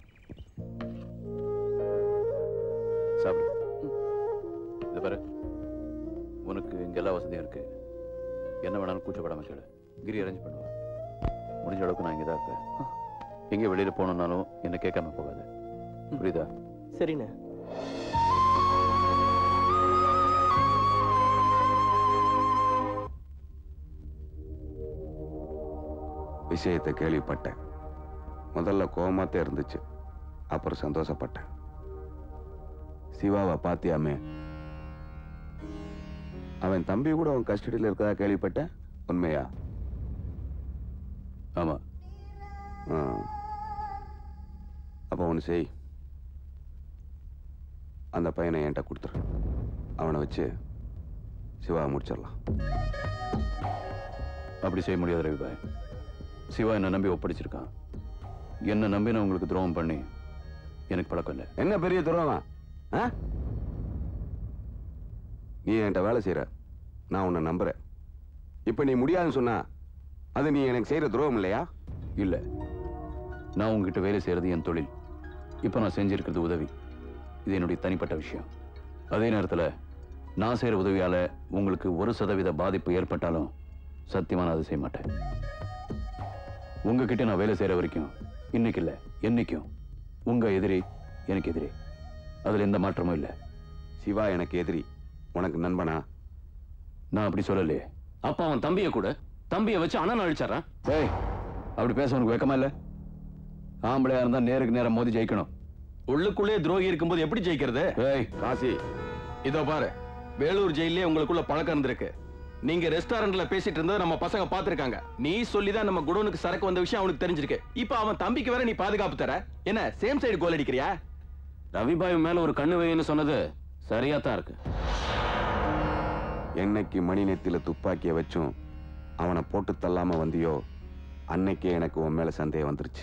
சாப்பிடு இது பாரு உனக்கு இங்க எல்லா வசதியும் இருக்கு என்ன வேணாலும் கூச்சப்படாம கேளு கிரி அரேஞ்ச் பண்ணுவேன் முடிஞ்ச அளவுக்கு நான் இங்கே தான் இருப்பேன் எங்கே வெளியில போகணுன்னாலும் என்ன கேட்காம போகாது புரியுதா சரிண்ணே விஷயத்தை கேள்விப்பட்டேன் முதல்ல கோவமாத்தான் இருந்துச்சு அப்புறம் சந்தோஷப்பட்டேன் சிவாவை பாத்தியாமே அவன் தம்பி கூட அவன் கஸ்டடியில் இருக்கதா கேள்விப்பட்டேன் உண்மையா ஆமா ஆ. அப்போ ஒன்று செய் அந்த பையனை என்கிட்ட கொடுத்துரு அவனை வச்சு சிவா முடிச்சிடலாம் அப்படி செய்ய முடியாது ரவிபாய் சிவா என்னை நம்பி ஒப்படைச்சிருக்கான் என்னை நம்பி நான் உங்களுக்கு துரோகம் பண்ணி எனக்கு பழக்கம் இல்லை என்ன பெரிய துரோகம் ஆ? நீ என்கிட்ட வேலை செய்யற நான் உன்னை நம்புறேன் இப்ப நீ முடியாதுன்னு சொன்னா அது நீ எனக்கு செய்யற துரோகம் இல்லையா இல்ல நான் உங்ககிட்ட வேலை செய்யறது என் தொழில் இப்போ நான் செஞ்சிருக்கிறது உதவி இது என்னுடைய தனிப்பட்ட விஷயம் அதே நேரத்தில் நான் செய்யற உதவியால உங்களுக்கு ஒரு சதவீத பாதிப்பு ஏற்பட்டாலும் சத்தியமா நான் அதை செய்ய மாட்டேன் உங்ககிட்ட நான் வேலை செய்யற வரைக்கும் இன்னைக்கு இல்ல என்னைக்கும் உங்க எதிரி எனக்கு எதிரி அதுல எந்த மாற்றமும் இல்லை சிவா எனக்கு எதிரி உனக்கு நண்பனா நான் அப்படி சொல்லலையே அப்ப அவன் தம்பிய கூட தம்பிய வச்சு அண்ணன் அழிச்சாரா ஏய் அப்படி பேச உனக்கு வெக்கமா இல்ல ஆம்பளையா இருந்தா நேருக்கு நேரம் மோதி ஜெயிக்கணும் உள்ளுக்குள்ளே துரோகி இருக்கும்போது எப்படி ஜெயிக்கிறது ஏய் காசி இதோ பாரு வேலூர் ஜெயிலே உங்களுக்குள்ள பழக்கம் இருந்திருக்கு நீங்க ரெஸ்டாரண்ட்ல பேசிட்டு இருந்தது நம்ம பசங்க பாத்திருக்காங்க நீ சொல்லிதான் நம்ம குடோனுக்கு சரக்கு வந்த விஷயம் அவனுக்கு தெரிஞ்சிருக்கு இப்ப அவன் தம்பிக்கு வேற நீ பாதுகாப்பு தர என்ன சேம் சைடு கோல் அடிக்கிறியா ரவிபாய் மேல ஒரு கண்ணு வைன்னு சொன்னது சரியா தான் இருக்கு என்னைக்கு மணி நெத்தில துப்பாக்கிய வச்சும் அவனை போட்டு தள்ளாம வந்தியோ அன்னைக்கே எனக்கு உன் மேல சந்தேகம் வந்துருச்சு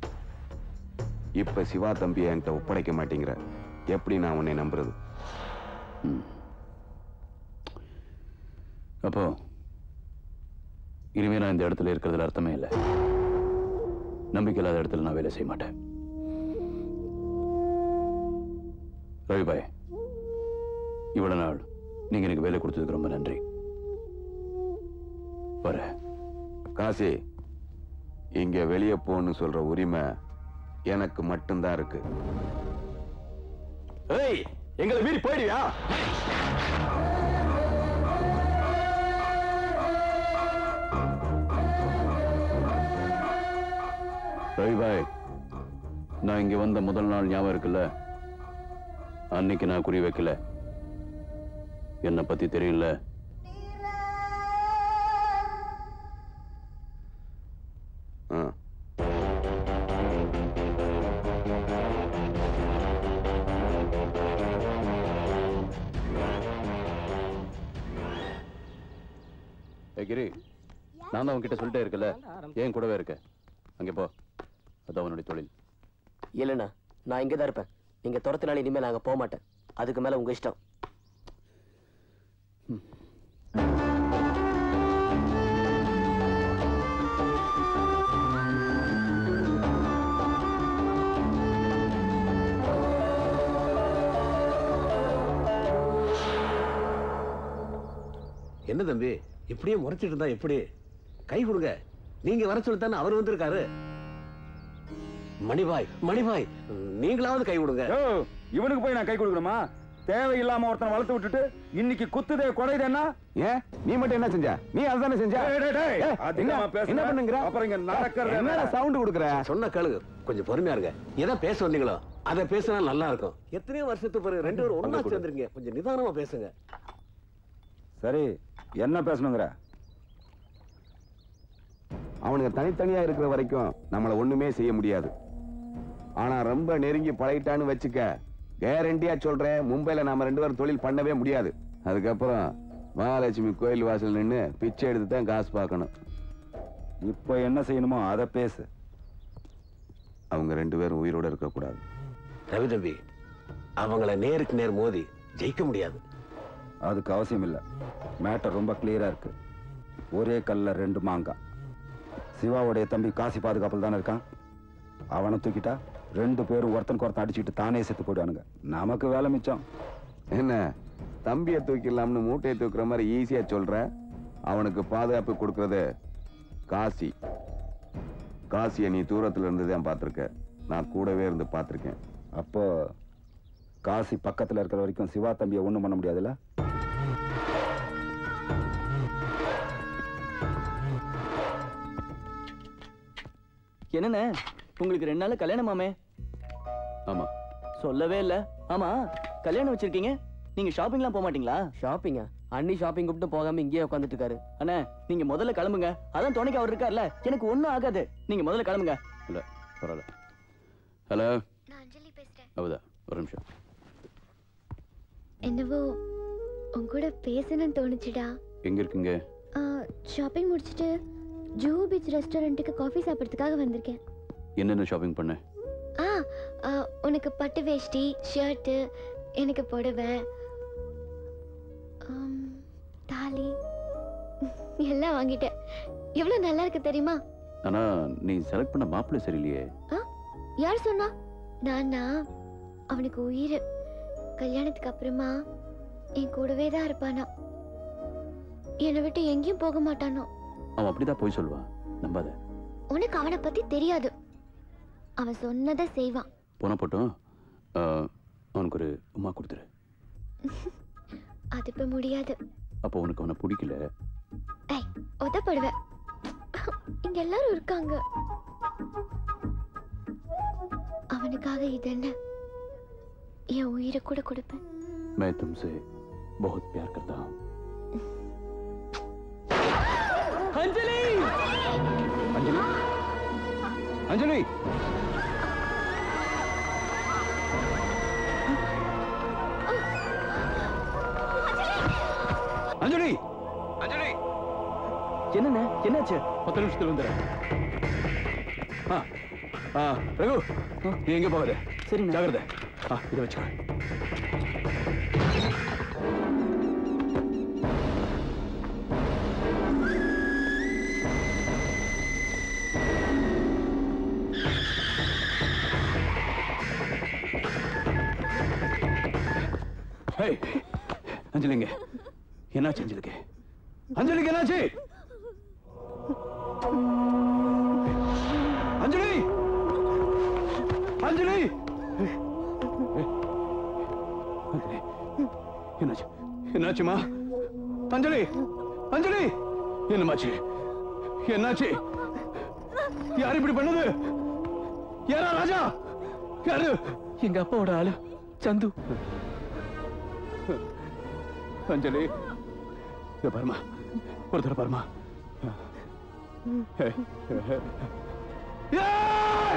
இப்ப சிவா தம்பியை என்கிட்ட ஒப்படைக்க மாட்டேங்கிற எப்படி நான் உன்னை நம்புறது அப்போ இனிமே நான் இந்த இடத்துல இருக்கிறதுல அர்த்தமே இல்லை நம்பிக்கை இல்லாத இடத்துல நான் வேலை செய்ய மாட்டேன் ரவிபாய் இவ்வளவு நாள் நீங்க எனக்கு வேலை கொடுத்ததுக்கு ரொம்ப நன்றி வரேன் காசி இங்க வெளியே போன்னு சொல்ற உரிமை எனக்கு மட்டும்தான் இருக்கு ஏய் எங்களை மீறி போயிடுவியா ரவிபாய் நான் இங்க வந்த முதல் நாள் ஞாபகம் இருக்குல்ல அன்னைக்கு நான் குறி வைக்கல என்னை பத்தி தெரியல ஆ. ஏய் கிரி நான் தான் உன்கிட்ட சொல்லிட்டே இருக்கல ஏன் கூடவே இருக்க அங்கே போ அதான் உன்னுடைய தொழில் இல்லைண்ணா நான் இங்கே தான் இருப்பேன் நீங்க துரத்தினால இனிமேல் நாங்க போக மாட்டேன் அதுக்கு மேல உங்க இஷ்டம் என்ன தம்பி இப்படியே முறைச்சிட்டு இருந்தா எப்படி கை கொடுங்க நீங்க வர சொல்லித்தானே அவர் வந்திருக்காரு மணிபாய் மணிபாய் நீங்களாவது கை கொடுங்க யோ, இவனுக்கு போய் நான் கை கொடுக்கணுமா தேவையில்லாம ஒருத்தனை வளர்த்து விட்டுட்டு இன்னைக்கு குத்துதே குறையுதேன்னா ஏன் நீ மட்டும் என்ன செஞ்ச நீ அதுதானே செஞ்ச டேய், டேய், டேய். ஏய், அதிகமா என்ன- பேசுற. என்ன பண்ணுங்கிற அப்புறம் இங்க நடக்கறத என்னடா வேற. சவுண்ட் கொடுக்குற சொன்ன கேளுங்க கொஞ்சம் பொறுமையா இருங்க எதை பேச வந்தீங்களோ அதை பேசினா நல்லா இருக்கும் எத்தனையோ வருஷத்துக்கு பிறகு ரெண்டு பேரும் ஒண்ணா சேர்ந்துருங்க கொஞ்சம் நிதானமா பேசுங்க சரி என்ன பேசணுங்கிற அவனுங்க தனித்தனியா இருக்கிற வரைக்கும் நம்மள ஒண்ணுமே செய்ய முடியாது ஆனா ரொம்ப நெருங்கி பழகிட்டான்னு வச்சுக்க கேரண்டியா சொல்றேன் மும்பைல நாம ரெண்டு பேரும் தொழில் பண்ணவே முடியாது அதுக்கப்புறம் மகாலட்சுமி கோயில் வாசல் நின்னு பிச்சை எடுத்து தான் காசு பார்க்கணும் இப்போ என்ன செய்யணுமோ அதை பேசு அவங்க ரெண்டு பேரும் உயிரோட இருக்க கூடாது ரவி தம்பி அவங்கள நேருக்கு நேர் மோதி ஜெயிக்க முடியாது அதுக்கு அவசியம் இல்லை மேட்டர் ரொம்ப கிளியரா இருக்கு ஒரே கல்ல ரெண்டு மாங்காய் சிவாவுடைய தம்பி காசி பாதுகாப்பில் தானே இருக்கான் அவனை தூக்கிட்டா ரெண்டு பேரும் ஒருத்தனுக்கு ஒருத்தன் அடிச்சுட்டு தானே செத்து போயிடுவானுங்க நமக்கு வேலை மிச்சம் என்ன தம்பியை தூக்கிடலாம்னு மூட்டையை தூக்குற மாதிரி ஈஸியா சொல்ற அவனுக்கு பாதுகாப்பு கொடுக்கறது காசி காசியை நீ தூரத்துல இருந்து தான் பார்த்துருக்க நான் கூடவே இருந்து பார்த்துருக்கேன் அப்போ காசி பக்கத்துல இருக்கிற வரைக்கும் சிவா தம்பியை ஒண்ணும் பண்ண முடியாதுல்ல என்னண்ணே உங்களுக்கு ரெண்டு நாள் கல்யாணமாமே ஆமா சொல்லவே இல்ல ஆமா கல்யாணம் வச்சிருக்கீங்க நீங்க ஷாப்பிங்லாம் போக மாட்டீங்களா ஷாப்பிங்கா அண்ணி ஷாப்பிங் கூப்பிட்டு போகாம இங்கேயே உட்காந்துட்டு இருக்காரு அண்ணே நீங்க முதல்ல கிளம்புங்க அதான் துணைக்கு அவர் இருக்கார்ல எனக்கு ஒண்ணும் ஆகாது நீங்க முதல்ல கிளம்புங்க இல்ல பரவாயில்ல ஹலோ அவதா ஒரு நிமிஷம் என்னவோ உன் கூட பேசணும்னு தோணுச்சுடா எங்க இருக்கீங்க ஷாப்பிங் முடிச்சிட்டு ஜூ பீச் ரெஸ்டாரண்ட்டுக்கு காஃபி சாப்பிட்றதுக்காக வந்திருக்கேன் என்னென்ன ஷாப்பிங் பண்ண ஆ ஆ, உனக்கு பட்டு வேஷ்டி ஷர்ட்டு எனக்கு புடவை ஆம், தாலி எல்லாம் வாங்கிட்டேன் எவ்வளோ நல்லா இருக்கு தெரியுமா ஆனா நீ செலக்ட் பண்ண மாப்பிள்ளை சரியில்லையே ஆ யார் சொன்னா நானா அவனுக்கு உயிர் கல்யாணத்துக்கு அப்புறமா என் கூடவே தான் இருப்பானா என்னை விட்டு எங்கேயும் போக மாட்டானோ அவன் அப்படிதான் போய் சொல்லுவான் நம்பாத உனக்கு அவனை பத்தி தெரியாது அவன் சொன்னதை செய்வான் போன போட்டோம் ஆ, அவனுக்கு ஒரு உமா கொடுத்துரு அது இப்ப முடியாது அப்போ உனக்கு அவனை பிடிக்கல ஏய் உதப்படுவேன் இங்க எல்லாரும் இருக்காங்க அவனுக்காக இதென்ன என் உயிரை கூட கொடுப்பேன் मैं तुमसे बहुत प्यार करता हूँ अंजलि अंजलि अंजलि அஞ்சலி அஞ்சலி என்னண்ணே என்னாச்சு பத்து நிமிஷத்துல வந்துடுறேன் ஆ ஆ ரகு நீ எங்க போகாத சரி ஜாகிரதை ஆ இதை வச்சுக்கோ ஹேய் அஞ்சலிங்க என்னாச்சு அஞ்சலிக்கு அஞ்சலிக்கு என்னாச்சு அஞ்சலி அஞ்சலி அஞ்சலி என்னாச்சு என்னாச்சுமா அஞ்சலி அஞ்சலி என்னமாச்சு என்னாச்சு யார் இப்படி பண்ணது யாரா ராஜா யாரு எங்க அப்பாவோட ஆளு சந்து அஞ்சலி இத பாருமா ஒரு தடவை பாருமா ஏய், ஏய்!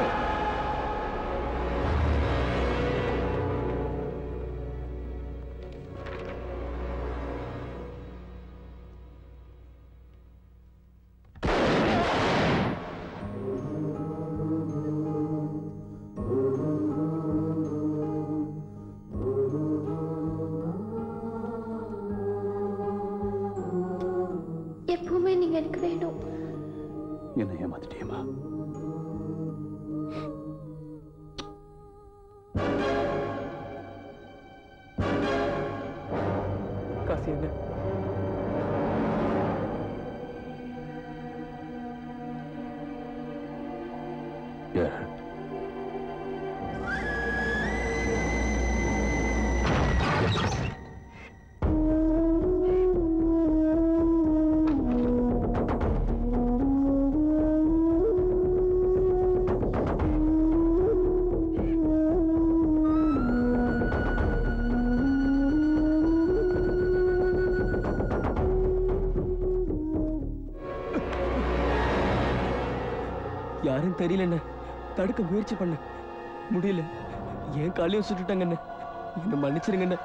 எப்பவுமே நீங்க எனக்கு வேணும் என்ன ஏமாத்திட்டியம்மா காசு என்ன You're hurt. யாரும் தெரியலண்ணே தடுக்க முயற்சி பண்ண முடியல ஏன் காலையும் சுட்டுட்டாங்கண்ணே என்ன மன்னிச்சிருங்கண்ணே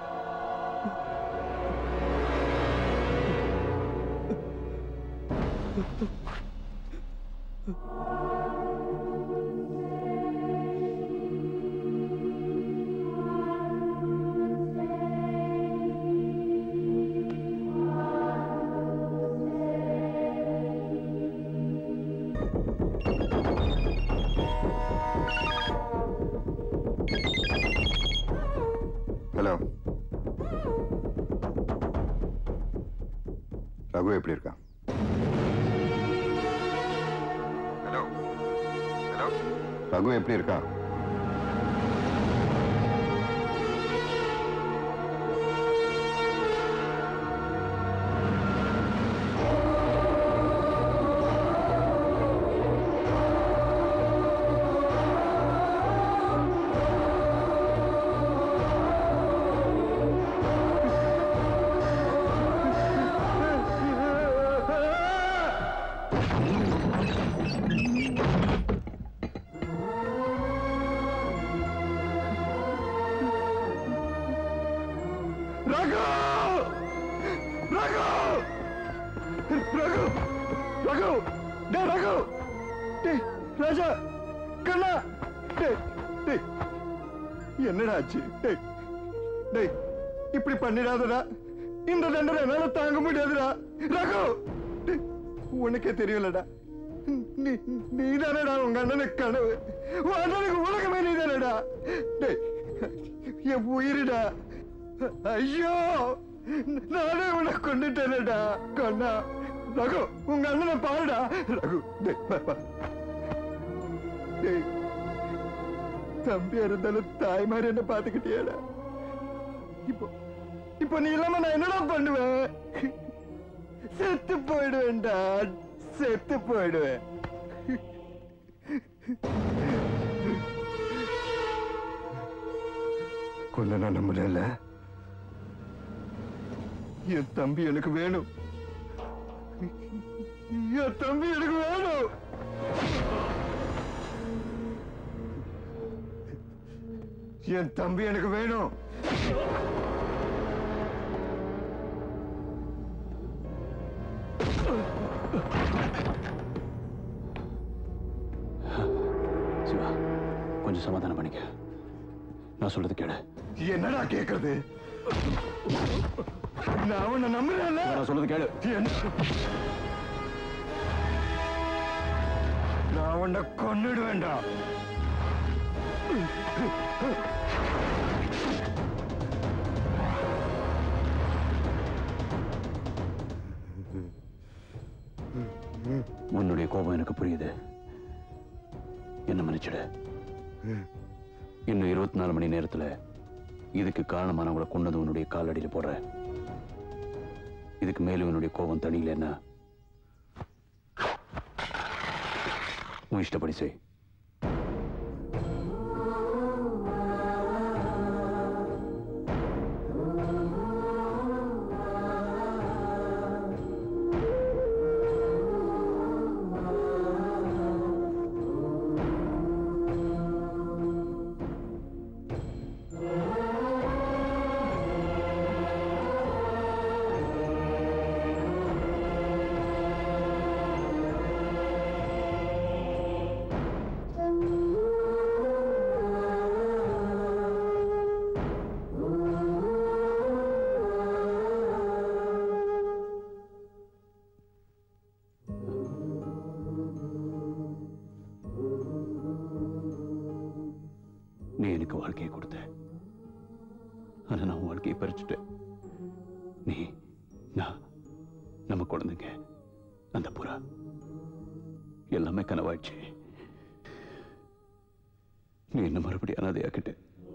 ஹலோ ரகு எப்படி இருக்கான் ஹலோ ஹலோ ரகு எப்படி இருக்கான் ரகு ரகு ரகு ரகு டேய் ரகு டேய் ராஜா கண்ணா டேய் டேய் என்னடா ஆச்சு டேய் டேய் இப்படி பண்ணிடாதடா இந்த தண்டனை என்னால தாங்க முடியாதுடா ரகு டேய், உனக்கே தெரியலடா நீ நீதானடா உங்க அண்ணனுக்கு கனவு உன் அண்ணனுக்கு உலகமே நீதானடா டேய் என் உயிரிடா ஐயோ நானே உன்னை கொண்டுட்டேனடா கண்ணா ரகு உங்க அண்ணனை பாருடா ரகு டேய், வா, வா. டேய் தம்பியா இருந்தாலும் தாய் மாதிரி என்ன பாத்துக்கிட்டியாடா இப்போ இப்போ நீ இல்லாம நான் என்னடா பண்ணுவேன் செத்து போயிடுவேன்டா செத்து போயிடுவேன் கொல்ல நான் நம்புறேன்ல என் தம்பி எனக்கு வேணும் என் தம்பி எனக்கு வேணும் என் தம்பி எனக்கு வேணும் சிவா கொஞ்சம் சமாதானம் பண்ணிக்க நான் சொல்றது கேளு என்னடா கேக்குறது நான் உன்னை நம்புறேன்ல நான் சொல்றது கேளு என்ன- நான் உன்னை கொன்னுடுவேன்டா உன்னுடைய கோபம் எனக்கு புரியுது என்ன மன்னிச்சிடு இன்னும் இருபத்தி நாலு மணி நேரத்துல இதுக்கு காரணமானவங்களை கொண்டது உன்னுடைய காலடியில போடுற இதுக்கு மேலும் உன்னுடைய கோபம் தணியலன்னா உன் இஷ்டப்படி செய் நீ எனக்கு வாழ்க்கையை கொடுத்த ஆனா நான் உன் வாழ்க்கையை பறிச்சுட்டேன் நீ நான் நம்ம குழந்தைங்க அந்த புறா எல்லாமே கனவாயிடுச்சு நீ என்ன மறுபடியும் அனாதையாக்கிட்ட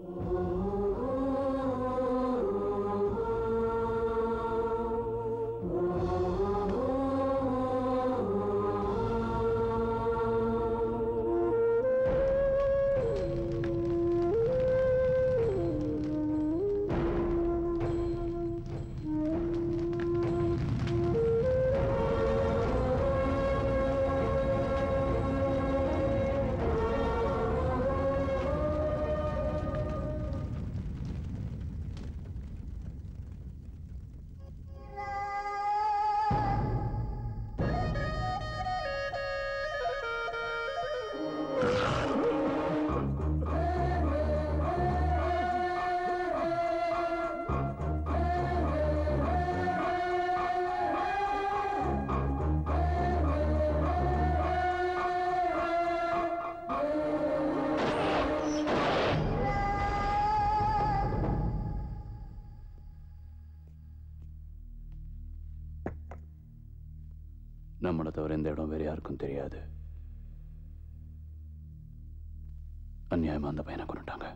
நம்மளை தவிர இந்த இடம் வேற யாருக்கும் தெரியாது அநியாயமா அந்த பையனை கொண்டுட்டாங்க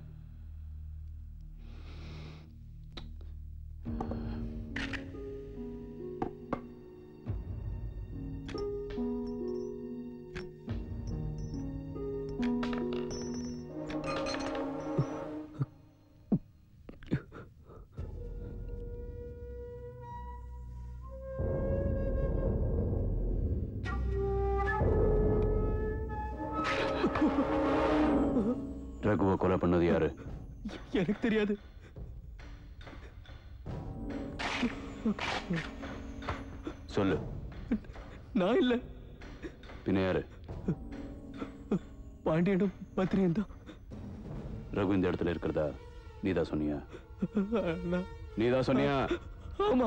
ரகுவை கொலை பண்ணது யாரு எனக்கு தெரியாது சொல்லு நான் இல்ல பின்ன யாரு பாண்டியனும் பத்திரியும் தான் ரகு இந்த இடத்துல இருக்கிறதா நீதான் சொன்னியா அண்ணா நீதான் சொன்னியா ஆமா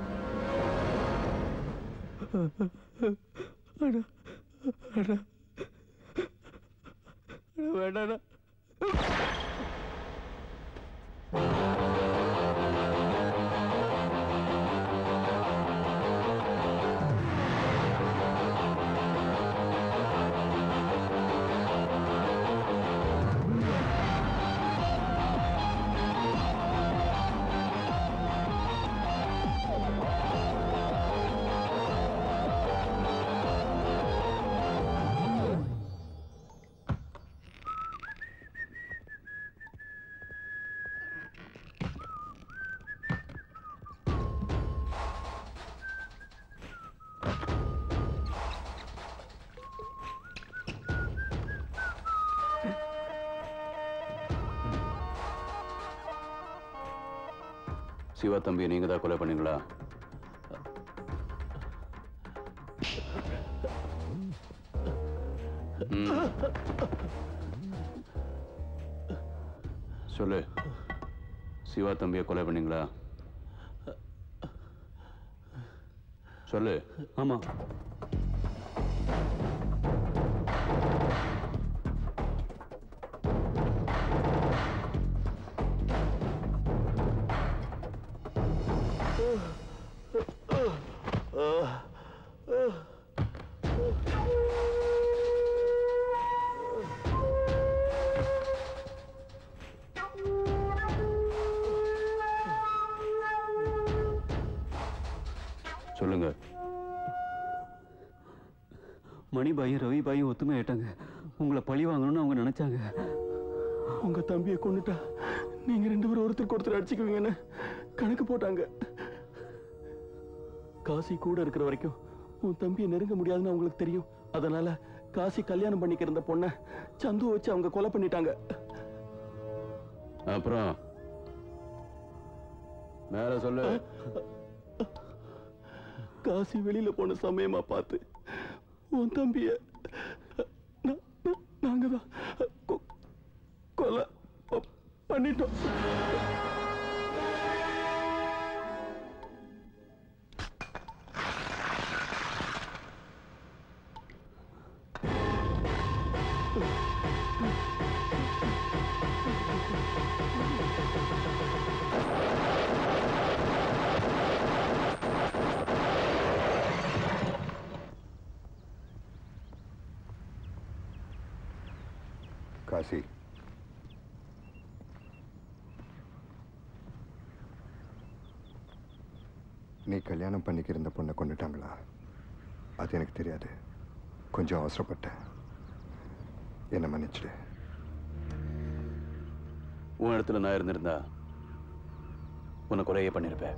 அண்ணா அண்ணா அண்ணா வேண்டாண்ணா சிவா தம்பியை நீங்க தான் கொலை பண்ணீங்களா ம். சொல்லு சிவா தம்பியை கொலை பண்ணீங்களா சொல்லு ஆமா சொல்லுங்க மணிபாயும் ரவிபாயும் ஒத்துமை ஆயிட்டாங்க உங்களை பழி வாங்கணும்னு அவங்க நினைச்சாங்க உங்க தம்பியை கொண்டுட்டா நீங்க ரெண்டு பேரும் ஒருத்தருக்கு ஒருத்தர் அடிச்சுக்குவீங்கன்னு கணக்கு போட்டாங்க காசி கூட இருக்கிற வரைக்கும் உன் தம்பியை நெருங்க முடியாதுன்னு அவங்களுக்கு தெரியும் அதனால காசி கல்யாணம் பண்ணிக்கிற இந்த பொண்ணை சந்துவை வச்சு அவங்க கொலை பண்ணிட்டாங்க அப்புறம் மேல சொல்லு காசி வெளியில போன சமயமா பார்த்து உன் தம்பிய நா- நா- நாங்க தான் கொ- கொலை ப- பண்ணிட்டோம் காசி நீ கல்யாணம் பண்ணிக்கிற இந்த பொண்ணை கொண்டுட்டாங்களா அது எனக்கு தெரியாது கொஞ்சம் அவசரப்பட்டேன் என்னை மன்னிச்சிடு உன் இடத்துல நான் இருந்திருந்தா உன்னை குறைய பண்ணிருப்பேன்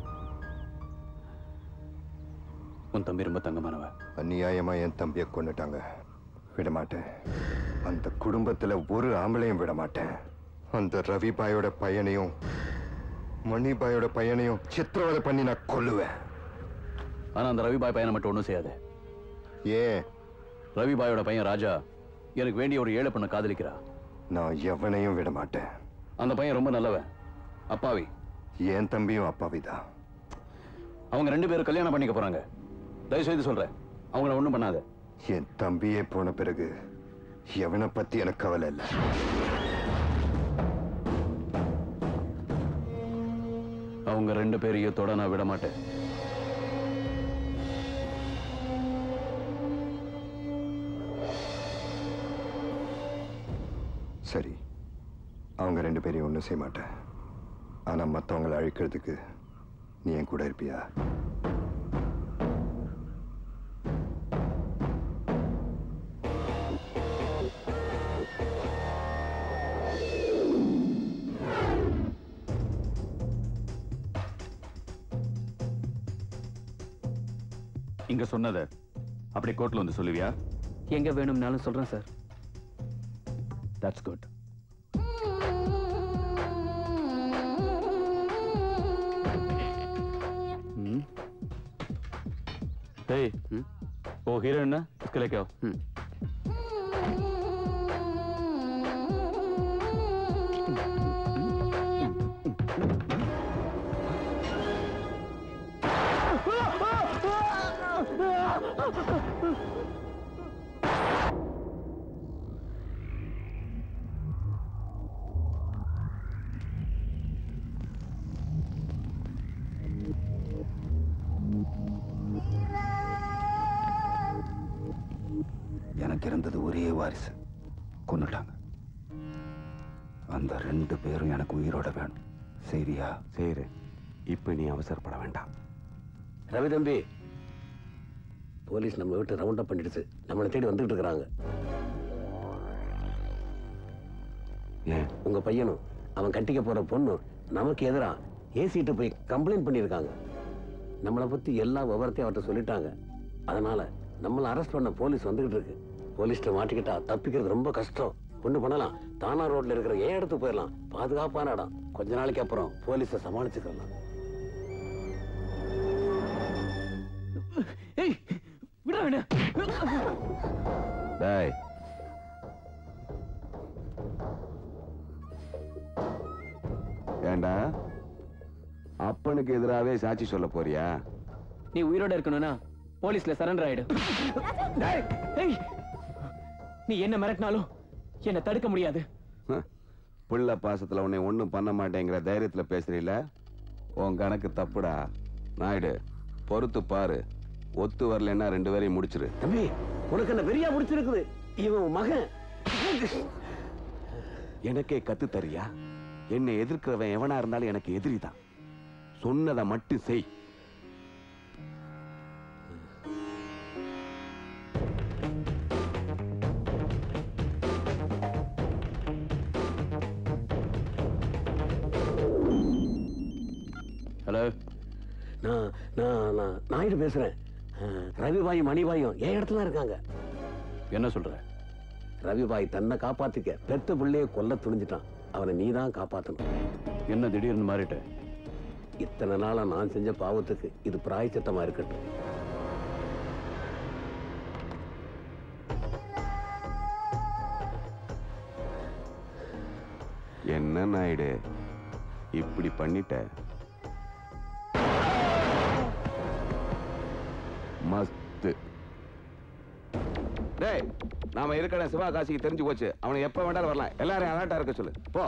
உன் தம்பி ரொம்ப தங்கமானவன் அநியாயமா என் தம்பியை கொண்டுட்டாங்க விட மாட்டேன் அந்த குடும்பத்துல ஒரு ஆம்பளையும் விட மாட்டேன் அந்த ரவிபாயோட பையனையும் மணிபாயோட பையனையும் சித்திரவதை பண்ணி நான் கொல்லுவேன் ஆனா அந்த ரவிபாய் பையனை மட்டும் ஒண்ணும் செய்யாது ஏன் ரவிபாயோட பையன் ராஜா எனக்கு வேண்டிய ஒரு ஏழை பொண்ணை காதலிக்கிறா நான் எவனையும் விட மாட்டேன் அந்த பையன் ரொம்ப நல்லவன் அப்பாவி என் தம்பியும் அப்பாவிதான் அவங்க ரெண்டு பேரும் கல்யாணம் பண்ணிக்க போறாங்க தயவு செய்து சொல்றேன் அவங்கள ஒண்ணும் பண்ணாத என் தம்பியே போன பிறகு எவனை பத்தி எனக்கு கவலை இல்லை அவங்க ரெண்டு பேரையும் தொட நான் விட மாட்டேன் சரி அவங்க ரெண்டு பேரையும் ஒன்றும் செய்ய மாட்டேன் ஆனா மற்றவங்களை அழிக்கிறதுக்கு நீ என் கூட இருப்பியா இங்க சொன்னத அப்படி கோர்ட்ல வந்து சொல்லுவியா எங்க வேணும்னாலும் சொல்றேன் சார் தட்ஸ் குட் हे वो हीरोइन ना इसके लेके आओ எனக்கு இருந்தது ஒரே வாரிசு கொன்னுட்டாங்க அந்த ரெண்டு பேரும் எனக்கு உயிரோட வேணும் சரியா சரி இப்ப நீ அவசரப்பட வேண்டாம் ரவி தம்பி போலீஸ் நம்ம வீட்டு ரவுண்ட் அப் பண்ணிடுச்சு நம்மளை தேடி வந்துகிட்டு இருக்கிறாங்க ஏன் உங்க பையனும் அவன் கட்டிக்க போற பொண்ணும் நமக்கு எதிரா ஏசிட்டு போய் கம்ப்ளைண்ட் பண்ணியிருக்காங்க நம்மளை பத்தி எல்லா விவரத்தையும் அவர்கிட்ட சொல்லிட்டாங்க அதனால நம்மளை அரெஸ்ட் பண்ண போலீஸ் வந்துகிட்டு இருக்கு போலீஸ்ட்ட மாட்டிக்கிட்டா தப்பிக்கிறது ரொம்ப கஷ்டம் ஒண்ணு பண்ணலாம் தானா ரோட்ல இருக்கிற ஏன் இடத்துக்கு போயிடலாம் பாதுகாப்பான இடம் கொஞ்ச நாளைக்கு அப்புறம் போலீஸை சமாளிச்சுக்கலாம் ஏய் விட வேணாம் டேய் ஏண்டா அப்பனுக்கு எதிராவே சாட்சி சொல்ல போறியா நீ உயிரோட இருக்கணும்னா போலீஸ்ல சரண்டர் ஆயிடு ஏய் நீ என்ன மிரட்டினாலும் என்ன தடுக்க முடியாது ஹ், புள்ள பாசத்துல உன்னை ஒண்ணும் பண்ண மாட்டேங்கிற தைரியத்துல பேசுறீல உன் கணக்கு தப்புடா நாயுடு பொறுத்து பாரு ஒத்து வரலைன்னா ரெண்டு பேரையும் முடிச்சிரு தம்பி உனக்கு என்ன வெறியா முடிச்சிருக்குது இவன் உன் மகன் எனக்கே கத்து தரியா என்னை எதிர்க்கிறவன் எவனா இருந்தாலும் எனக்கு எதிரிதான் சொன்னதை மட்டும் செய் ஹலோ நான் நான் நான் நாயுடு பேசுறேன் அஹ், ரவிபாயும் மணிபாயும் என் இடத்துல இருக்காங்க என்ன சொல்ற ரவிபாய் தன்னை காப்பாத்திக்க பெத்த பிள்ளைய கொல்ல துணிஞ்சிட்டான் அவனை நீ தான் காப்பாத்தணும் என்ன திடீர்னு மாறிட்ட இத்தனை நாளா நான் செஞ்ச பாவத்துக்கு இது பிராயச்சித்தமா இருக்கட்டும் என்ன நாயுடு இப்படி பண்ணிட்ட மஸ்து டேய் நாம இருக்கிற சிவகாசிக்கு தெரிஞ்சு போச்சு அவனை எப்ப வேண்டாலும் வரலாம் எல்லாரும் அலர்ட்டா இருக்க சொல்லு போ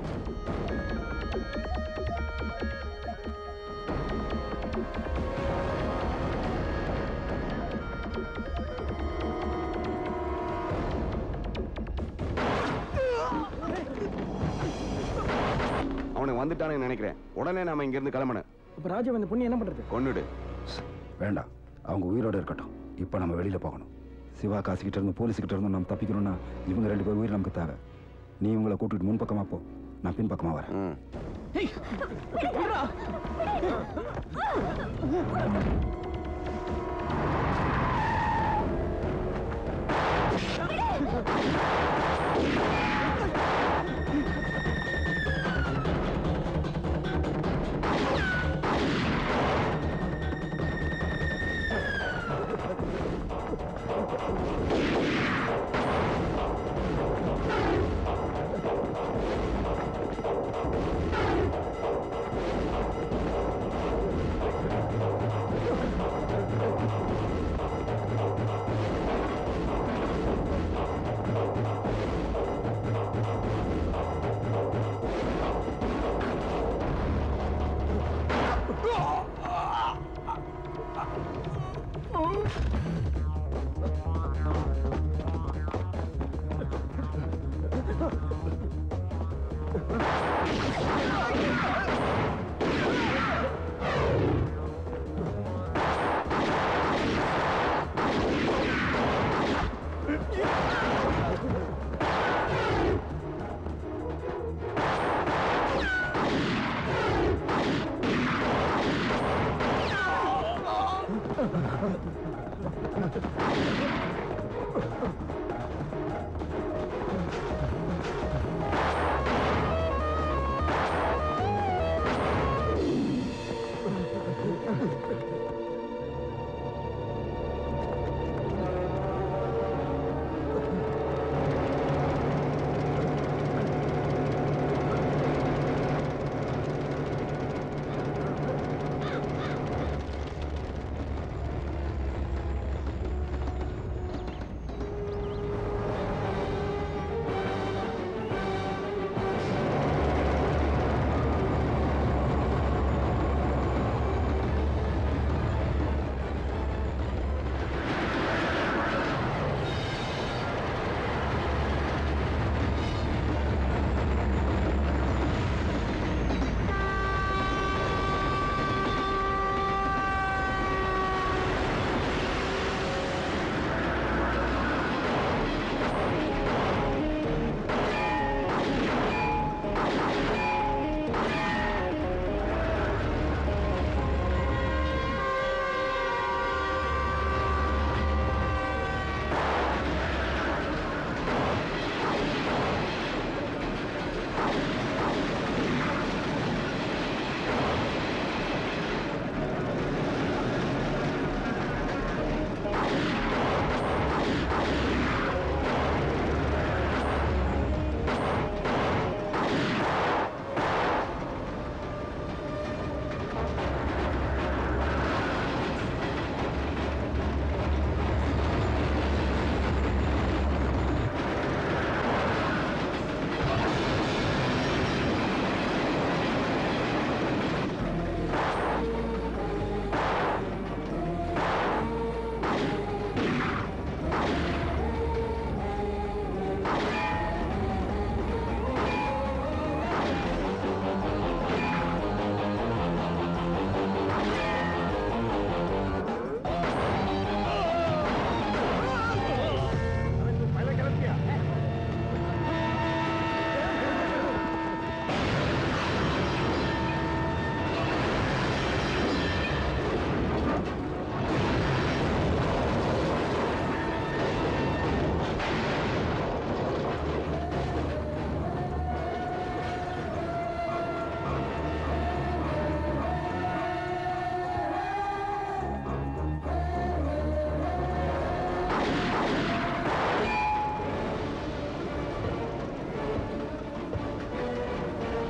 அவனுக்கு வந்துட்டானு நினைக்கிறேன் உடனே நாம இங்க இருந்து கிளம்பணும் இப்ப ராஜா அந்த பொண்ணு என்ன பண்றது கொன்னுடு வேண்டாம் அவங்க உயிரோட இருக்கட்டும் இப்போ நம்ம வெளியில போகணும் சிவா காசுகிட்ட இருந்து போலீஸ்கிட்ட இருந்து நம்ம தப்பிக்கணும்னா இவங்க ரெண்டு பேர் உயிர் நமக்கு தேவை நீ இவங்களை கூட்டிட்டு முன் பக்கமா போ நான் பின் பக்கமா வரேன்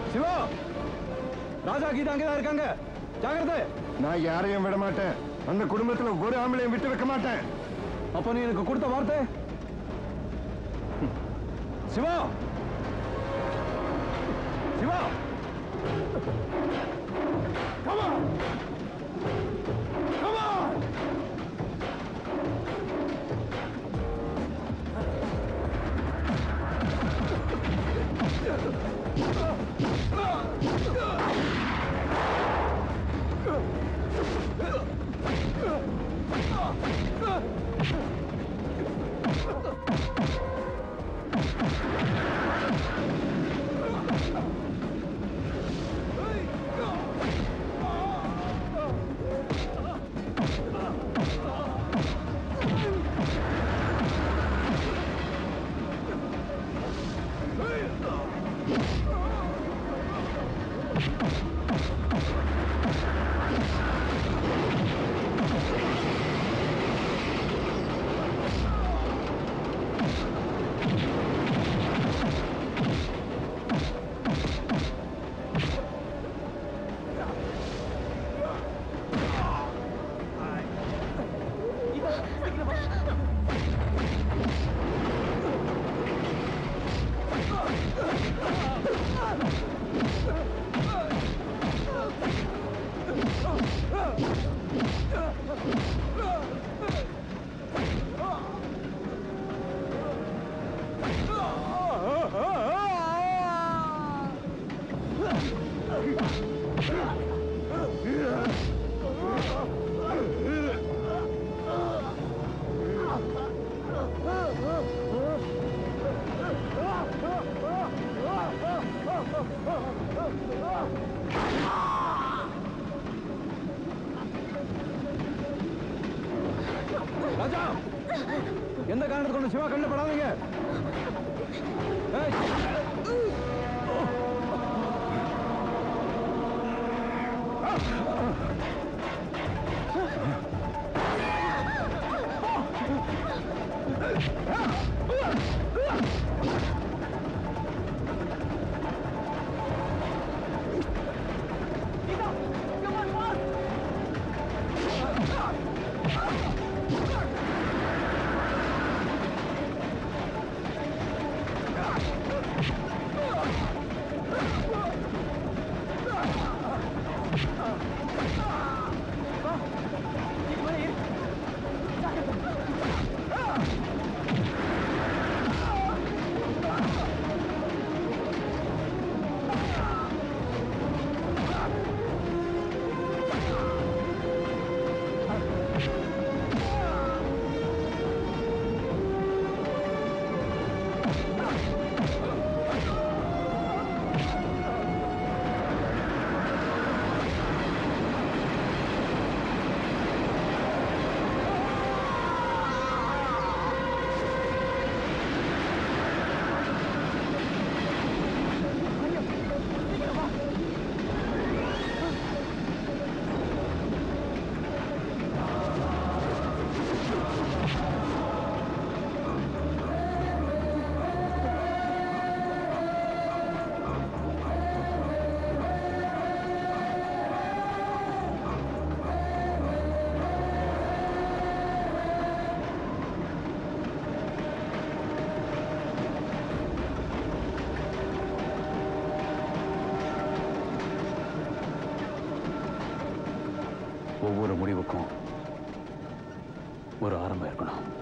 சிவா ராஜா கீதா அங்கதான் இருக்காங்க ஜாகிரதை நான் யாரையும் விட மாட்டேன் அந்த குடும்பத்துல ஒரு ஆம்பளையும் விட்டு வைக்க மாட்டேன் அப்ப நீ எனக்கு கொடுத்த வார்த்தை Siva Siva Come on! Come on! ராஜா எந்த காரணத்தை கொண்டு சிவா கண்ணில் படாதீங்க ஏய். ஒவ்வொரு முடிவுக்கும் ஒரு ஆரம்பம் இருக்கணும்